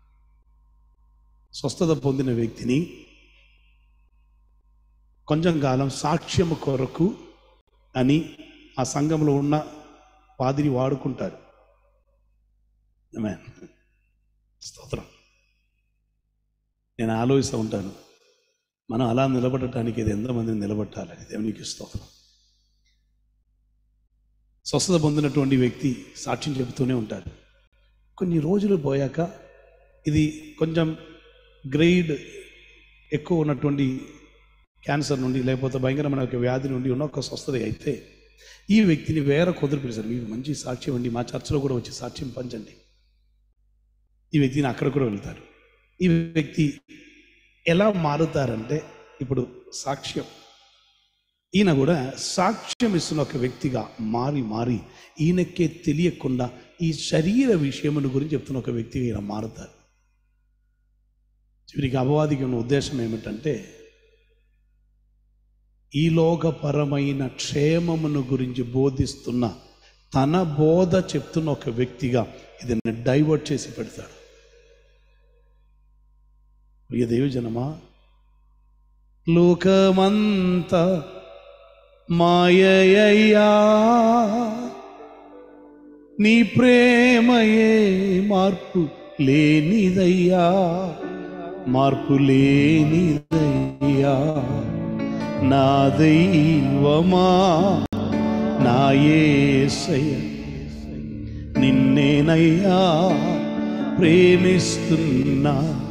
స్వస్థత పొందిన వ్యక్తిని కొంచెం కాలం సాక్ష్యము కొరకు అని ఆ సంఘంలో ఉన్న పాదిరి వాడుకుంటారు Amen. స్తోత్రం నేను ఆలోచిస్తూ ఉంటాను మనం అలా నిలబడటానికి ఇది ఎంతమందిని నిలబట్టాలని దేవునికి స్తోత్రం స్వస్థత పొందినటువంటి వ్యక్తి సాక్ష్యం చెబుతూనే ఉంటారు కొన్ని రోజులు పోయాక ఇది కొంచెం గ్రేడ్ ఎక్కువ ఉన్నటువంటి క్యాన్సర్ నుండి లేకపోతే భయంకరమైన ఒక వ్యాధి నుండి ఉన్న ఒక స్వస్థత అయితే ఈ వ్యక్తిని వేరే కుదురు పిలిచారు మీకు మంచి సాక్ష్యం అండి మా చర్చలో కూడా వచ్చి సాక్ష్యం పంచండి ఈ వ్యక్తిని అక్కడ కూడా వెళ్తారు ఈ వ్యక్తి ఎలా మారుతారంటే ఇప్పుడు సాక్ష్యం ఈయన కూడా సాక్ష్యం ఇస్తున్న ఒక వ్యక్తిగా మారి మారి ఈయనకే తెలియకుండా ఈ శరీర విషయముల గురించి చెప్తున్న ఒక వ్యక్తిగా ఈయన మారుతారు చివరికి అపవాదికి ఉన్న ఉద్దేశం ఏమిటంటే ఈ లోకపరమైన క్షేమమును గురించి బోధిస్తున్న తన బోధ చెప్తున్న ఒక వ్యక్తిగా ఇది డైవర్ట్ చేసి పెడతాడు ప్రియ దేవజనమా లోకమంత మాయయ్యా నీ ప్రేమయే మార్పు లేనిదయ్యా మార్పు లేనిదయ్యా నా దైవమా నా యేసయ్య నిన్నేనయ్యా ప్రేమిస్తున్నా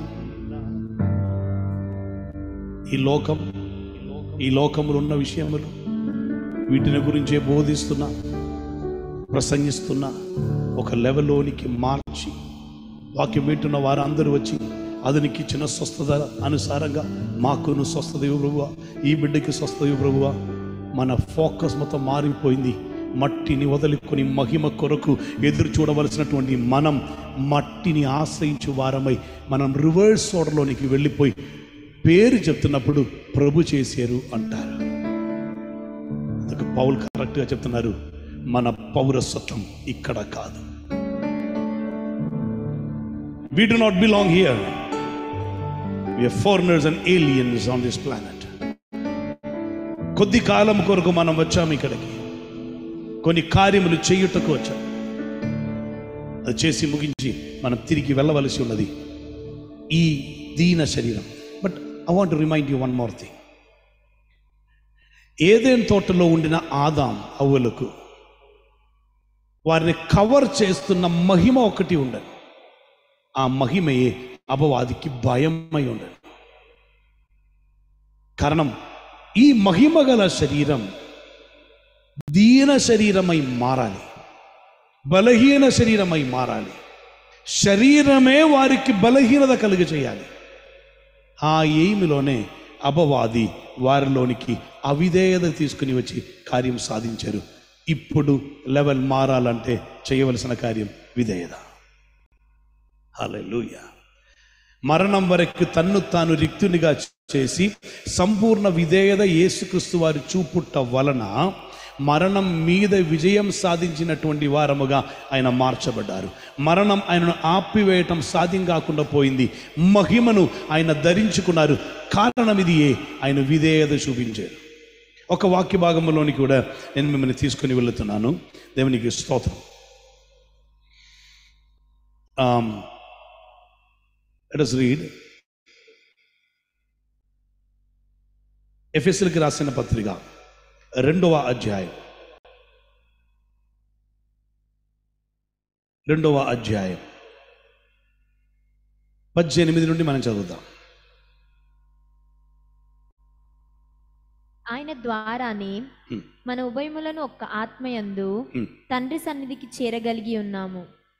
ఈ లోకం ఈ లోకములో ఉన్న విషయములు వీటిని గురించే బోధిస్తున్నా ప్రసంగిస్తున్నా ఒక లెవెల్లోనికి మార్చి వాక్యం వింటున్న వారందరూ వచ్చి అతనికి ఇచ్చిన స్వస్థత అనుసారంగా మాకును స్వస్థత ఇవ్వు ప్రభువా ఈ బిడ్డకి స్వస్థత ఇవ్వు ప్రభువా మన ఫోకస్ మొత్తం మారిపోయింది మట్టిని వదులుకొని మహిమ కొరకు ఎదురు చూడవలసినటువంటి మనం మట్టిని ఆశ్రయించు వారమై మనం రివర్స్ ఓడర్లోనికి వెళ్ళిపోయి పేరు చెప్తున్నప్పుడు ప్రభు చేశారు అంటారు అందుకు పౌల్ కరెక్ట్గా చెప్తున్నారు మన పౌరసత్వం ఇక్కడ కాదు We do not belong here. We are foreigners and aliens on this planet. కొద్ది కాలం కొరకు మనం వచ్చాము ఇక్కడికి కొన్ని కార్యములు చేయుటకు వచ్చాం అది చేసి ముగించి మనం తిరిగి వెళ్ళవలసి ఉన్నది ఈ దీన శరీరం but I want remind you one more thing ఏదేం తోటలో ఉండిన ఆదాం అవ్వలకు వారిని కవర్ చేస్తున్న మహిమ ఒకటి ఉండదు ఆ మహిమయే అపవాదికి భయమై ఉండదు కారణం ఈ మహిమ గల శరీరం దీన శరీరమై మారాలి బలహీన శరీరమై మారాలి శరీరమే వారికి బలహీనత కలుగ చేయాలి ఆ ఎయిమిలోనే అపవాది వారిలోనికి అవిధేయత తీసుకుని వచ్చి కార్యం సాధించారు ఇప్పుడు లెవెల్ మారాలంటే చేయవలసిన కార్యం విధేయత హల్లెలూయా మరణం వరకు తన్ను తాను రిక్తునిగా చేసి సంపూర్ణ విధేయత యేసుక్రీస్తు వారి చూపుట వలన మరణం మీద విజయం సాధించినటువంటి వారముగా ఆయన మార్చబడ్డారు మరణం ఆయనను ఆపివేయటం సాధ్యం కాకుండా పోయింది మహిమను ఆయన ధరించుకున్నారు కారణం ఇది ఏ ఆయన విధేయత చూపించారు ఒక వాక్య భాగంలోని కూడా నేను మిమ్మల్ని తీసుకుని వెళుతున్నాను దేవునికి స్తోత్రం um, let us read ఎఫెస్ఎల్కి రాసిన పత్రిక రెండవ అధ్యాయం రెండవ అధ్యాయం పద్దెనిమిది నుండి మనం చదువుతాం ఆయన ద్వారానే Hmm. మన ఉభయములను ఒక్క ఆత్మయందు Hmm. తండ్రి సన్నిధికి చేరగలిగి ఉన్నాము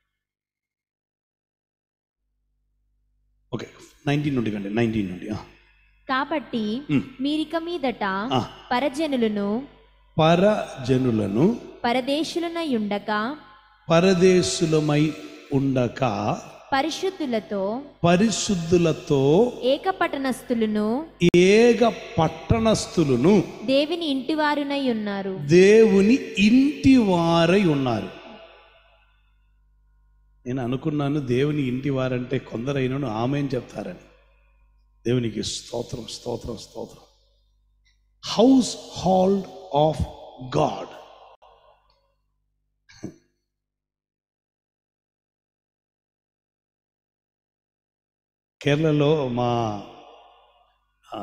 ఓకే నైన్టీన్ నుండి కండి నైన్టీన్ నుండి ఆ. కాబట్టి Hmm. మీరిక మీదట ఆ. పరజనులను పరజనులను పరదేశులనై ఉండక పరదేశులమై ఉండక పరిశుద్ధులతో పరిశుద్ధులతో ఏకపటనస్థులను ఏక పట్టణస్థులను దేవిని ఇంటివారునై ఉన్నారు దేవుని ఇంటి వారై ఉన్నారు నేను అనుకున్నాను దేవుని ఇంటి వారంటే కొందరైనను ఆమె అని చెప్తారని దేవునికి స్తోత్రం స్తోత్రం స్తోత్రం హౌస్ హాల్డ్ ఆఫ్ గాడ్ కేరళలో మా ఆ,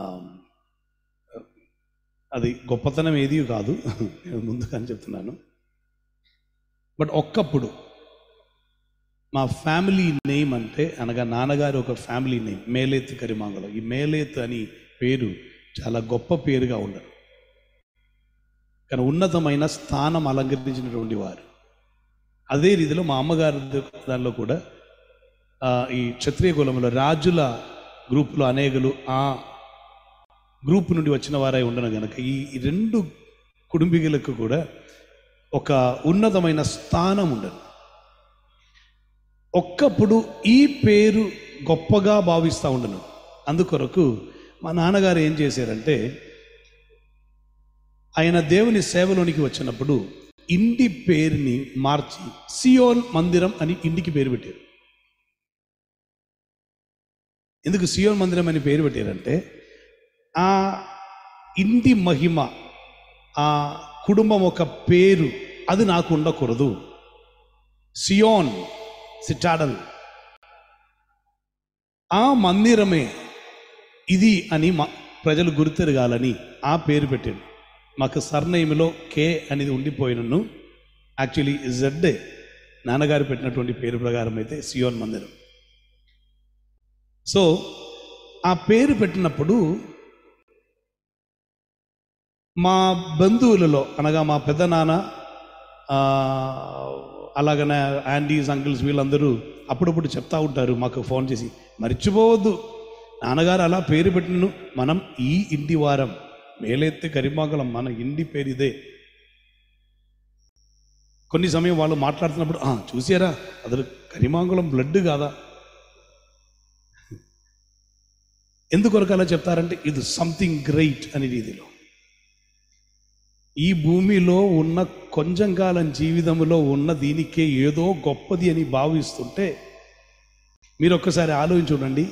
అది గొప్పతనం ఏది కాదు నేను ముందుగానే చెప్తున్నాను బట్ ఒక్కప్పుడు మా ఫ్యామిలీ నేమ్ అంటే అనగా నాన్నగారు ఒక ఫ్యామిలీ నేమ్ మేలేత్ కరిమాంగళం ఈ మేలేత్ అని పేరు చాలా గొప్ప పేరుగా ఉండరు కానీ ఉన్నతమైన స్థానం అలంకరించినటువంటి వారు అదే రీతిలో మా అమ్మగారి దానిలో కూడా ఆ, ఈ క్షత్రియ కులంలో రాజుల గ్రూపులో అనేకులు ఆ గ్రూప్ నుండి వచ్చిన వారై ఉండను గనక ఈ ఈ రెండు కుటుంబీకులకు కూడా ఒక ఉన్నతమైన స్థానం ఉండదు ఒక్కప్పుడు ఈ పేరు గొప్పగా భావిస్తూ ఉండను అందుకొరకు మా నాన్నగారు ఏం చేశారంటే ఆయన దేవుని సేవలోనికి వచ్చినప్పుడు ఇంటి పేరుని మార్చి సియోన్ మందిరం అని ఇంటికి పేరు పెట్టారు ఎందుకు సియోన్ మందిరం అని పేరు పెట్టారంటే ఆ ఇంటి మహిమ ఆ కుటుంబం ఒక పేరు అది నాకు ఉండకూడదు సియోన్ సిటాడల్ ఆ మందిరమే ఇది అని మా ప్రజలు గుర్తెరగాలని ఆ పేరు పెట్టాడు మాకు సర్నేమిలో కే అనేది ఉండిపోయినను యాక్చువల్లీ జెడ్డే నాన్నగారు పెట్టినటువంటి పేరు ప్రకారం అయితే సియోన్ మందిరం సో ఆ పేరు పెట్టినప్పుడు మా బంధువులలో అనగా మా పెద్దనాన్న ఆ, అలాగనే ఆంటీస్ అంకిల్స్ వీళ్ళందరూ అప్పుడప్పుడు చెప్తా ఉంటారు మాకు ఫోన్ చేసి మర్చిపోవద్దు నాన్నగారు అలా పేరు పెట్టినను మనం ఈ ఇంటి వారం మేలెత్తి కరిమాగలం మన ఇంటి పేరు ఇదే కొన్ని సమయం వాళ్ళు మాట్లాడుతున్నప్పుడు "ఆ, చూసారా అసలు కరిమాంగుళం బ్లడ్ కాదా ఎందుకొరకు అలా చెప్తారంటే ఇది సంథింగ్ గ్రేట్ అనే రీతిలో ఈ భూమిలో ఉన్న కొంచెం కాలం జీవితంలో ఉన్న దీనికే ఏదో గొప్పది అని భావిస్తుంటే మీరు ఒక్కసారి ఆలోచించుడండి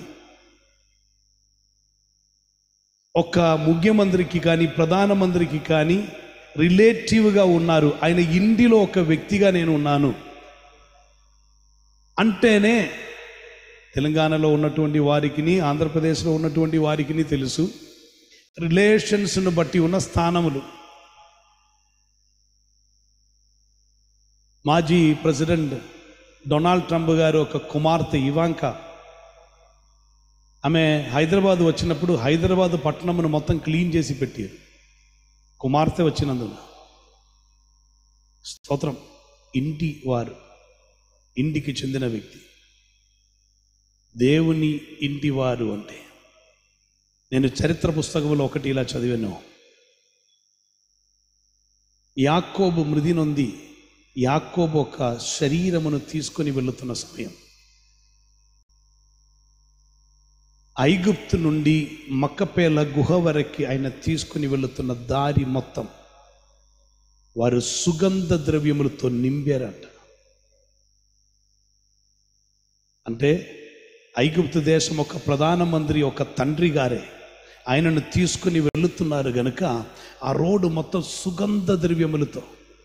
ఒక ముఖ్యమంత్రికి కానీ ప్రధానమంత్రికి కానీ రిలేటివ్గా ఉన్నారు ఆయన ఇంటిలో ఒక వ్యక్తిగా నేను ఉన్నాను అంటేనే తెలంగాణలో ఉన్నటువంటి వారికి ఆంధ్రప్రదేశ్లో ఉన్నటువంటి వారికి తెలుసు రిలేషన్స్ను బట్టి ఉన్న స్థానములు మాజీ ప్రెసిడెంట్ డొనాల్డ్ ట్రంప్ గారు ఒక కుమార్తె ఇవాంక ఆమె హైదరాబాద్ వచ్చినప్పుడు హైదరాబాద్ పట్టణమును మొత్తం క్లీన్ చేసి పెట్టారు కుమార్తె వచ్చినందున స్తోత్రం ఇంటి వారు ఇంటికి చెందిన వ్యక్తి దేవుని ఇంటి వారు అంటే నేను చరిత్ర పుస్తకంలో ఒకటి ఇలా చదివాను యాకోబు మృది నొంది యాకోబు ఒక శరీరమును తీసుకొని వెళుతున్న సమయం ఐగుప్తు నుండి మక్కపేల గుహ వరకు ఆయన తీసుకుని వెళుతున్న దారి మొత్తం వారు సుగంధ ద్రవ్యములతో నింపారంట అంటే ఐగుప్తు దేశం ఒక ప్రధానమంత్రి ఒక తండ్రి గారే ఆయనను తీసుకుని వెళుతున్నారు గనుక ఆ రోడ్డు మొత్తం సుగంధ ద్రవ్యములతో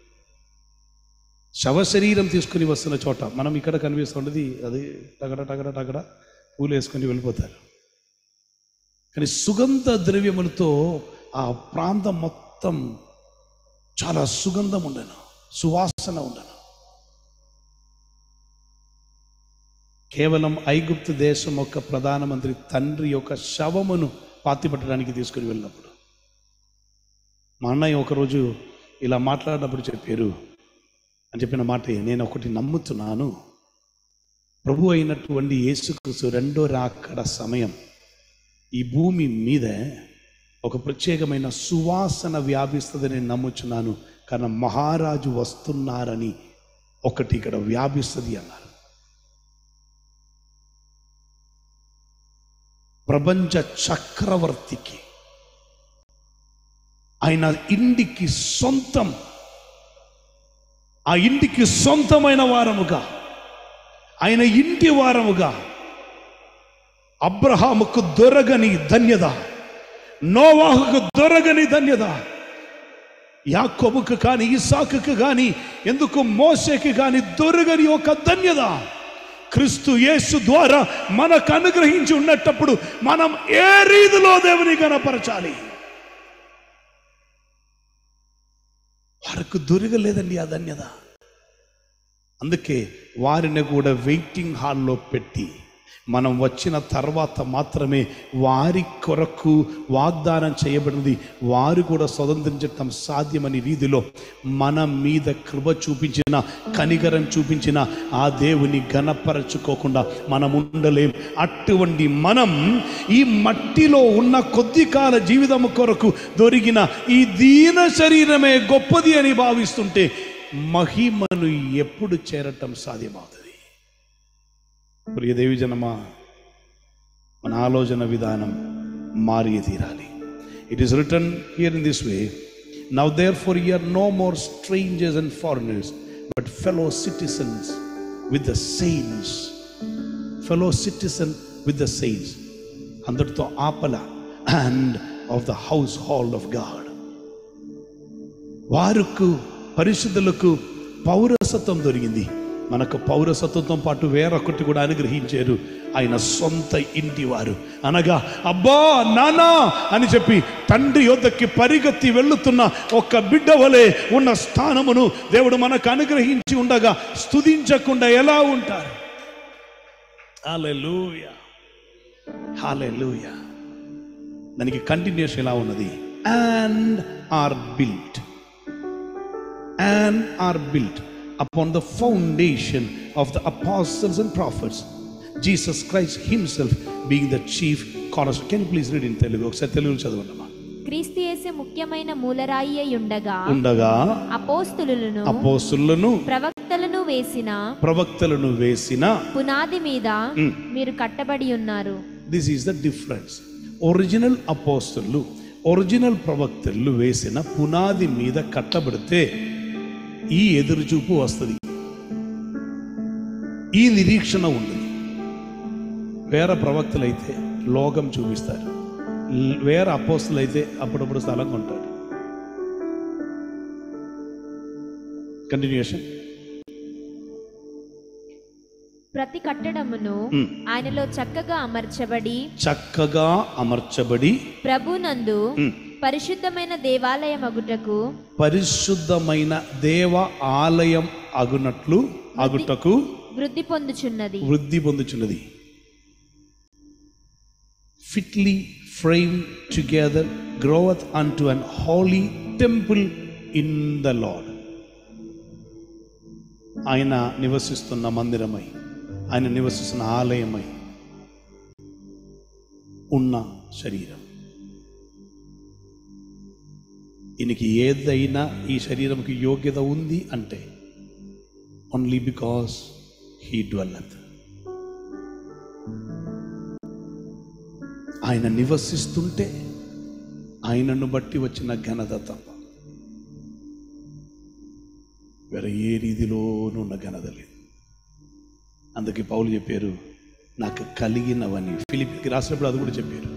శవ శరీరం తీసుకుని వస్తున్న చోట మనం ఇక్కడ కనిపిస్తుండేది అది టగడ టగడ టగడ పూలు వేసుకొని వెళ్ళిపోతారు కానీ సుగంధ ద్రవ్యములతో ఆ ప్రాంతం మొత్తం చాలా సుగంధం ఉండను సువాసన ఉండను కేవలం ఐగుప్తు దేశం యొక్క ప్రధానమంత్రి తండ్రి యొక్క శవమును పాతిపెట్టడానికి తీసుకుని వెళ్ళినప్పుడు మా అన్నయ్య ఒకరోజు ఇలా మాట్లాడినప్పుడు చెప్పారు అని చెప్పిన మాట నేను ఒకటి నమ్ముతున్నాను ప్రభు అయినటువంటి యేసుక్రీస్తు రెండో రాకడ సమయం ఈ భూమి మీద ఒక ప్రత్యేకమైన సువాసన వ్యాపిస్తుందని నేను నమ్ముచున్నాను കാരണം మహారాజు వస్తున్నారని ఒకటి ఇక్కడ వ్యాపిస్తుంది అన్నారు ప్రపంచ చక్రవర్తికి ఆయన ఇంటికి సొంతం ఆ ఇంటికి సొంతమైన వారముగా ఆయన ఇంటి వారముగా అబ్రహాముకు దొరగని ధన్యత నోవాహుకు దొరగని ధన్యత యాకోబుకు కానీ ఇసాకుకు కానీ ఎందుకు మోసేకి కానీ దొరగని ఒక ధన్యత క్రీస్తు యేసు ద్వారా మనకు అనుగ్రహించి ఉన్నటప్పుడు మనం ఏ రీతిలో దేవుని కనపరచాలి వారికి దొరకలేదండి ఆ ధన్యత అందుకే వారిని కూడా వెయిటింగ్ హాల్లో పెట్టి మనం వచ్చిన తర్వాత మాత్రమే వారి కొరకు వాగ్దానం చేయబడినది వారు కూడా స్వతంత్రించటం సాధ్యమని రీతిలో మన మీద కృప చూపించిన కనికరం చూపించిన ఆ దేవుని గణపరచుకోకుండా మనం ఉండలేం అటువంటి మనం ఈ మట్టిలో ఉన్న కొద్ది కాల జీవితం కొరకు దొరికిన ఈ దీన శరీరమే గొప్పది అని భావిస్తుంటే మహిమను ఎప్పుడు చేరటం సాధ్యమవుతుంది ప్రియ దేవి జనమా మన ఆలోచన విధానం మారి తీరాలి it is return here in this way now therefore ye are no more strangers and foreigners but fellow citizens with the saints fellow citizen with the saints అందరితో ఆపల and of the household of God వారికి పరిశుద్ధులకు పౌరసత్వం దొరికింది మనకు పౌరసత్వంతో పాటు వేరొకటి కూడా అనుగ్రహించారు ఆయన సొంత ఇంటి వారు అనగా అబ్బా నానా అని చెప్పి తండ్రి యొద్దకి పరిగెత్తి వెళ్ళుతున్న ఒక బిడ్డ వలె ఉన్న స్థానమును దేవుడు మనకు అనుగ్రహించి ఉండగా స్తుతించకుండా ఎలా ఉంటారు హాలెలూయా హాలెలూయా దానికి కంటిన్యూషన్ ఎలా ఉన్నది and are built and are built upon the foundation of the apostles and prophets. Jesus Christ Himself being the chief cornerstone. Can you please read in Telugu? ఒకసారి తెలుగు చదవండి క్రీస్తు యేసు ముఖ్యమైన మూలరాయి అయి ఉండగా ఉండగా అపోస్తులను అపోస్తులను ప్రవక్తలను వేసిన ప్రవక్తలను వేసిన పునాది మీద Mm. మీరు కట్టబడి ఉన్నారు this is the difference original అపోస్తులు ఒరిజినల్ ప్రవక్తలు వేసిన పునాది మీద కట్టబడితే ఈ ఎదురుచూపు వస్తుంది ఈ నిరీక్షణ ఉంటుంది వేరే ప్రవక్తలైతే లోకం చూపిస్తారు ల్- వేరే అపోస్తులు అయితే అప్పుడప్పుడు స్థలం కొంటారు కంటిన్యూషన్ ప్రతి కట్టడమును Mm. ఆయనలో చక్కగా అమర్చబడి చక్కగా అమర్చబడి ప్రభునందు Mm. పరిశుద్ధమైన దేవాలయమగుటకు పరిశుద్ధమైన దేవ ఆలయం అగునట్లు అగుటకు వృద్ధి పొందుచున్నది వృద్ధి పొందుచున్నది fitly frame together groweth unto an holy temple in the Lord ఆయన నివసిస్తున్న మందిరమై ఆయన నివసిస్తున్న ఆలయమై ఉన్న శరీరం ఈయనకి ఏదైనా ఈ శరీరంకి యోగ్యత ఉంది అంటే ఓన్లీ బికాస్ హీ డ్వెల్లత్ ఆయన నివసిస్తుంటే ఆయనను బట్టి వచ్చిన ఘనత తప్ప వేరే ఏ రీతిలోనూ ఉన్న ఘనత లేదు అందుకే పౌలు చెప్పారు నాకు కలిగినవని ఫిలిపికి రాసినప్పుడు అది కూడా చెప్పారు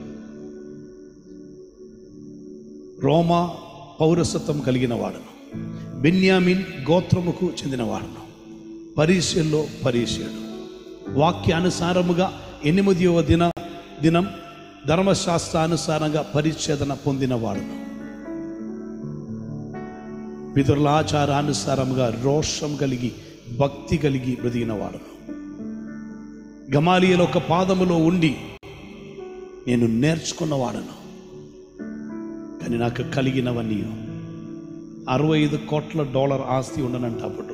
రోమా పౌరసత్వం కలిగిన వాడను బెన్యామిన్ గోత్రముకు చెందిన వాడను పరీక్షల్లో పరీక్షడు వాక్యానుసారముగా ఎనిమిదవ దిన దినం ధర్మశాస్త్రానుసారంగా పరిచ్ఛేదన పొందిన వాడును పితరుల ఆచారానుసారముగా రోషం కలిగి భక్తి కలిగి బ్రతికిన వాడును గమాలియల ఒక పాదములో ఉండి నేను నేర్చుకున్నవాడను కానీ నాకు కలిగినవన్నీ అరవై ఐదు కోట్ల డాలర్ ఆస్తి ఉండనంట అప్పుడు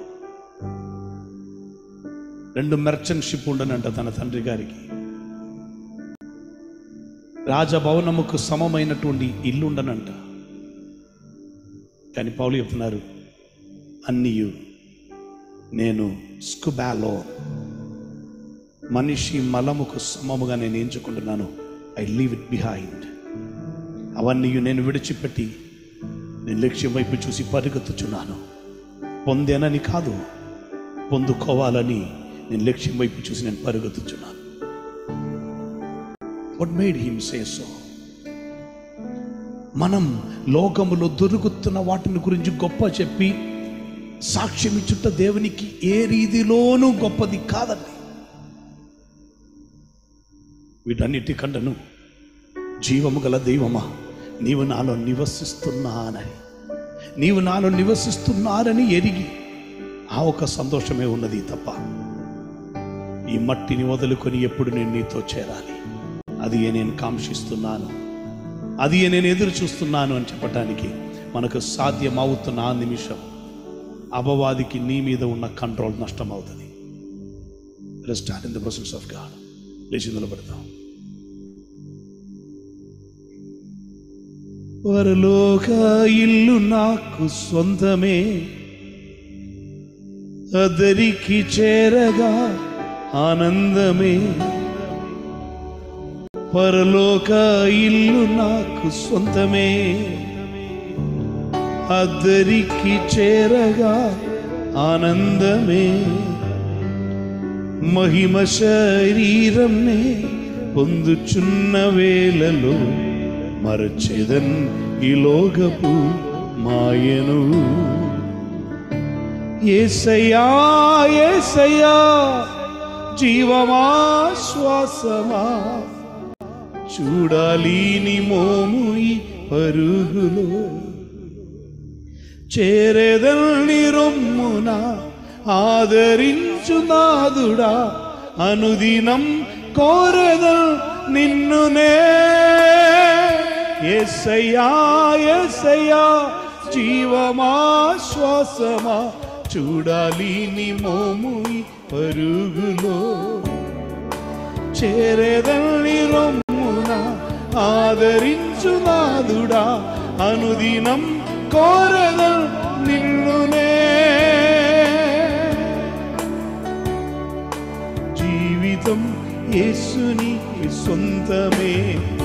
రెండు మెర్చెంట్ షిప్ ఉండనంట తన తండ్రి గారికి రాజభవనముకు సమమైనటువంటి ఇల్లు ఉండనంట కానీ పౌలు చెప్తున్నారు అన్నీయు నేను స్కుబాలో మనిషి మలముకు సమముగా నేను ఎంచుకుంటున్నాను ఐ లీవ్ ఇట్ బిహైండ్ అవన్నీ నేను విడిచిపెట్టి నేను లక్ష్యం వైపు చూసి పరిగెత్తుచున్నాను పొందేనని కాదు పొందుకోవాలని నేను లక్ష్యం వైపు చూసి నేను పరిగెత్తుచున్నాను what made him say so మనం లోకములో దొరుకుతున్న వాటిని గురించి గొప్ప చెప్పి సాక్ష్యం ఇచ్చుట దేవునికి ఏ రీతిలోనూ గొప్పది కాదండి వీటన్నిటికంటను జీవము గల దైవమా నీవు నాలో నివసిస్తున్నానని నీవు నాలో నివసిస్తున్నారని ఎరిగి ఆ ఒక సంతోషమే ఉన్నది తప్ప ఈ మట్టిని వదులుకొని ఎప్పుడు నేను నీతో చేరాలి అది ఏ నేను కాంక్షిస్తున్నాను అది ఏ నేను ఎదురు చూస్తున్నాను అని చెప్పటానికి మనకు సాధ్యమవుతున్న ఆ నిమిషం అపవాదికి నీ మీద ఉన్న కంట్రోల్ నష్టం అవుతుంది start in the process of God లేచి నిలబడతాం పరలోక ఇల్లు నాకు సొంతమే అదరికి చేరగా ఆనందమే పరలోక ఇల్లు నాకు సొంతమే అద్దరికి చేరగా ఆనందమే మహిమ శరీరంనే పొందుచున్న వేళలో మరచెదన్ ఈలోగపు మాయను ఏసయ్యా ఏసయ్యా జీవమా శ్వాసమా చూడాలి నీ మోము ఈ పరుగులో చేరేదల్ని రొమ్మున ఆదరించు నాదుడా అనుదినం కోరెదల్ నిన్నునే ఎస్సయ్యా ఎస్సయ్యా జీవమా శ్వాసమా చూడాలి నీ మోము ఈ పరుగులో చేరేదల్ని రొమ్మున ఆదరించు నాదుడా అనుదినం కోరదల్ నిన్నునే జీవితం యేసుని సొంతమే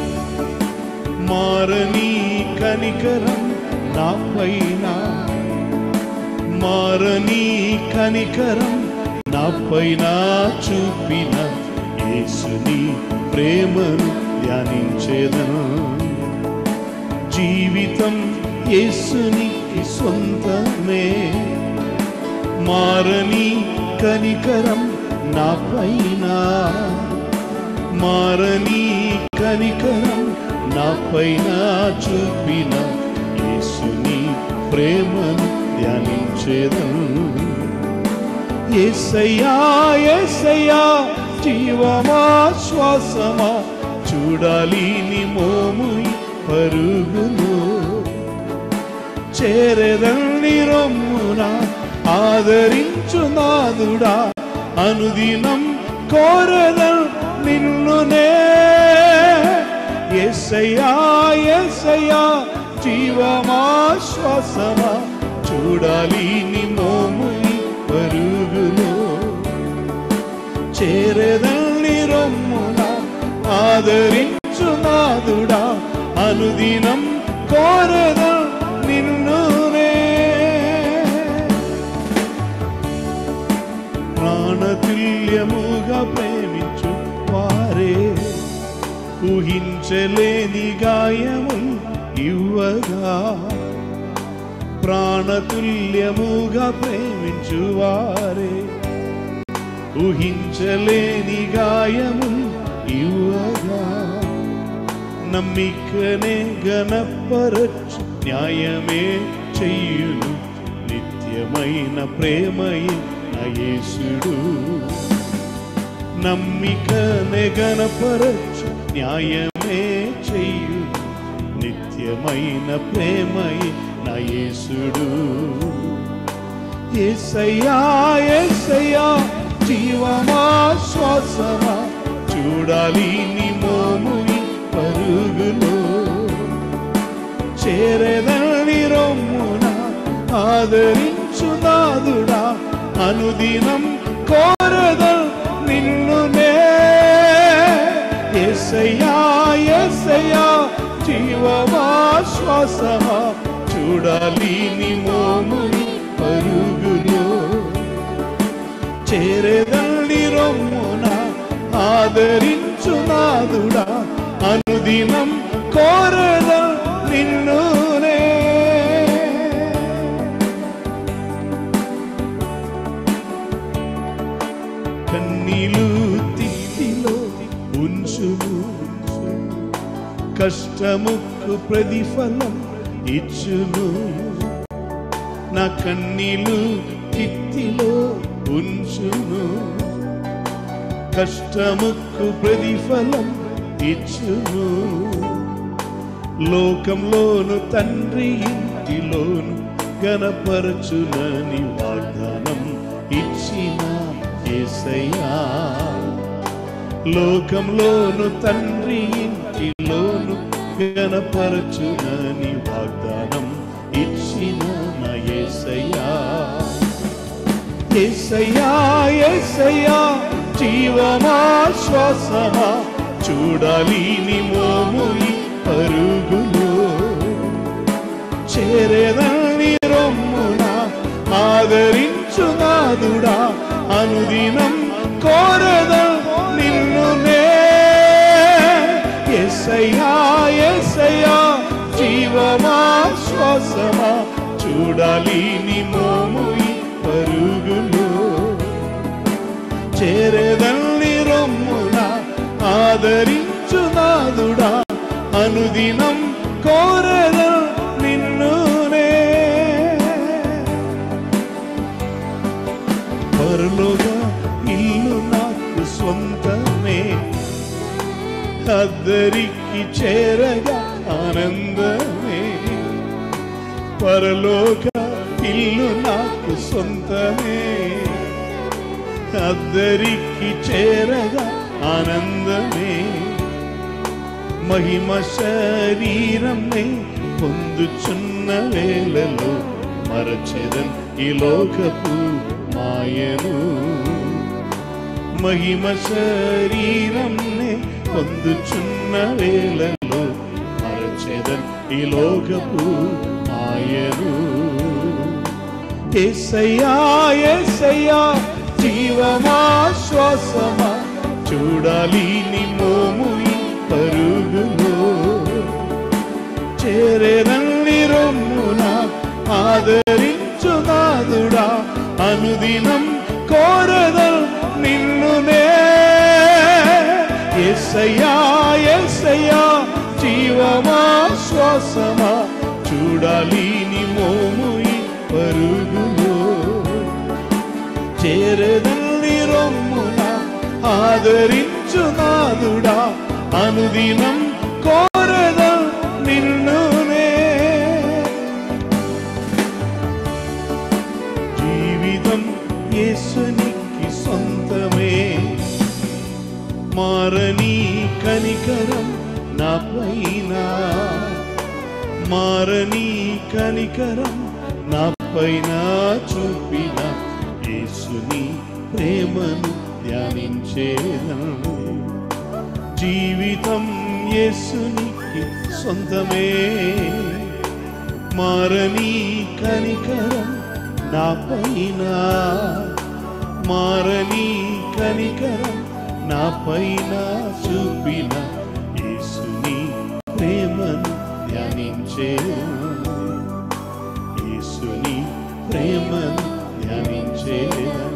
మారని కనికరం నా పైన మారని కనికరం నా పైన చూపిన యేసుని ప్రేమను ధ్యానించేదను జీవితం యేసుని సొంతమే మారని కనికరం నా పైన మారని కనికరం నా పైన చూపిన యేసుని ప్రేమను ధ్యానించేదను ఏసయ్యా ఏసయ్యా జీవమా శ్వాసమా చూడాలి నీ మోము ఈ పరుగును చేరెదల్ని రొమ్మున ఆదరించు నాదుడా అనుదినం కోరదల్ నిన్నునే ఎస్సయ్యా ఎస్సయ్యా జీవమా శ్వాసమా చూడాలి నీ మోము ఈ పరుగులో చేరెదల్ని రొమ్మున ఆదరించు నా అనుదినం కోరద నిన్నునే ప్రాణతుల్యముగా ప్రేమించు వారే ఊహించలేని గాయము ఇవ్వగా ప్రాణతుల్యముగా ప్రేమించు వారే ఊహించలేని గాయము ఇవ్వగా నమ్మికనే గణపరచు న్యాయమే చెయ్యును నిత్యమైన ప్రేమయే నయేసుడు నమ్మికనే గణపరచు న్యాయమే చెయ్యు నిత్యమైన ప్రేమయే నయేసుడు ఏసయ్యా ఏసయ్యా జీవమా శ్వాసమా చూడాలి నీ మోముని పరుగులో చేరదని రొమ్మున ఆదరించు నాదుడా అనుదినం కోరద నిన్నునే ఎసయ్యా ఎసయ్యా జీవమా శ్వాసమా చూడాలి నీ మోముని పరుగులో చేరదని రొమ్మున ఆదరించు నాదుడా అనుదినం కోరద నిన్నునే కన్నీలు తిత్తిలో ఉంచును కష్టముకు ప్రతిఫలం ఇచ్చును నా కన్నీలు తిత్తిలో ఉంచును కష్టముకు ప్రతిఫలం ఇచ్చును లోకంలోను తండ్రి ఇంటిలోను గణపరచునని వాగ్దానం ఇచ్చిన ఏసయ్యా లోకంలోను తండ్రి ఇంటిలోను గణపరచునని వాగ్దానం ఇచ్చిన నా ఏసయ్యా ఏసయ్యా ఏసయ్యా జీవమా శ్వాసమా చూడాలి నీ మోముని పరుగులో చేరేదని రొమ్మున ఆదరించు నాదుడా అనుదినం కోరద నిన్నునే ఎసయ్యా ఎసయ్యా జీవమా శ్వాసమా చూడాలి నీ మోముయి పరుగులో చేరదల్లి రొమ్మున ఆదరించు నాదుడా అనుదినం కోరద నిన్నునే పరలోగా ఇల్లు నాకు సొంతమే అద్దరికి చేరగా ఆనందమే పరలోక ఇల్లు నాకు సొంతమే అద్దరికి చేరగా ఆనందమే మహిమ శరీరమే పొందుచున్న వేళలో మరచెదన్ ఈ లోకపు మాయను మహిమ శరీరంనే పొందుచున్న వేళలో మరచెదన్ ఈ లోకపు మాయను ఏసయ్యా ఏసయ్యా జీవమా శ్వాసమా చూడాలి నీ మోముని పరుగులో చేరేరల్లి రొమ్మున ఆదరించు నాదుడా అనుదినం కోరద నిన్నునే ఎస్సయ్యా ఎస్సయ్యా జీవమా శ్వాసమా చూడాలి నీ మోముయి పరుగులో చేరదల్లి రొమ్మున ఆదరించు నాదుడా అనుదినం కోరద నిన్నునే జీవితం యేసునికి సొంతమే మారని కనికరం నా పైన మారని కనికరం నా పైన చూపిన యేసుని ప్రేమను ధ్యానించేదను జీవితం యేసుని నీకి సొంతమే మారని కనికరం నా పైన మారని కనికరం నా పైన చూపిన యేసుని ప్రేమను ధ్యానించే యేసుని ప్రేమను ధ్యానించేదను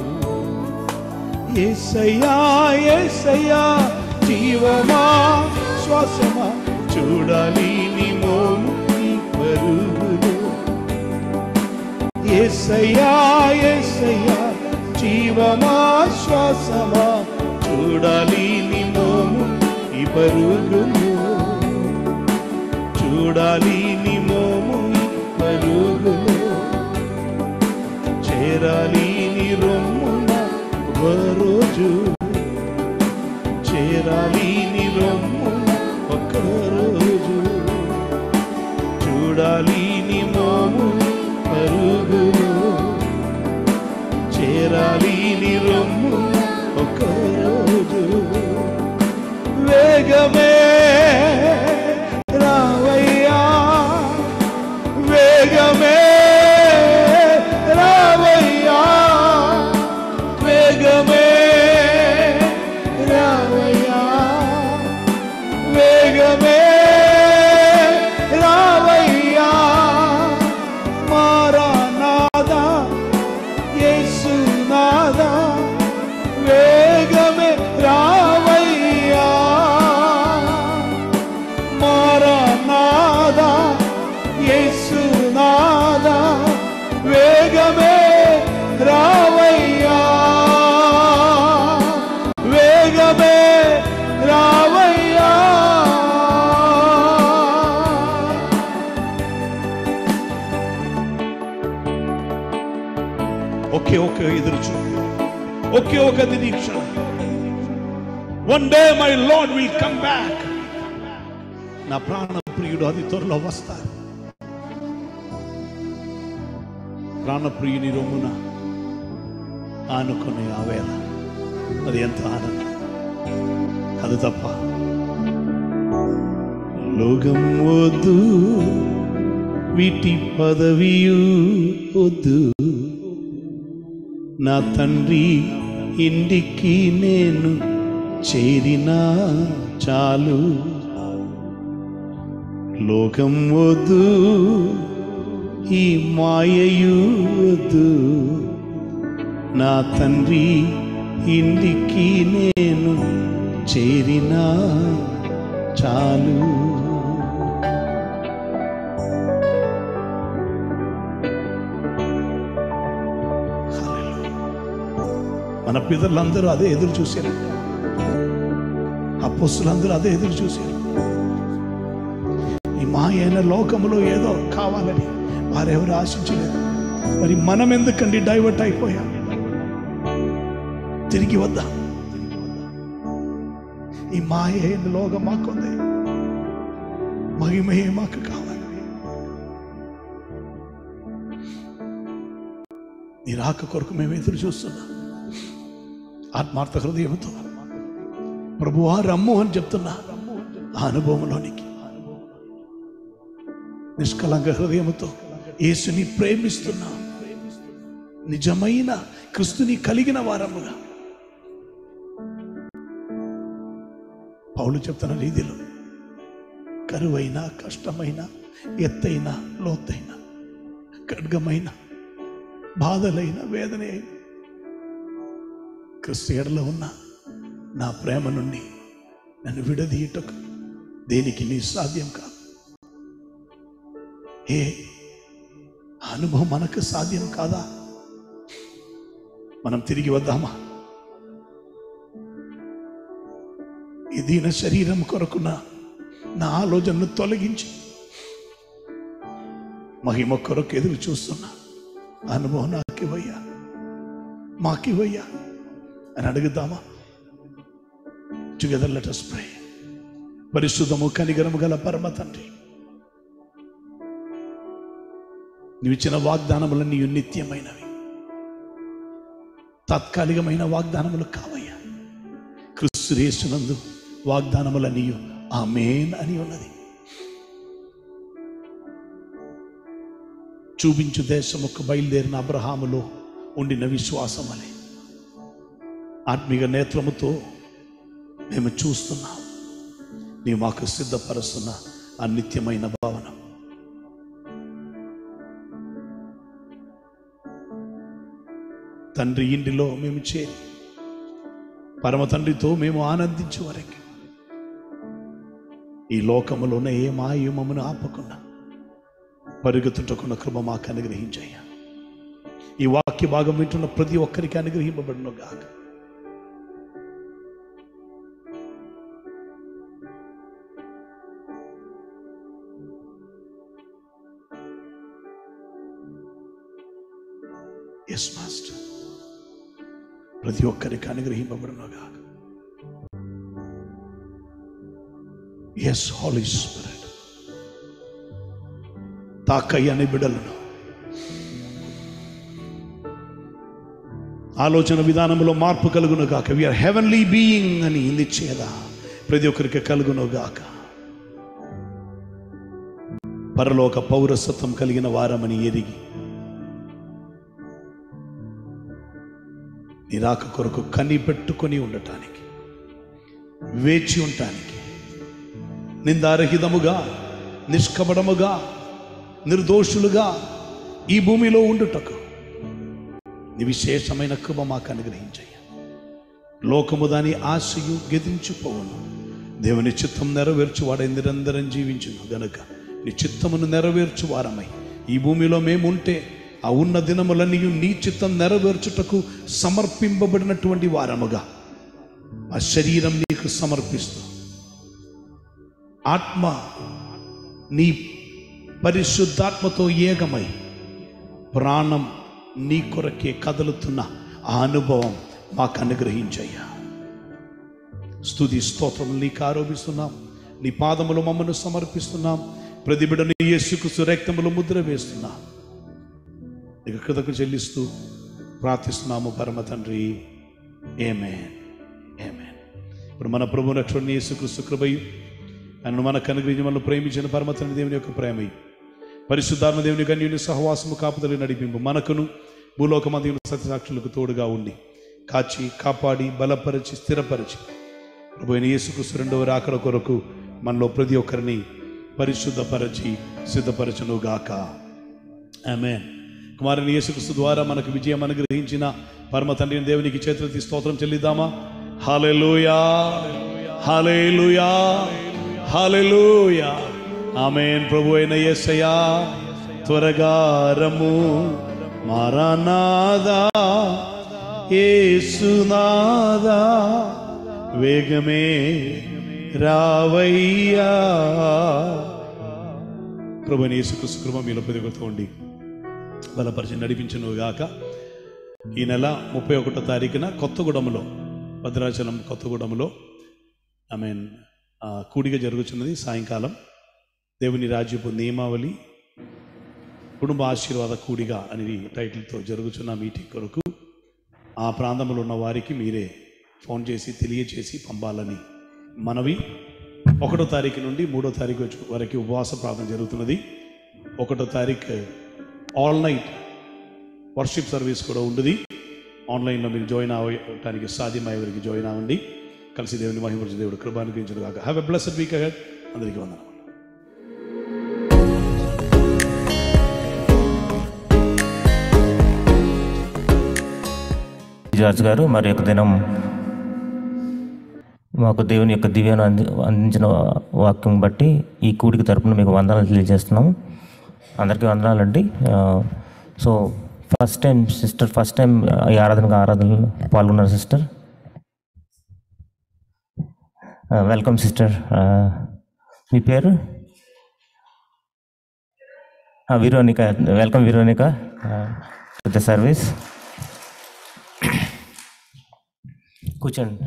ఏసయ్యా ఏసయ్యా జీవమా శ్వాసమా చూడాలి నీ మోము నీ పరుగులు ఏసయ్యా ఏసయ్యా జీవమా శ్వాసమా చూడాలి నీ మోము ఈ పరుగులు చూడాలి నీ మోము ఈ పరుగులు చేరాలి నీ రొమ్మున ఒక రోజు చేరాలి నీ రొమ్మున ఒక రోజు చూడాలి నీ మోము పరుగులు చేరాలి నీ రొమ్మున ఒక రోజు వేగమే రావయ్యా వేగమే రావయ్యా వేగమే రావయ్యా వేగమే రావయ్యా మారానాదా యేసునాదా వేగమే రావయ్యా మారానాదా యేసునాదా వేగమే రావయ్యా వేగమే రావయ్యా ఒకే ఒక ఎదురు చూపు ఒకే ఒక నిరీక్షణ one day my Lord will come back నా ప్రాణ ప్రియుడు అది త్వరలో వస్తారు ప్రాణప్రియుని రొమ్మున ఆనుకునే ఆ వేళ అది ఎంత ఆనందం అది తప్ప లోకం వద్దు వీటి పదవియు వద్దు నా తండ్రి ఇంటికి నేను చేరినా చాలు లోకం వద్దు ఈ మాయయు వద్దు నా తండ్రి ఇంటికి నేను చేరినా చాలు మన పితరులందరూ అదే ఎదురు చూశారు అప్పుస్తులందరూ అదే ఎదురు చూశారు ఈ మాయైన లోకములో ఏదో కావాలని వారెవరు ఆశించలేదు మరి మనం ఎందుకండి డైవర్ట్ అయిపోయాం తిరిగి వద్దాం ఈ మాయ అయిన లోకం మాకుంది మహిమయే మాకు కావాలి నీ రాక కొరకు మేము ఎదురు చూస్తున్నాం ఆత్మార్థ హృదయంతో ప్రభువా రమ్ము అని చెప్తున్నా ఆ అనుభవంలోనికి నిష్కలంక హృదయముతో యేసుని ప్రేమిస్తున్నా నిజమైన క్రిస్తుని కలిగిన వారముగా పౌలు చెప్తున్న రీతిలో కరువైన కష్టమైన ఎత్తైన లోతైన ఖడ్గమైన బాధలైన వేదన అయిన క్రిస్తు ఎడలో ఉన్న నా ప్రేమ నుండి నన్ను విడదీయటకు దేనికి నీ సాధ్యం కాదు ఏ ఆ అనుభవం మనకు సాధ్యం కాదా మనం తిరిగి వద్దామా ఈ దీన శరీరం కొరకున్న నా ఆలోచనను తొలగించి మహిమ కొరకు ఎదురు చూస్తున్నా ఆ అనుభవం నాకివయ్యా మాకివయ్యా అని అడుగుదామా టుగెదర్ లెట్ us pray పరిశుద్ధము కనిగరము గల పరమ తండ్రి నీవిచ్చిన వాగ్దానములన్నీ నిత్యమైనవి తాత్కాలికమైన వాగ్దానములు కావయ్యా క్రిస్తురేసునందు వాగ్దానములన్నీ ఆమెన్ అని ఉన్నది చూపించు దేశముకు బయలుదేరిన అబ్రహాములో ఉండిన విశ్వాసం అని ఆత్మీయ నేత్రముతో మేము చూస్తున్నాం నీ మాకు సిద్ధపరుస్తున్న ఆ నిత్యమైన భావన తండ్రి ఇంటిలో మేము చేరి పరమ తండ్రితో మేము ఆనందించే వరకు ఈ లోకములోనే ఏ మాయమమును ఆపకుండా పరుగుతుంటకున్న కృప మాకు అనుగ్రహించయ్యా ఈ వాక్య భాగం వింటున్న ప్రతి ఒక్కరికి అనుగ్రహింపబడిన గాక ఎస్ మాస్టర్ ప్రతి ఒక్కరికి అనుగ్రహింపబడిన గాక ఎస్ హాలీ స్పిరిట్ తాకయ్యని బిడలను ఆలోచన విధానంలో మార్పు కలుగును గాక విఆర్ హెవెన్లీ బీయింగ్ అని నిచ్చేదా ప్రతి ఒక్కరికి కలుగును గాక పరలోక పౌరసత్వం కలిగిన వారమని ఎరిగి నిరాక కొరకు కనిపెట్టుకొని ఉండటానికి వేచి ఉండటానికి నిందారహితముగా నిష్కపడముగా నిర్దోషులుగా ఈ భూమిలో ఉండుటకు నీ విశేషమైన కృప మాకు అనుగ్రహించయ్య లోకము దాని ఆశయు గతించిపోవును దేవుని చిత్తం నెరవేర్చువాడై నిరంతరం జీవించును గనుక నీ చిత్తమును నెరవేర్చు వారమై ఈ భూమిలో మేముంటే ఆ ఉన్న దినములన్నీ నీ చిత్తం నెరవేర్చుటకు సమర్పింపబడినటువంటి వారముగా ఆ శరీరం నీకు సమర్పిస్తూ ఆత్మ నీ పరిశుద్ధాత్మతో ఏకమై ప్రాణం నీ కొరకే కదులుతున్న ఆ అనుభవం మాకు అనుగ్రహించయ్యా స్తుతి స్తోత్రములు నీకు ఆరోపిస్తున్నాం నీ పాదములు మమ్మను సమర్పిస్తున్నాం ప్రతిబిడను యేసుకు సురక్తములు ముద్ర వేస్తున్నాం నీకు కృతకు చెల్లిస్తూ ప్రార్థిస్తున్నాము పరమ తండ్రి ఏమే ఏమే ఇప్పుడు మన ప్రభు నక్షత్రం యేసుక్రీస్తు కృపయు ఆయన మనకు అనుగ్రహించి మనల్ని ప్రేమించిన పరమ తండ్రి దేవుని యొక్క ప్రేమయు పరిశుద్ధాత్మ దేవుని కన్యుని సహవాసము కాపుదలి నడిపింపు మనకును భూలోకమంది సత్యసాక్షులకు తోడుగా ఉండి కాచి కాపాడి బలపరిచి స్థిరపరిచి ప్రభు అయిన యేసుక్రీస్తు రెండవ రాకడ కొరకు మనలో ప్రతి ఒక్కరిని పరిశుద్ధపరచి సిద్ధపరచును గాక ఆమె కుమారుని యేసుక్రీస్తు ద్వారా మనకు విజయం అనుగ్రహించిన పరమ తండ్రిని దేవునికి చేతులెత్తి స్తోత్రం చెల్లిద్దామా హాలెలూయా హాలెలూయా హాలెలూయా ఆమెన్ ప్రభు అయిన యేసయ్యా త్వరగా రము మారానాదా యేసునాదా వేగమే రావయ్యా ప్రభు యేసుక్రీస్తు కృప మీలో పెరుగుతూ ఉండి బలపరిచి నడిపించను గాక ఈ నెల ముప్పై ఒకటో తారీఖున కొత్తగూడెంలో భద్రాచలం కొత్తగూడెంలో ఐ మీన్ కూడిక జరుగుతున్నది సాయంకాలం దేవుని రాజ్యపు నియమావళి కుటుంబ ఆశీర్వాద కూడిక అనేది టైటిల్తో జరుగుతున్న మీటింగ్ కొరకు ఆ ప్రాంతంలో ఉన్న వారికి మీరే ఫోన్ చేసి తెలియచేసి పంపాలని మనవి ఒకటో తారీఖు నుండి మూడో తారీఖు వచ్చి- వరకు ఉపవాస ప్రార్థన జరుగుతున్నది ఒకటో తారీఖు ఆల్ నైట్ వర్షిప్ సర్వీస్ కూడా ఉంటుంది ఆన్లైన్లో మీరు జాయిన్ అవ్వటానికి సాధ్యమయ్యేవారికి జాయిన్ అవ్వండి కలిసి దేవుని మహిమపరిచి దేవుడు కృపానుగ్రహించడు కాక have a blessed week ahead అందరికీ వందనం జార్జ్ గారు మరి యొక్క దినం మాకు దేవుని యొక్క దివ్యాన్ని అంది అందించిన వాక్యం బట్టి ఈ కూడిక తరపున మీకు వందనాలు తెలియజేస్తున్నాం అందరికీ వందనాలండి ఆ, so first time sister first time ఈ ఆరాధనకు ఆరాధనలో పాల్గొన్నారు సిస్టర్ ఆ, వెల్కమ్ సిస్టర్ ఆ, మీ పేరు ఆ, Veronica welcome Veronica the service కూర్చోండి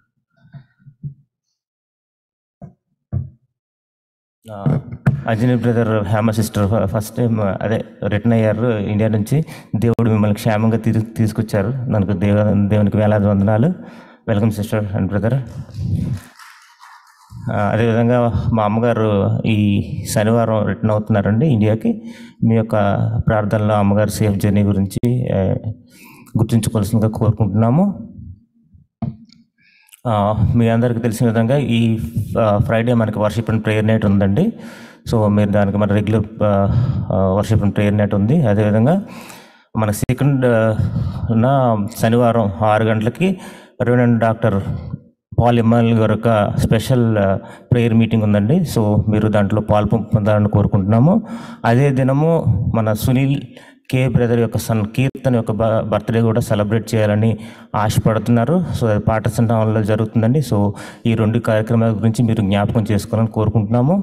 ఆ, Anjani brother Hema sister first time అదే రిటర్న్ అయ్యారు ఇండియా నుంచి దేవుడు మిమ్మల్ని క్షేమంగా తీ తీసుకొచ్చారు దానికి దేవ దేవునికి వేలాది వందనాలు వెల్కమ్ సిస్టర్ అండ్ బ్రదర్ ఆ, అదేవిధంగా మా అమ్మగారు ఈ శనివారం రిటర్న్ అవుతున్నారండి ఇండియాకి మీ యొక్క ప్రార్థనలో అమ్మగారు సేఫ్ జర్నీ గురించి ఆ, గుర్తుంచుకోవాల్సిందిగా కోరుకుంటున్నాము ఆ, మీ అందరికీ తెలిసిన విధంగా ఈ ఆ, ఫ్రైడే మనకి వర్షిప్ అండ్ ప్రేయర్ నైట్ ఉందండి సో మీరు దానికి మన regular worship and prayer night ఉంది అదేవిధంగా మన సెకండ్ నా శనివారం ఆరు గంటలకి రెవెనెంట్ డాక్టర్ పాల్ ఎమ్మాల్ గారి యొక్క స్పెషల్ ప్రేయర్ మీటింగ్ ఉందండి సో మీరు దాంట్లో పాలు పొందాలని కోరుకుంటున్నాము అదే దినము మన సునీల్ కే బ్రదర్ యొక్క సన్ కీర్తన్ యొక్క బర్త్డే కూడా సెలబ్రేట్ చేయాలని ఆశపడుతున్నారు సో అది పాటసన్ టౌన్లో జరుగుతుందండి సో ఈ రెండు కార్యక్రమాల గురించి మీరు జ్ఞాపకం చేసుకోవాలని కోరుకుంటున్నాము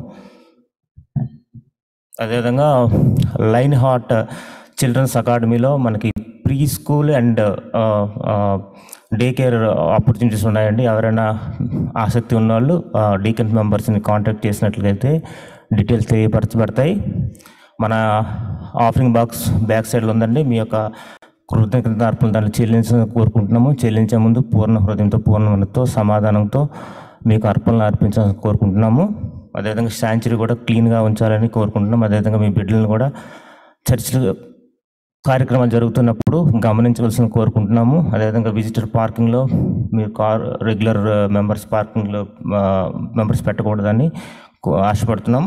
అదేవిధంగా లైన్ హార్ట్ చిల్డ్రన్స్ అకాడమీలో మనకి pre school and day care opportunities ఉన్నాయండి ఎవరైనా ఆసక్తి ఉన్నవాళ్ళు డీకెన్ మెంబర్స్ని కాంటాక్ట్ చేసినట్లయితే డీటెయిల్స్ తెలియపరచబడతాయి మన ఆఫరింగ్ బాక్స్ బ్యాక్ సైడ్లో ఉందండి మీ యొక్క కృతజ్ఞత అర్పణ దాన్ని చెల్లించాలని కోరుకుంటున్నాము చెల్లించే ముందు పూర్ణ హృదయంతో పూర్ణ మనతో సమాధానంతో మీకు అర్పణలు అర్పించాలని కోరుకుంటున్నాము అదేవిధంగా శాంచురీ కూడా క్లీన్గా ఉంచాలని కోరుకుంటున్నాం అదేవిధంగా మీ బిడ్డలను కూడా చర్చిలు కార్యక్రమాలు జరుగుతున్నప్పుడు గమనించవలసిన కోరుకుంటున్నాము అదేవిధంగా విజిటర్ పార్కింగ్లో మీరు కార్ రెగ్యులర్ మెంబర్స్ పార్కింగ్లో మెంబర్స్ పెట్టకూడదని కో- ఆశపడుతున్నాం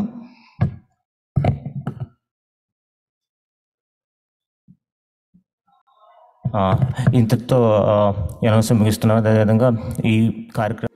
ఆ, ఇంతటితో అనవసరం ముగిస్తున్నాం అదేవిధంగా ఈ కార్యక్రమం